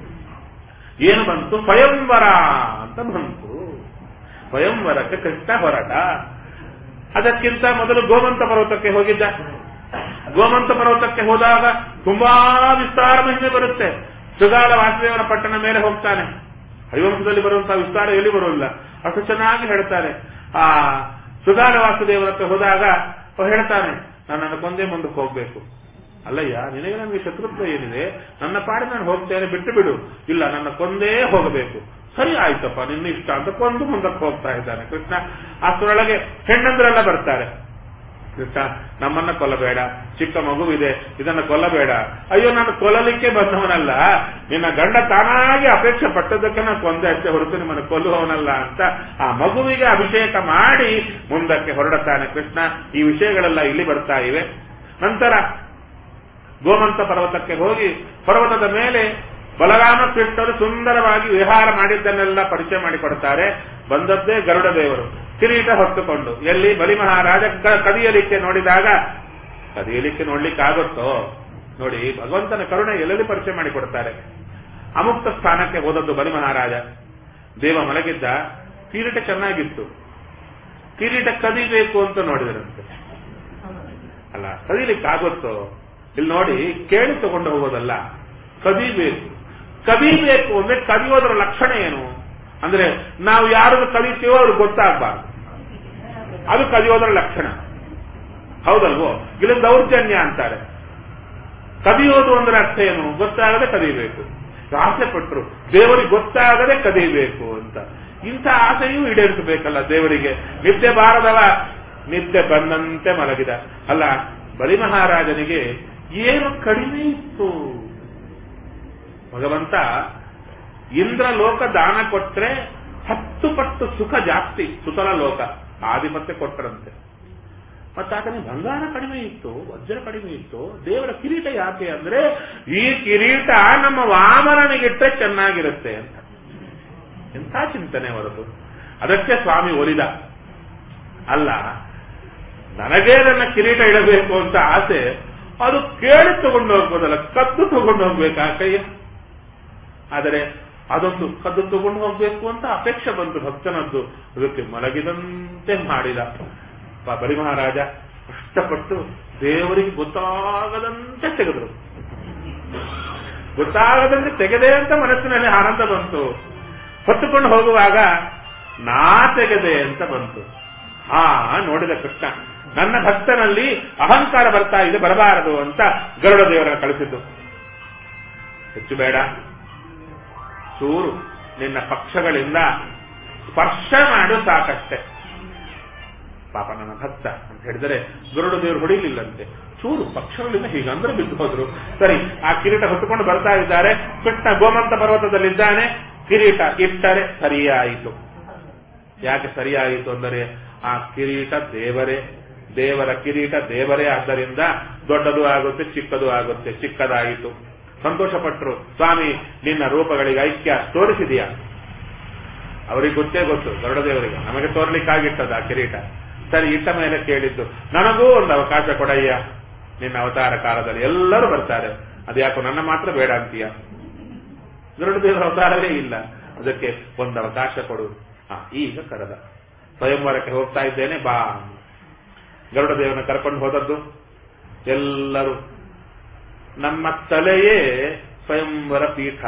ಏನು ಬಂತು ಸ್ವಯಂವರ ಅಂತ ಬಂತು ಸ್ವಯಂವರಕ್ಕೆ ಕೃಷ್ಣ ಹೊರಟ ಅದಕ್ಕಿಂತ ಮೊದಲು ಗೋಮಂತ ಪರ್ವತಕ್ಕೆ ಹೋಗಿದ್ದ ಗೋಮಂತ ಪರ್ವತಕ್ಕೆ ಹೋದಾಗ ತುಂಬಾ ವಿಸ್ತಾರ ಮಹಿಮೆ ಬರುತ್ತೆ ಸುಗಾಲ ವಾಸುದೇವನ ಪಟ್ಟಣ ಮೇಲೆ ಹೋಗ್ತಾನೆ ಹರಿವಂಶದಲ್ಲಿ ಬರುವಂತಹ ವಿಸ್ತಾರ ಎಲ್ಲಿ ಬರೋಲ್ಲ ಅಷ್ಟು ಚೆನ್ನಾಗಿ ಹೇಳ್ತಾರೆ ಆ ಸುಗಾಲ ವಾಸುದೇವರ ಹತ್ರ ಹೋದಾಗ ಅವ್ರು ಹೇಳ್ತಾನೆ ನನ್ನನ್ನು ಕೊಂದೇ ಮುಂದಕ್ಕೆ ಹೋಗ್ಬೇಕು ಅಲ್ಲಯ್ಯ ನಿನಗೆ ನನಗೆ ಶತ್ರುತ್ವ ಏನಿದೆ ನನ್ನ ಪಾಡಿ ನಾನು ಹೋಗ್ತೇನೆ ಬಿಟ್ಟು ಬಿಡು ಇಲ್ಲ ನನ್ನ ಕೊಂದೇ ಹೋಗಬೇಕು ಸರಿ ಆಯ್ತಪ್ಪ ನಿನ್ನ ಇಷ್ಟ ಅಂತ ಕೊಂದು ಮುಂದಕ್ಕೆ ಹೋಗ್ತಾ ಇದ್ದಾನೆ ಕೃಷ್ಣ ಅಷ್ಟರೊಳಗೆ ಹೆಣ್ಣಂದ್ರೆಲ್ಲ ಬರ್ತಾರೆ ಕೃಷ್ಣ ನಮ್ಮನ್ನ ಕೊಲ್ಲಬೇಡ ಚಿಕ್ಕ ಮಗುವಿದೆ ಇದನ್ನ ಕೊಲ್ಲಬೇಡ ಅಯ್ಯೋ ನಾನು ಕೊಲ್ಲಲಿಕ್ಕೆ ಬಂದವನಲ್ಲ ನಿನ್ನ ಗಂಡ ತಾನಾಗಿ ಅಪೇಕ್ಷೆ ಪಟ್ಟದಕ್ಕೆ ನಾನು ಕೊಂದೆ ಅಷ್ಟೇ ಹೊರತು ನಿಮ್ಮನ್ನು ಕೊಲ್ಲುವವನಲ್ಲ ಅಂತ ಆ ಮಗುವಿಗೆ ಅಭಿಷೇಕ ಮಾಡಿ ಮುಂದಕ್ಕೆ ಹೊರಡುತ್ತಾನೆ ಕೃಷ್ಣ ಈ ವಿಷಯಗಳೆಲ್ಲ ಇಲ್ಲಿ ಬರ್ತಾ ಇವೆ ನಂತರ ಗೋಮಂತ ಪರ್ವತಕ್ಕೆ ಹೋಗಿ ಪರ್ವತದ ಮೇಲೆ ಬಲರಾಮ ಕೃಷ್ಣರು ಸುಂದರವಾಗಿ ವಿಹಾರ ಮಾಡಿದ್ದನ್ನೆಲ್ಲ ಪರಿಚಯ ಮಾಡಿಕೊಡ್ತಾರೆ ಬಂದದ್ದೇ ಗರುಡ ದೇವರು ಕಿರೀಟ ಹೊತ್ತುಕೊಂಡು ಎಲ್ಲಿ ಬಲಿ ಮಹಾರಾಜ ಕ- ಕದಿಯಲಿಕ್ಕೆ ನೋಡಿದಾಗ ಕದಿಯಲಿಕ್ಕೆ ನೋಡ್ಲಿಕ್ಕಾಗುತ್ತೋ ನೋಡಿ ಭಗವಂತನ ಕರುಣೆ ಎಲ್ಲೆಲ್ಲಿ ಪರಿಚಯ ಮಾಡಿಕೊಡ್ತಾರೆ ಅಮುಕ್ತ ಸ್ಥಾನಕ್ಕೆ ಹೋದದ್ದು ಬಲಿ ಮಹಾರಾಜ ದೇವ ಮಲಗಿದ್ದ ಕಿರೀಟ ಚೆನ್ನಾಗಿತ್ತು ಕಿರೀಟ ಕದಿಬೇಕು ಅಂತ ನೋಡಿದರಂತೆ ಅಲ್ಲ ಕದೀಲಿಕ್ಕಾಗುತ್ತೋ ಇಲ್ಲಿ ನೋಡಿ ಕೇಳಿ ತಗೊಂಡು ಹೋಗೋದಲ್ಲ ಕದಿಬೇಕು ಕದಿಬೇಕು ಅಂದ್ರೆ ಕದಿಯೋದರ ಲಕ್ಷಣ ಏನು ಅಂದ್ರೆ ನಾವು ಯಾರನ್ನು ಕಲಿತೀವೋ ಅವ್ರಿಗೆ ಗೊತ್ತಾಗಬಾರ್ದು ಅದು ಕದಿಯೋದರ ಲಕ್ಷಣ ಹೌದಲ್ವೋ ಇಲ್ಲಿ ದೌರ್ಜನ್ಯ ಅಂತಾರೆ ಕದಿಯೋದು ಅಂದ್ರೆ ಅರ್ಥ ಏನು ಗೊತ್ತಾಗದೆ ಕದಿಬೇಕು ಆಸೆ ಪಟ್ರು ದೇವರಿಗೆ ಗೊತ್ತಾಗದೆ ಕದಿಬೇಕು ಅಂತ ಇಂಥ ಆಸೆಯೂ ಈಡೇರಿಸಬೇಕಲ್ಲ ದೇವರಿಗೆ ನಿದ್ದೆ ಬಾರದವ ನಿದ್ದೆ ಬಂದಂತೆ ಮಲಗಿದ ಅಲ್ಲ ಬಲಿ ಮಹಾರಾಜನಿಗೆ ಏನು ಕಡಿಮೆ ಇತ್ತು ಭಗವಂತ ಇಂದ್ರ ಲೋಕ ದಾನ ಕೊಟ್ರೆ ಹತ್ತು ಪಟ್ಟು ಸುಖ ಜಾಸ್ತಿ ಸುತಲ ಲೋಕ ಆಧಿಪತ್ಯ ಕೊಟ್ಟರಂತೆ ಮತ್ತೆ ಆತನಿಗೆ ಬಂಗಾರ ಕಡಿಮೆ ಇತ್ತು ವಜ್ರ ಕಡಿಮೆ ಇತ್ತು ದೇವರ ಕಿರೀಟ ಯಾಕೆ ಅಂದ್ರೆ ಈ ಕಿರೀಟ ನಮ್ಮ ವಾಮನನಿಗಿಟ್ಟರೆ ಚೆನ್ನಾಗಿರುತ್ತೆ ಅಂತ ಎಂಥ ಚಿಂತನೆ ಹೊರತು ಅದಕ್ಕೆ ಸ್ವಾಮಿ ಒಲಿದ ಅಲ್ಲ ನನಗೇ ನನ್ನ ಕಿರೀಟ ಇಡಬೇಕು ಅಂತ ಆಸೆ ಅದು ಕೇಳಿ ತಗೊಂಡು ಹೋಗ್ಬೋದಲ್ಲ ಕದ್ದು ತಗೊಂಡು ಹೋಗ್ಬೇಕಾ ಕೈಯ ಆದರೆ ಅದೊಂದು ಕದ್ದು ತಗೊಂಡು ಹೋಗ್ಬೇಕು ಅಂತ ಅಪೇಕ್ಷೆ ಬಂತು ಭಕ್ತನದ್ದು ಅದಕ್ಕೆ ಮಲಗಿದಂತೆ ಮಾಡಿದ ಪ- ಬಲಿ ಮಹಾರಾಜ ಕಷ್ಟಪಟ್ಟು ದೇವರಿಗೆ ಗೊತ್ತಾಗದಂತೆ ತೆಗೆದರು ಗೊತ್ತಾಗದಂತೆ ತೆಗೆದೆ ಅಂತ ಮನಸ್ಸಿನಲ್ಲಿ ಆನಂದ ಬಂತು ಹೊತ್ತುಕೊಂಡು ಹೋಗುವಾಗ ನಾ ತೆಗೆದೆ ಅಂತ ಬಂತು ಹಾ ನೋಡಿದ ಕೃಷ್ಣ ನನ್ನ ಭಕ್ತನಲ್ಲಿ ಅಹಂಕಾರ ಬರ್ತಾ ಇದೆ ಬರಬಾರದು ಅಂತ ಗರುಡ ದೇವರನ್ನು ಕಳಿಸಿದ್ದು ಹೆಚ್ಚು ಬೇಡ ಚೂರು ನಿನ್ನ ಪಕ್ಷಗಳಿಂದ ಸ್ಪರ್ಶ ಮಾಡು ಸಾಕಷ್ಟೆ ಪಾಪ ನನ್ನ ಭಕ್ತ ಅಂತ ಹೇಳಿದರೆ ಗರುಡ ದೇವರು ಹೊಡಿಲಿಲ್ಲಂತೆ ಚೂರು ಪಕ್ಷಗಳಿಂದ ಹೀಗಂದ್ರೆ ಬಿದ್ದು ಹೋದ್ರು ಸರಿ ಆ ಕಿರೀಟ ಹೊತ್ತುಕೊಂಡು ಬರ್ತಾ ಇದ್ದಾರೆ ಕೃಷ್ಣ ಗೋಮಂತ ಪರ್ವತದಲ್ಲಿದ್ದಾನೆ ಕಿರೀಟ ಇಟ್ಟರೆ ಸರಿಯಾಯಿತು ಯಾಕೆ ಸರಿಯಾಯಿತು ಅಂದರೆ ಆ ಕಿರೀಟ ದೇವರೇ ದೇವರ ಕಿರೀಟ ದೇವರೇ ಆದ್ದರಿಂದ ದೊಡ್ಡದು ಆಗುತ್ತೆ ಚಿಕ್ಕದು ಆಗುತ್ತೆ ಚಿಕ್ಕದಾಯಿತು ಸಂತೋಷಪಟ್ಟರು ಸ್ವಾಮಿ ನಿನ್ನ ರೂಪಗಳಿಗೆ ಐಕ್ಯ ತೋರಿಸಿದೆಯಾ ಅವರಿಗೆ ಗೊತ್ತೇ ಗೊತ್ತು ಗರುಡ ದೇವರಿಗೆ ನಮಗೆ ತೋರ್ಲಿಕ್ಕಾಗಿಟ್ಟದ ಆ ಕಿರೀಟ ಸರಿ ಇಟ್ಟ ಮೇಲೆ ಕೇಳಿದ್ದು ನನಗೂ ಒಂದು ಅವಕಾಶ ಕೊಡಯ್ಯ ನಿನ್ನ ಅವತಾರ ಕಾಲದಲ್ಲಿ ಎಲ್ಲರೂ ಬರ್ತಾರೆ ಅದ್ಯಾಕೋ ನನ್ನ ಮಾತ್ರ ಬೇಡ ಅಂತೀಯ ಗರುಡ ದೇವರ ಅವತಾರವೇ ಇಲ್ಲ ಅದಕ್ಕೆ ಒಂದು ಅವಕಾಶ ಕೊಡು ಆ ಈಗ ಕರೆದ ಸ್ವಯಂವರಕ್ಕೆ ಹೋಗ್ತಾ ಇದ್ದೇನೆ ಬಾ ಗರುಡ ದೇವನ ಕರ್ಕೊಂಡು ಹೋದದ್ದು ಎಲ್ಲರೂ ನಮ್ಮ ತಲೆಯೇ ಸ್ವಯಂವರ ಪೀಠ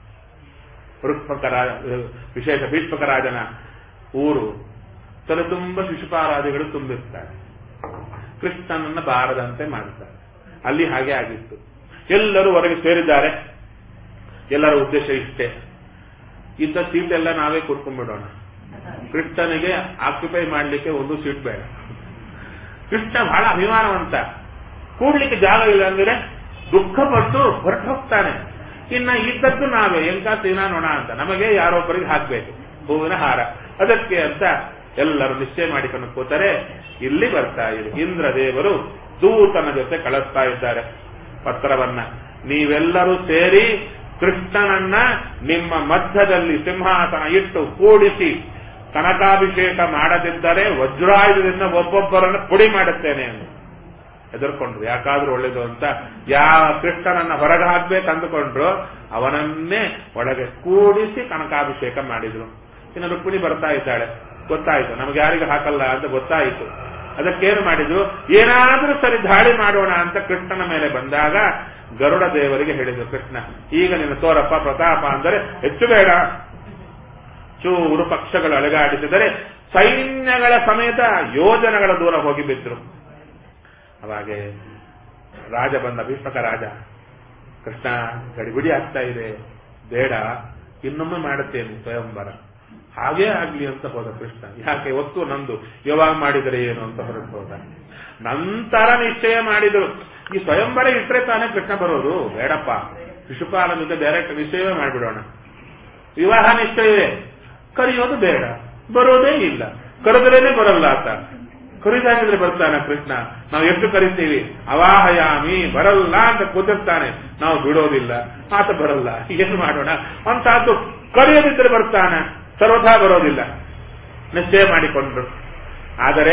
ಋಕ್ಮಕರ ವಿಶೇಷ ಭೀಷ್ಮಕರಾಜನ ಊರು ತಲೆ ತುಂಬ ಶಿಶುಪಾರಾದಿಗಳು ತುಂಬಿರ್ತಾರೆ ಕೃಷ್ಣನನ್ನ ಬಾರದಂತೆ ಮಾಡ್ತಾರೆ ಅಲ್ಲಿ ಹಾಗೆ ಆಗಿತ್ತು ಎಲ್ಲರೂ ಹೊರಗೆ ಸೇರಿದ್ದಾರೆ ಎಲ್ಲರ ಉದ್ದೇಶ ಇಷ್ಟೇ ಇದ್ದ ಸೀಟ್ ಎಲ್ಲ ನಾವೇ ಕೂತ್ಕೊಂಡ್ಬಿಡೋಣ ಕೃಷ್ಣನಿಗೆ ಆಕ್ಯುಪೈ ಮಾಡಲಿಕ್ಕೆ ಒಂದು ಸೀಟ್ ಬೇಡ ಕೃಷ್ಣ ಬಹಳ ಅಭಿಮಾನವಂತ ಕೂಡ್ಲಿಕ್ಕೆ ಜಾಗ ಇಲ್ಲ ಅಂದ್ರೆ ದುಃಖ ಪಟ್ಟು ಹೊರಟು ಹೋಗ್ತಾನೆ ಇನ್ನ ಇದ್ದದ್ದು ನಾವೇ ಎಂಕ ನೋಣ ಅಂತ ನಮಗೆ ಯಾರೊಬ್ಬರಿಗೆ ಹಾಕ್ಬೇಕು ಹೂವಿನ ಹಾರ ಅದಕ್ಕೆ ಅಂತ ಎಲ್ಲರೂ ನಿಶ್ಚಯ ಮಾಡಿಕೊಂಡು ಕೂತರೆ ಇಲ್ಲಿ ಬರ್ತಾ ಇದೆ ಇಂದ್ರ ದೇವರು ದೂತನ ಜೊತೆ ಕಳಿಸ್ತಾ ಇದ್ದಾರೆ ಪತ್ರವನ್ನ ನೀವೆಲ್ಲರೂ ಸೇರಿ ಕೃಷ್ಣನನ್ನ ನಿಮ್ಮ ಮಧ್ಯದಲ್ಲಿ ಸಿಂಹಾಸನ ಇಟ್ಟು ಕೂಡಿಸಿ ಕನಕಾಭಿಷೇಕ ಮಾಡದಿದ್ದರೆ ವಜ್ರಾಯುಧದಿಂದ ಒಬ್ಬೊಬ್ಬರನ್ನು ಪುಡಿ ಮಾಡುತ್ತೇನೆ ಎಂದು ಹೆದರ್ಕೊಂಡ್ರು ಯಾಕಾದ್ರೂ ಒಳ್ಳೇದು ಅಂತ ಯಾವ ಕೃಷ್ಣನನ್ನ ಹೊರಗೆ ಹಾಕ್ಬೇಕು ಅಂದುಕೊಂಡ್ರು ಅವನನ್ನೇ ಒಳಗೆ ಕೂಡಿಸಿ ಕನಕಾಭಿಷೇಕ ಮಾಡಿದ್ರು ಇನ್ನು ರುಕ್ಮಿಣಿ ಬರ್ತಾ ಇದ್ದಾಳೆ ಗೊತ್ತಾಯ್ತು ನಮ್ಗೆ ಯಾರಿಗೂ ಹಾಕಲ್ಲ ಅಂತ ಗೊತ್ತಾಯಿತು ಅದಕ್ಕೇನು ಮಾಡಿದ್ರು ಏನಾದ್ರೂ ಸರಿ ದಾಳಿ ಮಾಡೋಣ ಅಂತ ಕೃಷ್ಣನ ಮೇಲೆ ಬಂದಾಗ ಗರುಡ ದೇವರಿಗೆ ಹೇಳಿದ್ರು ಕೃಷ್ಣ ಈಗ ನಿನ್ನ ತೋರಪ್ಪ ಪ್ರತಾಪ ಅಂದರೆ ಹೆಚ್ಚು ಬೇಡ ಚೂರು ಪಕ್ಷಗಳು ಅಲಗಾಡಿಸಿದರೆ ಸೈನ್ಯಗಳ ಸಮೇತ ಯೋಜನೆಗಳ ದೂರ ಹೋಗಿ ಬಿದ್ರು ಅವಾಗೆ ರಾಜ ಬಂದ ಭೀಷ್ಮಕ ರಾಜ ಕೃಷ್ಣ ಗಡಿಬಿಡಿ ಆಗ್ತಾ ಇದೆ ಬೇಡ ಇನ್ನೊಮ್ಮೆ ಮಾಡುತ್ತೇನೆ ಸ್ವಯಂವರ ಹಾಗೇ ಆಗ್ಲಿ ಅಂತ ಹೋದ ಕೃಷ್ಣ ಯಾಕೆ ಒತ್ತು ನಂದು ಯಾವಾಗ ಮಾಡಿದರೆ ಏನು ಅಂತ ಹೊರಟು ಹೋದ ನಂತರ ನಿಶ್ಚಯ ಮಾಡಿದ್ರು ಈ ಸ್ವಯಂವರ ಇಟ್ಟರೆ ತಾನೇ ಕೃಷ್ಣ ಬರೋದು ಬೇಡಪ್ಪ ಶಿಶುಪಾಲನಿಂದ ಡೈರೆಕ್ಟ್ ನಿಶ್ಚಯವೇ ಮಾಡಿಬಿಡೋಣ ವಿವಾಹ ನಿಶ್ಚಯವೇ ಕರೆಯೋದು ಬೇಡ ಬರೋದೇ ಇಲ್ಲ ಕರೆದ್ರೇನೆ ಬರಲ್ಲ ಆತ ಕರಿದಾಗಿದ್ರೆ ಬರ್ತಾನೆ ಕೃಷ್ಣ ನಾವು ಎಷ್ಟು ಕರಿತೀವಿ ಅವಾಹಯಾಮಿ ಬರಲ್ಲ ಅಂತ ಕೂತಿರ್ತಾನೆ ನಾವು ಬಿಡೋದಿಲ್ಲ ಆತ ಬರಲ್ಲ ಏನು ಮಾಡೋಣ ಅಂತದ್ದು ಕರೆಯದಿದ್ರೆ ಬರ್ತಾನೆ ಸರ್ವಥಾ ಬರೋದಿಲ್ಲ ನಿಶ್ಚಯ ಮಾಡಿಕೊಂಡ್ರು ಆದರೆ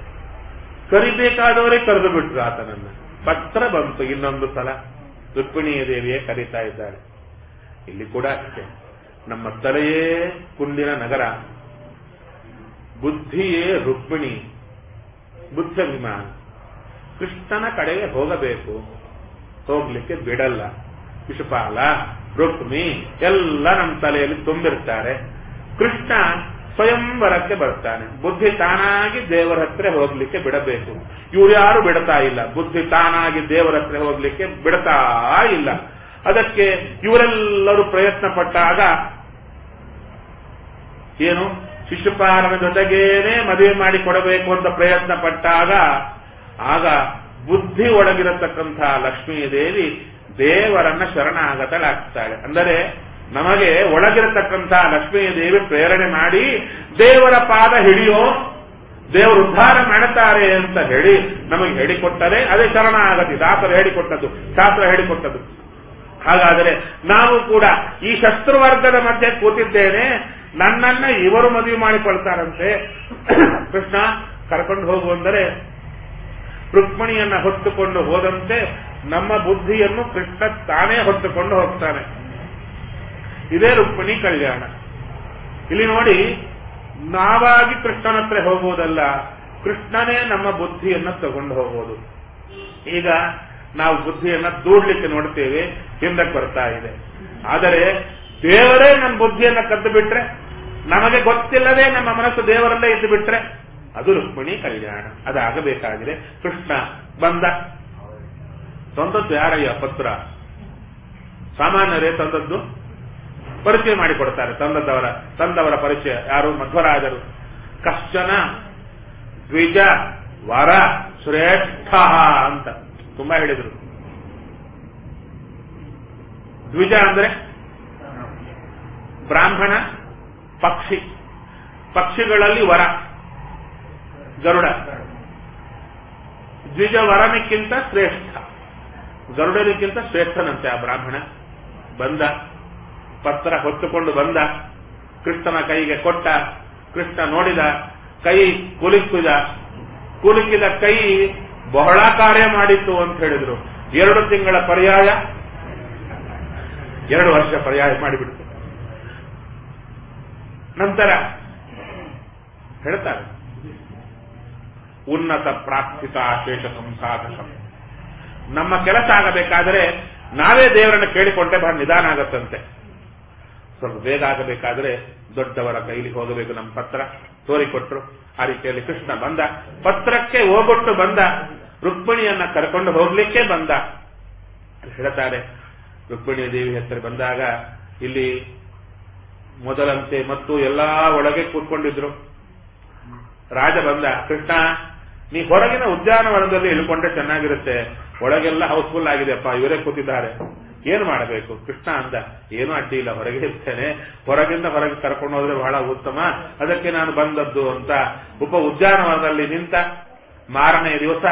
ಕರಿಬೇಕಾದವರೇ ಕರೆದು ಬಿಟ್ರು ಆತನನ್ನ ಪತ್ರ ಬಂತು ಇನ್ನೊಂದು ಸಲ ರುಕ್ಮಿಣಿಯ ದೇವಿಯೇ ಕರೀತಾ ಇದ್ದಾಳೆ ಇಲ್ಲಿ ಕೂಡ ಅಷ್ಟೇ ನಮ್ಮ ತಲೆಯೇ ಕುಂಡಿನ ನಗರ ಬುದ್ಧಿಯೇ ರುಕ್ಮಿಣಿ ಬುದ್ಧಾಭಿಮಾನ ಕೃಷ್ಣನ ಕಡೆಗೆ ಹೋಗಬೇಕು ಹೋಗ್ಲಿಕ್ಕೆ ಬಿಡಲ್ಲ ಶಿಶುಪಾಲ ರುಕ್ಮಿ ಎಲ್ಲ ನಮ್ಮ ತಲೆಯಲ್ಲಿ ತುಂಬಿರ್ತಾರೆ ಕೃಷ್ಣ ಸ್ವಯಂವರಕ್ಕೆ ಬರ್ತಾನೆ ಬುದ್ಧಿ ತಾನಾಗಿ ದೇವರ ಹತ್ರ ಹೋಗ್ಲಿಕ್ಕೆ ಬಿಡಬೇಕು ಇವ್ರು ಯಾರು ಬಿಡ್ತಾ ಇಲ್ಲ ಬುದ್ಧಿ ತಾನಾಗಿ ದೇವರ ಹತ್ರ ಹೋಗ್ಲಿಕ್ಕೆ ಬಿಡ್ತಾ ಇಲ್ಲ ಅದಕ್ಕೆ ಇವರೆಲ್ಲರೂ ಪ್ರಯತ್ನ ಪಟ್ಟಾಗ ಏನು ಶಿಶುಪಾಲನ ಜೊತೆಗೇನೆ ಮದುವೆ ಮಾಡಿ ಕೊಡಬೇಕು ಅಂತ ಪ್ರಯತ್ನ ಪಟ್ಟಾಗ ಆಗ ಬುದ್ಧಿ ಒಳಗಿರತಕ್ಕಂಥ ಲಕ್ಷ್ಮೀದೇವಿ ದೇವರನ್ನ ಶರಣಾಗತಳಾಗ್ತಾಳೆ ಅಂದರೆ ನಮಗೆ ಒಳಗಿರತಕ್ಕಂಥ ಲಕ್ಷ್ಮೀದೇವಿ ಪ್ರೇರಣೆ ಮಾಡಿ ದೇವರ ಪಾದ ಹಿಡಿಯೋ ದೇವರು ಉದ್ಧಾರ ಮಾಡುತ್ತಾರೆ ಅಂತ ಹೇಳಿ ನಮಗೆ ಹೇಳಿಕೊಟ್ಟರೆ ಅದೇ ಶರಣಾಗತಿ ದಾಸರು ಹೇಳಿಕೊಟ್ಟದ್ದು ಶಾಸ್ತ್ರ ಹೇಳಿಕೊಟ್ಟದ್ದು ಹಾಗಾದರೆ ನಾವು ಕೂಡ ಈ ಶಸ್ತ್ರವರ್ಗದ ಮಧ್ಯೆ ಕೂತಿದ್ದೇನೆ ನನ್ನನ್ನ ಇವರು ಮದುವೆ ಮಾಡಿಕೊಳ್ತಾರಂತೆ ಕೃಷ್ಣ ಕರ್ಕೊಂಡು ಹೋಗು ಅಂದರೆ ರುಕ್ಮಿಣಿಯನ್ನ ಹೊತ್ತುಕೊಂಡು ಹೋದಂತೆ ನಮ್ಮ ಬುದ್ಧಿಯನ್ನು ಕೃಷ್ಣ ತಾನೇ ಹೊತ್ತುಕೊಂಡು ಹೋಗ್ತಾನೆ ಇದೇ ರುಕ್ಮಿಣಿ ಕಲ್ಯಾಣ ಇಲ್ಲಿ ನೋಡಿ ನಾವಾಗಿ ಕೃಷ್ಣನ ಹತ್ರ ಹೋಗುವುದಲ್ಲ ಕೃಷ್ಣನೇ ನಮ್ಮ ಬುದ್ಧಿಯನ್ನ ತಗೊಂಡು ಹೋಗೋದು ಈಗ ನಾವು ಬುದ್ಧಿಯನ್ನ ದೂಡ್ಲಿಕ್ಕೆ ನೋಡ್ತೇವೆ ಹಿಂದಕ್ಕೆ ಬರ್ತಾ ಇದೆ ಆದರೆ ದೇವರೇ ನಮ್ಮ ಬುದ್ಧಿಯನ್ನ ಕದ್ದು ಬಿಟ್ರೆ ನಮಗೆ ಗೊತ್ತಿಲ್ಲದೆ ನಮ್ಮ ಮನಸ್ಸು ದೇವರಲ್ಲೇ ಇದ್ದು ಬಿಟ್ರೆ ಅದು ರುಕ್ಮಿಣಿ ಕಲ್ಯಾಣ ಅದಾಗಬೇಕಾಗಿದೆ ಕೃಷ್ಣ ಬಂದ ತಂದದ್ದು ಯಾರಯ್ಯ ಪತ್ರ ಸಾಮಾನ್ಯರೇ ತಂದದ್ದು ಪರಿಚಯ ಮಾಡಿಕೊಡ್ತಾರೆ ತಂದದ್ದವರ ತಂದವರ ಪರಿಚಯ ಯಾರು ಮಧ್ವರಾಜರು ಕಶ್ಚನ ದ್ವಿಜ ವರ ಶ್ರೇಷ್ಠ ಅಂತ ತುಂಬಾ ಹೇಳಿದರು ದ್ವಿಜ ಅಂದ್ರೆ ಬ್ರಾಹ್ಮಣ ಪಕ್ಷಿ ಪಕ್ಷಿಗಳಲ್ಲಿ ವರ ಗರುಡ ದ್ವಿಜ ವರನಿಕ್ಕಿಂತ ಶ್ರೇಷ್ಠ ಗರುಡನಿಕ್ಕಿಂತ ಶ್ರೇಷ್ಠನಂತೆ ಆ ಬ್ರಾಹ್ಮಣ ಬಂದ ಪತ್ರ ಹೊತ್ತುಕೊಂಡು ಬಂದ ಕೃಷ್ಣನ ಕೈಗೆ ಕೊಟ್ಟ ಕೃಷ್ಣ ನೋಡಿದ ಕೈ ಕುಲಿಸಿದ ಕುಲುಕಿದ ಕೈ ಬಹಳ ಕಾರ್ಯ ಮಾಡಿತ್ತು ಅಂತ ಹೇಳಿದ್ರು ಎರಡು ತಿಂಗಳ ಪರ್ಯಾಯ ಎರಡು ವರ್ಷ ಪರ್ಯಾಯ ಮಾಡಿಬಿಡ್ತು ನಂತರ ಹೇಳ್ತಾರೆ ಉನ್ನತ ಪ್ರಾರ್ಥಿತ ಶೇಷ ಸಂಸಾಧಕ ನಮ್ಮ ಕೆಲಸ ಆಗಬೇಕಾದರೆ ನಾವೇ ದೇವರನ್ನು ಕೇಳಿಕೊಂಡ್ರೆ ಬಹಳ ನಿಧಾನ ಆಗತ್ತಂತೆ ಸ್ವಲ್ಪ ಬೇಗ ಆಗಬೇಕಾದ್ರೆ ದೊಡ್ಡವರ ಕೈಲಿ ಹೋಗಬೇಕು ನಮ್ಮ ಪತ್ರ ತೋರಿಕೊಟ್ರು ಆ ರೀತಿಯಲ್ಲಿ ಕೃಷ್ಣ ಬಂದ ಪತ್ರಕ್ಕೆ ಹೋಗೊಟ್ಟು ಬಂದ ರುಕ್ಮಿಣಿಯನ್ನ ಕರ್ಕೊಂಡು ಹೋಗ್ಲಿಕ್ಕೆ ಬಂದ ಹೇಳ್ತಾರೆ ರುಕ್ಮಿಣಿ ದೇವಿ ಹತ್ತಿರ ಬಂದಾಗ ಇಲ್ಲಿ ಮೊದಲಂತೆ ಮತ್ತು ಎಲ್ಲಾ ಒಳಗೆ ಕೂತ್ಕೊಂಡಿದ್ರು ರಾಜ ಬಂದ ಕೃಷ್ಣ ನೀ ಹೊರಗಿನ ಉದ್ಯಾನವನದಲ್ಲಿ ಇಳ್ಕೊಂಡ್ರೆ ಚೆನ್ನಾಗಿರುತ್ತೆ ಒಳಗೆಲ್ಲ ಹೌಸ್ಫುಲ್ ಆಗಿದೆಯಪ್ಪ ಇವರೇ ಕೂತಿದ್ದಾರೆ ಏನು ಮಾಡಬೇಕು ಕೃಷ್ಣ ಅಂದ ಏನು ಅಡ್ಡಿ ಇಲ್ಲ ಹೊರಗೆ ಇರ್ತೇನೆ ಹೊರಗಿಂದ ಹೊರಗೆ ಕರ್ಕೊಂಡು ಹೋದ್ರೆ ಬಹಳ ಉತ್ತಮ ಅದಕ್ಕೆ ನಾನು ಬಂದದ್ದು ಅಂತ ಉಪ ಉದ್ಯಾನವನದಲ್ಲಿ ನಿಂತ ಮಾರನೇ ದಿವಸ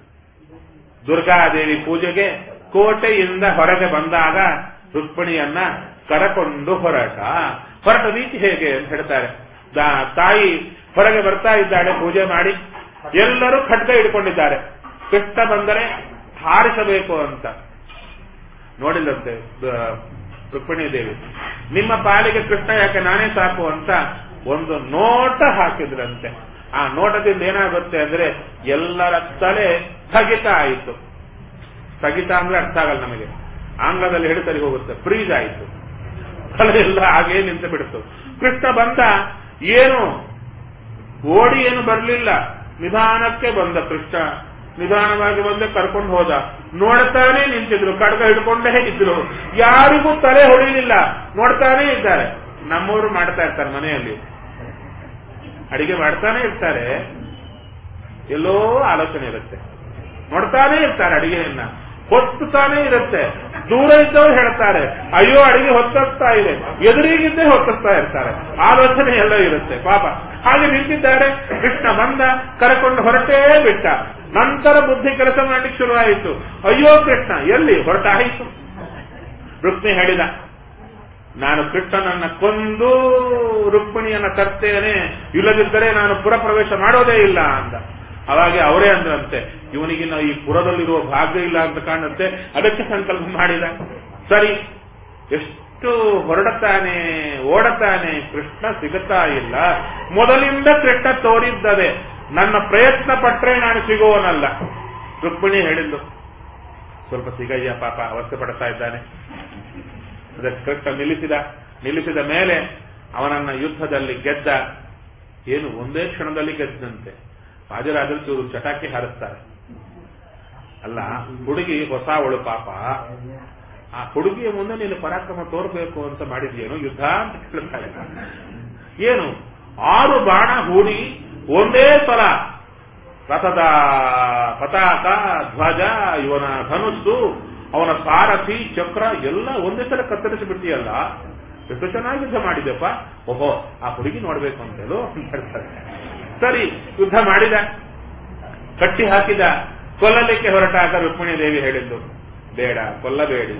ದುರ್ಗಾದೇವಿ ಪೂಜೆಗೆ ಕೋಟೆಯಿಂದ ಹೊರಗೆ ಬಂದಾಗ ರುಕ್ಮಿಣಿಯನ್ನ ಕರಕೊಂಡು ಹೊರಟ ಹೊರಟ ರೀತಿ ಹೇಗೆ ಅಂತ ಹೇಳ್ತಾರೆ ದಾ- ತಾಯಿ ಹೊರಗೆ ಬರ್ತಾ ಇದ್ದಾಳೆ ಪೂಜೆ ಮಾಡಿ ಎಲ್ಲರೂ ಖಡ್ಗ ಹಿಡ್ಕೊಂಡಿದ್ದಾರೆ ಕೃಷ್ಣ ಬಂದರೆ ಹಾರಿಸಬೇಕು ಅಂತ ನೋಡಿಲ್ಲಂತೆ ದ- ರುಕ್ಮಿಣಿ ದೇವಿ ನಿಮ್ಮ ಪಾಲಿಗೆ ಕೃಷ್ಣ ಯಾಕೆ ನಾನೇ ಸಾಕು ಅಂತ ಒಂದು ನೋಟ ಹಾಕಿದ್ರಂತೆ ಆ ನೋಟದಿಂದ ಏನಾಗುತ್ತೆ ಅಂದ್ರೆ ಎಲ್ಲರ ತಲೆ ಸ್ಥಗಿತ ಆಯಿತು ಸ್ಥಗಿತ ಅಂದ್ರೆ ಅರ್ಥ ಆಗಲ್ಲ ನಮಗೆ ಆಂಗ್ಲದಲ್ಲಿ ಹಿಡಿತಲ್ಲಿ ಹೋಗುತ್ತೆ ಫ್ರೀಸ್ ಆಯಿತು ತಲೆ ಎಲ್ಲ ಹಾಗೇ ನಿಂತು ಬಿಡ್ತು ಕೃಷ್ಣ ಬಂದ ಏನು ಓಡಿ ಏನು ಬರಲಿಲ್ಲ ನಿಧಾನಕ್ಕೆ ಬಂದ ಕೃಷ್ಣ ನಿಧಾನವಾಗಿ ಬಂದೆ ಕರ್ಕೊಂಡು ಹೋದ ನೋಡ್ತಾನೆ ನಿಂತಿದ್ರು ಕಡ್ಗ ಹಿಡ್ಕೊಂಡೇ ಇದ್ರು ಯಾರಿಗೂ ತಲೆ ಹೊಡಿಲಿಲ್ಲ ನೋಡ್ತಾನೆ ಇದ್ದಾರೆ ನಮ್ಮವರು ಮಾಡ್ತಾ ಇರ್ತಾರೆ ಮನೆಯಲ್ಲಿ ಅಡಿಗೆ ಮಾಡ್ತಾನೆ ಇರ್ತಾರೆ ಎಲ್ಲೋ ಆಲೋಚನೆ ಇರುತ್ತೆ ನೋಡ್ತಾನೆ ಇರ್ತಾರೆ ಅಡಿಗೆಯನ್ನ ಹೊತ್ತುತ್ತಾನೆ ಇರುತ್ತೆ ದೂರ ಇದ್ದವ್ರು ಹೇಳ್ತಾರೆ ಅಯ್ಯೋ ಅಡಿಗೆ ಹೊತ್ತಿಸ್ತಾ ಇದೆ ಎದುರಿಗಿದ್ದೇ ಹೊತ್ತಿಸ್ತಾ ಇರ್ತಾರೆ ಆಲೋಚನೆ ಎಲ್ಲ ಇರುತ್ತೆ ಪಾಪ ಹಾಗೆ ನಿಂತಿದ್ದಾರೆ ಕೃಷ್ಣ ಬಂದ ಕರೆಕೊಂಡು ಹೊರಟೇ ಬಿಟ್ಟ ನಂತರ ಬುದ್ಧಿ ಕೆಲಸ ಮಾಡ್ಲಿಕ್ಕೆ ಶುರುವಾಯಿತು ಅಯ್ಯೋ ಕೃಷ್ಣ ಎಲ್ಲಿ ಹೊರಟಾಯಿತು ರುಕ್ಮಿ ಹೇಳಿದ ನಾನು ಕೃಷ್ಣನನ್ನ ಕೊಂದು ರುಕ್ಮಿಣಿಯನ್ನ ತರ್ತೇನೆ ಇಲ್ಲದಿದ್ದರೆ ನಾನು ಪುರ ಪ್ರವೇಶ ಮಾಡೋದೇ ಇಲ್ಲ ಅಂದ ಅವಾಗೆ ಅವರೇ ಅಂದ್ರಂತೆ ಇವನಿಗಿನ್ನ ಈ ಪುರದಲ್ಲಿರುವ ಭಾಗ್ಯ ಇಲ್ಲ ಅಂತ ಕಾಣುತ್ತೆ ಅದಕ್ಕೆ ಸಂಕಲ್ಪ ಮಾಡಿದ ಸರಿ ಎಷ್ಟು ಹೊರಡುತ್ತಾನೆ ಓಡತಾನೆ ಕೃಷ್ಣ ಸಿಗುತ್ತಾ ಇಲ್ಲ ಮೊದಲಿಂದ ಕೃಷ್ಣ ತೋರಿದ್ದದೆ ನನ್ನ ಪ್ರಯತ್ನ ಪಟ್ರೆ ನಾನು ಸಿಗುವನಲ್ಲ ರುಕ್ಮಿಣಿ ಹೇಳಿದ್ದು ಸ್ವಲ್ಪ ಸಿಗಯ್ಯ ಪಾಪ ಅವಸ್ಥೆ ಪಡ್ತಾ ಇದ್ದಾನೆ ಅದಕ್ಕೆ ಕೃಷ್ಣ ನಿಲ್ಲಿಸಿದ ನಿಲ್ಲಿಸಿದ ಮೇಲೆ ಅವನನ್ನ ಯುದ್ಧದಲ್ಲಿ ಗೆದ್ದ ಏನು ಒಂದೇ ಕ್ಷಣದಲ್ಲಿ ಗೆದ್ದಂತೆ ಹಾಜರಾದ್ರೆ ಚೂರು ಚಟಾಕಿ ಹಾರಿಸ್ತಾರೆ ಅಲ್ಲ ಹುಡುಗಿ ಹೊಸ ಅವಳು ಪಾಪ ಆ ಹುಡುಗಿಯ ಮುಂದೆ ನೀನು ಪರಾಕ್ರಮ ತೋರ್ಬೇಕು ಅಂತ ಮಾಡಿದ್ಯೇನು ಯುದ್ಧ ಅಂತ ಕೇಳ್ತಾರೆ ಏನು ಆರು ಬಾಣ ಹೂಡಿ ಒಂದೇ ಸಲ ರಥದ ಪತಾಕ ಧ್ವಜ ಇವನ ಧನುಸ್ಸು ಅವನ ಸಾರಥಿ ಚಕ್ರ ಎಲ್ಲ ಒಂದೇ ಸಲ ಕತ್ತರಿಸಿ ಬಿಟ್ಟಿಯಲ್ಲ ಎಷ್ಟು ಚೆನ್ನಾಗಿ ಯುದ್ಧ ಮಾಡಿದೆಪ್ಪ ಓಹೋ ಆ ಹುಡುಗಿ ನೋಡ್ಬೇಕು ಅಂತ ಹೇಳು ಅಂತ ಹೇಳ್ತಾರೆ ಸರಿ ಯುದ್ಧ ಮಾಡಿದ ಕಟ್ಟಿ ಹಾಕಿದ ಕೊಲ್ಲಲಿಕ್ಕೆ ಹೊರಟಾಗ ರುಕ್ಮಿಣಿ ದೇವಿ ಹೇಳಿದ್ದು ಬೇಡ ಕೊಲ್ಲಬೇಡಿ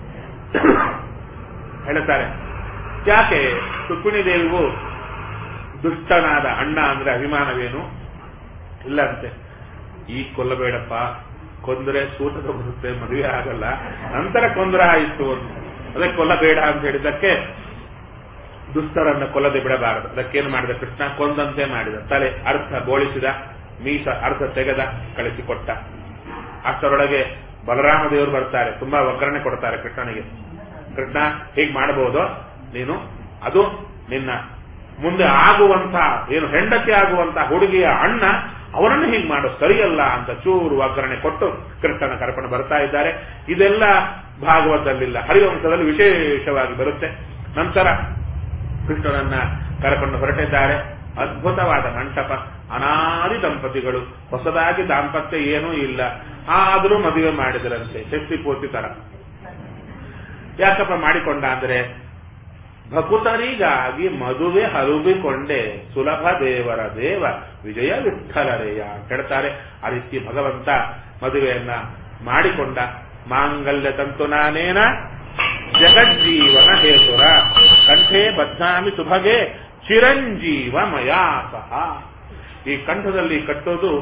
ಹೇಳ್ತಾರೆ ಯಾಕೆ ರುಕ್ಮಿಣಿ ದೇವಿಗೂ ದುಷ್ಟನಾದ ಅಣ್ಣ ಅಂದ್ರೆ ಅಭಿಮಾನವೇನು ಇಲ್ಲಂತೆ ಈಗ ಕೊಲ್ಲಬೇಡಪ್ಪ ಕೊಂದ್ರೆ ಸೂತಕ ಬರುತ್ತೆ ಮದುವೆ ಆಗಲ್ಲ ನಂತರ ಕೊಂದ್ರ ಆಯಿತು ಅಂತ ಅದಕ್ಕೆ ಕೊಲ್ಲಬೇಡ ಅಂತ ಹೇಳಿದ್ದಕ್ಕೆ ದುಷ್ಟರನ್ನ ಕೊಲ್ಲದೆ ಬಿಡಬಾರದು ಅದಕ್ಕೇನು ಮಾಡಿದ ಕೃಷ್ಣ ಕೊಂದಂತೆ ಮಾಡಿದ ತಲೆ ಅರ್ಥ ಬೋಳಿಸಿದ ಮೀಸ ಅರ್ಥ ತೆಗೆದ ಕಳಿಸಿಕೊಟ್ಟ ಅಷ್ಟರೊಳಗೆ ಬಲರಾಮ ದೇವರು ಬರ್ತಾರೆ ತುಂಬಾ ಒಗ್ಗರಣೆ ಕೊಡ್ತಾರೆ ಕೃಷ್ಣನಿಗೆ ಕೃಷ್ಣ ಹೀಗೆ ಮಾಡಬಹುದು ನೀನು ಅದು ನಿನ್ನ ಮುಂದೆ ಆಗುವಂತ ಏನು ಹೆಂಡತಿ ಆಗುವಂತ ಹುಡುಗಿಯ ಅಣ್ಣ ಅವರನ್ನು ಹೀಗೆ ಮಾಡು ಸರಿಯಲ್ಲ ಅಂತ ಚೂರು ಒಗ್ಗರಣೆ ಕೊಟ್ಟು ಕೃಷ್ಣನ ಕರ್ಕೊಂಡು ಬರ್ತಾ ಇದ್ದಾರೆ ಇದೆಲ್ಲ ಭಾಗವತದಲ್ಲಿಲ್ಲ ಹರಿವಂಶದಲ್ಲಿ ವಿಶೇಷವಾಗಿ ಬರುತ್ತೆ ನಂತರ ಕೃಷ್ಣನನ್ನ ಕರ್ಕೊಂಡು ಹೊರಟಿದ್ದಾರೆ ಅದ್ಭುತವಾದ ಮಂಟಪ ಅನಾದಿ ದಂಪತಿಗಳು ಹೊಸದಾಗಿ ದಾಂಪತ್ಯ ಏನೂ ಇಲ್ಲ ಆದರೂ ಮದುವೆ ಮಾಡಿದರಂತೆ ಶಕ್ತಿ ಪೂರ್ತಿ ತರ ಯಾಕಪ್ಪ ಮಾಡಿಕೊಂಡ ಅಂದ್ರೆ ಭಕುತರಿಗಾಗಿ ಮದುವೆ ಹರುಬಿಕೊಂಡೆ ಸುಲಭ ದೇವರ ದೇವ ವಿಜಯ ವಿಠಲರೆಯ ಅಂತ ಹೇಳ್ತಾರೆ ಆ ರೀತಿ ಭಗವಂತ ಮದುವೆಯನ್ನ ಮಾಡಿಕೊಂಡ ಮಾಂಗಲ್ಯ ತಂತು ನಾನೇನ ಜಗಜ್ಜೀವನ ಹೇತುರ ಕಂಠೆ ಬದ್ಧಾಮಿ ಸುಭಗೆ ಚಿರಂಜೀವ ಮಯಾ ಸಹ ಈ ಕಂಠದಲ್ಲಿ ಕಟ್ಟೋದು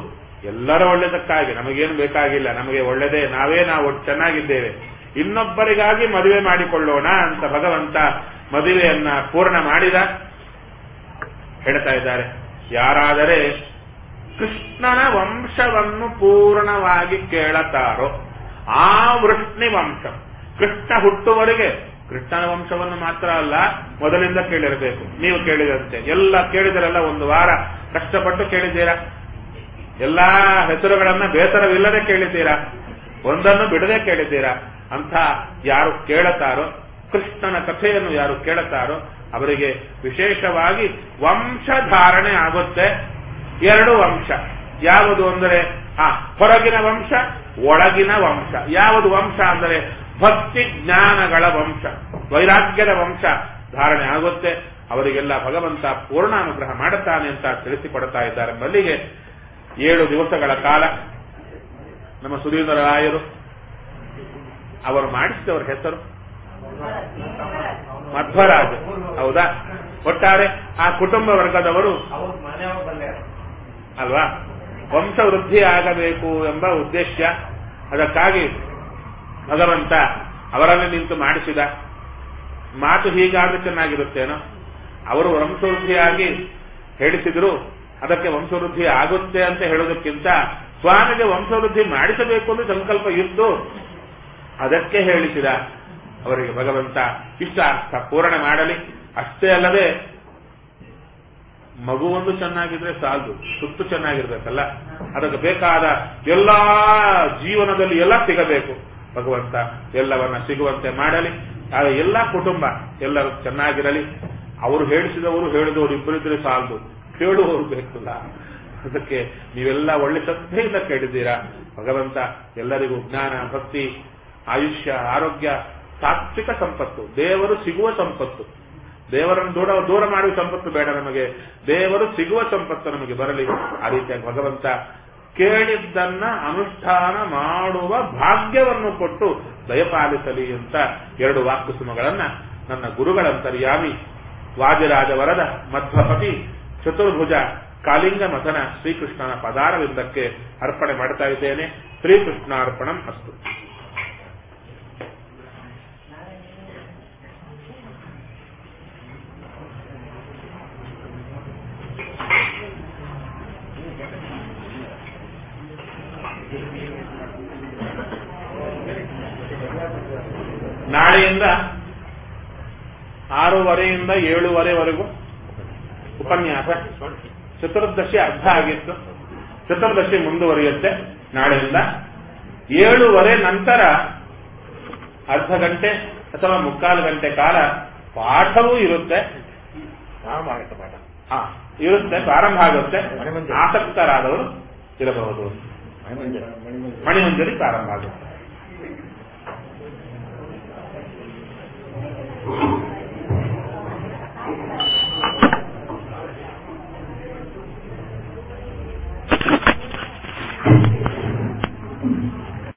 ಎಲ್ಲರ ಒಳ್ಳೆದಕ್ಕಾಗಿ ನಮಗೇನು ಬೇಕಾಗಿಲ್ಲ ನಮಗೆ ಒಳ್ಳೆದೇ ನಾವೇ ನಾವು ಚೆನ್ನಾಗಿದ್ದೇವೆ ಇನ್ನೊಬ್ಬರಿಗಾಗಿ ಮದುವೆ ಮಾಡಿಕೊಳ್ಳೋಣ ಅಂತ ಭಗವಂತ ಮದುವೆಯನ್ನ ಪೂರ್ಣ ಮಾಡಿದ ಹೇಳ್ತಾ ಇದ್ದಾರೆ ಯಾರಾದರೆ ಕೃಷ್ಣನ ವಂಶವನ್ನು ಪೂರ್ಣವಾಗಿ ಕೇಳತಾರೋ ಆ ವೃಷ್ಣಿ ವಂಶ ಕೃಷ್ಣ ಹುಟ್ಟುವರೆಗೆ ಕೃಷ್ಣನ ವಂಶವನ್ನು ಮಾತ್ರ ಅಲ್ಲ ಮೊದಲಿಂದ ಕೇಳಿರಬೇಕು ನೀವು ಕೇಳಿದಂತೆ ಎಲ್ಲ ಕೇಳಿದರೆಲ್ಲ ಒಂದು ವಾರ ಕಷ್ಟಪಟ್ಟು ಕೇಳಿದ್ದೀರಾ ಎಲ್ಲಾ ಹೆಸರುಗಳನ್ನ ಬೇಸರವಿಲ್ಲದೆ ಕೇಳಿದ್ದೀರಾ ಒಂದನ್ನು ಬಿಡದೆ ಕೇಳಿದ್ದೀರಾ ಅಂತ ಯಾರು ಕೇಳುತ್ತಾರೋ ಕೃಷ್ಣನ ಕಥೆಯನ್ನು ಯಾರು ಕೇಳುತ್ತಾರೋ ಅವರಿಗೆ ವಿಶೇಷವಾಗಿ ವಂಶಧಾರಣೆ ಆಗುತ್ತೆ ಎರಡು ವಂಶ ಯಾವುದು ಅಂದರೆ ಆ ಹೊರಗಿನ ವಂಶ ಒಳಗಿನ ವಂಶ ಯಾವುದು ವಂಶ ಅಂದರೆ ಭಕ್ತಿ ಜ್ಞಾನಗಳ ವಂಶ ವೈರಾಗ್ಯದ ವಂಶ ಧಾರಣೆ ಆಗುತ್ತೆ ಅವರಿಗೆಲ್ಲ ಭಗವಂತ ಪೂರ್ಣಾನುಗ್ರಹ ಮಾಡುತ್ತಾನೆ ಅಂತ ತಿಳಿಸಿಕೊಡ್ತಾ ಇದ್ದಾರೆ ಮಲ್ಲಿಗೆ ಏಳು ದಿವಸಗಳ ಕಾಲ ನಮ್ಮ ಸುಧೀಂದ್ರರಾಯರು ಅವರು ಮಾಡಿಸಿದವರ ಹೆಸರು ಮಧ್ವರಾಜ ಹೌದಾ ಒಟ್ಟಾರೆ ಆ ಕುಟುಂಬ ವರ್ಗದವರು ಅಲ್ವಾ ವಂಶ ವೃದ್ಧಿ ಆಗಬೇಕು ಎಂಬ ಉದ್ದೇಶ ಅದಕ್ಕಾಗಿ ಭಗವಂತ ಅವರನ್ನು ನಿಂತು ಮಾಡಿಸಿದ ಮಾತು ಹೀಗಾದ್ರೆ ಚೆನ್ನಾಗಿರುತ್ತೇನೋ ಅವರು ವಂಶವೃದ್ಧಿಯಾಗಿ ಹೇಳಿಸಿದ್ರು ಅದಕ್ಕೆ ವಂಶವೃದ್ಧಿ ಆಗುತ್ತೆ ಅಂತ ಹೇಳೋದಕ್ಕಿಂತ ಸ್ವಾಮಿಗೆ ವಂಶವೃದ್ಧಿ ಮಾಡಿಸಬೇಕು ಅಂತ ಸಂಕಲ್ಪ ಇತ್ತು ಅದಕ್ಕೆ ಹೇಳಿಸಿದ ಅವರಿಗೆ ಭಗವಂತ ಇಷ್ಟ ಅರ್ಥ ಪೂರ್ಣ ಮಾಡಲಿ ಅಷ್ಟೇ ಅಲ್ಲದೆ ಮಗುವೊಂದು ಚೆನ್ನಾಗಿದ್ರೆ ಸಾಲದು ಸುತ್ತು ಚೆನ್ನಾಗಿರ್ಬೇಕಲ್ಲ ಅದಕ್ಕೆ ಬೇಕಾದ ಎಲ್ಲಾ ಜೀವನದಲ್ಲಿ ಎಲ್ಲ ಸಿಗಬೇಕು ಭಗವಂತ ಎಲ್ಲವನ್ನ ಸಿಗುವಂತೆ ಮಾಡಲಿ ಆಗ ಎಲ್ಲ ಕುಟುಂಬ ಎಲ್ಲರೂ ಚೆನ್ನಾಗಿರಲಿ ಅವರು ಹೇಳಿಸಿದವರು ಹೇಳಿದವರು ಇಬ್ಬರಿದ್ರೆ ಸಾಲದು ಕೇಳುವವರು ಬೇಕಲ್ಲ ಅದಕ್ಕೆ ನೀವೆಲ್ಲ ಒಳ್ಳೆ ಶ್ರದ್ಧೆಯಿಂದ ಕೇಳಿದ್ದೀರಾ ಭಗವಂತ ಎಲ್ಲರಿಗೂ ಜ್ಞಾನ ಭಕ್ತಿ ಆಯುಷ್ಯ ಆರೋಗ್ಯ ಸಾತ್ವಿಕ ಸಂಪತ್ತು ದೇವರು ಸಿಗುವ ಸಂಪತ್ತು ದೇವರನ್ನು ದೂರ ದೂರ ಮಾಡುವ ಸಂಪತ್ತು ಬೇಡ ನಮಗೆ ದೇವರು ಸಿಗುವ ಸಂಪತ್ತು ನಮಗೆ ಬರಲಿ ಆ ರೀತಿಯಾಗಿ ಭಗವಂತ ಕೇಳಿದ್ದನ್ನ ಅನುಷ್ಠಾನ ಮಾಡುವ ಭಾಗ್ಯವನ್ನು ಕೊಟ್ಟು ದಯಪಾಲಿಸಲಿ ಅಂತ ಎರಡು ವಾಕುಸುಮಗಳನ್ನ ನನ್ನ ಗುರುಗಳಂತರ್ಯಾಮಿ ವಾದಿರಾಜ ವರದ ಮಧ್ವಪತಿ ಚತುರ್ಭುಜ ಕಾಲಿಂಗ ಮಥನ ಶ್ರೀಕೃಷ್ಣನ ಪದಾರವಿಂದಕ್ಕೆ ಅರ್ಪಣೆ ಮಾಡ್ತಾ ಇದ್ದೇನೆ ಶ್ರೀಕೃಷ್ಣಾರ್ಪಣಂ ಅಸ್ತು ನಾಳೆಯಿಂದ ಆರೂವರೆಯಿಂದ ಏಳುವರೆವರೆಗೂ ಉಪನ್ಯಾಸ ಚತುರ್ದಶಿ ಅರ್ಧ ಆಗಿತ್ತು ಚತುರ್ದಶಿ ಮುಂದುವರಿಯುತ್ತೆ ನಾಳೆಯಿಂದ ಏಳುವರೆ ನಂತರ ಅರ್ಧ ಗಂಟೆ ಅಥವಾ ಮುಕ್ಕಾಲು ಗಂಟೆ ಕಾಲ ಪಾಠವೂ ಇರುತ್ತೆ ಹಾ ಇರುತ್ತೆ ಪ್ರಾರಂಭ ಆಗುತ್ತೆ ಆಸಕ್ತರಾದವರು ಇರಬಹುದು ಮಣಿಮಂಜರಿ ಪ್ರಾರಂಭ ಆಗುತ್ತೆ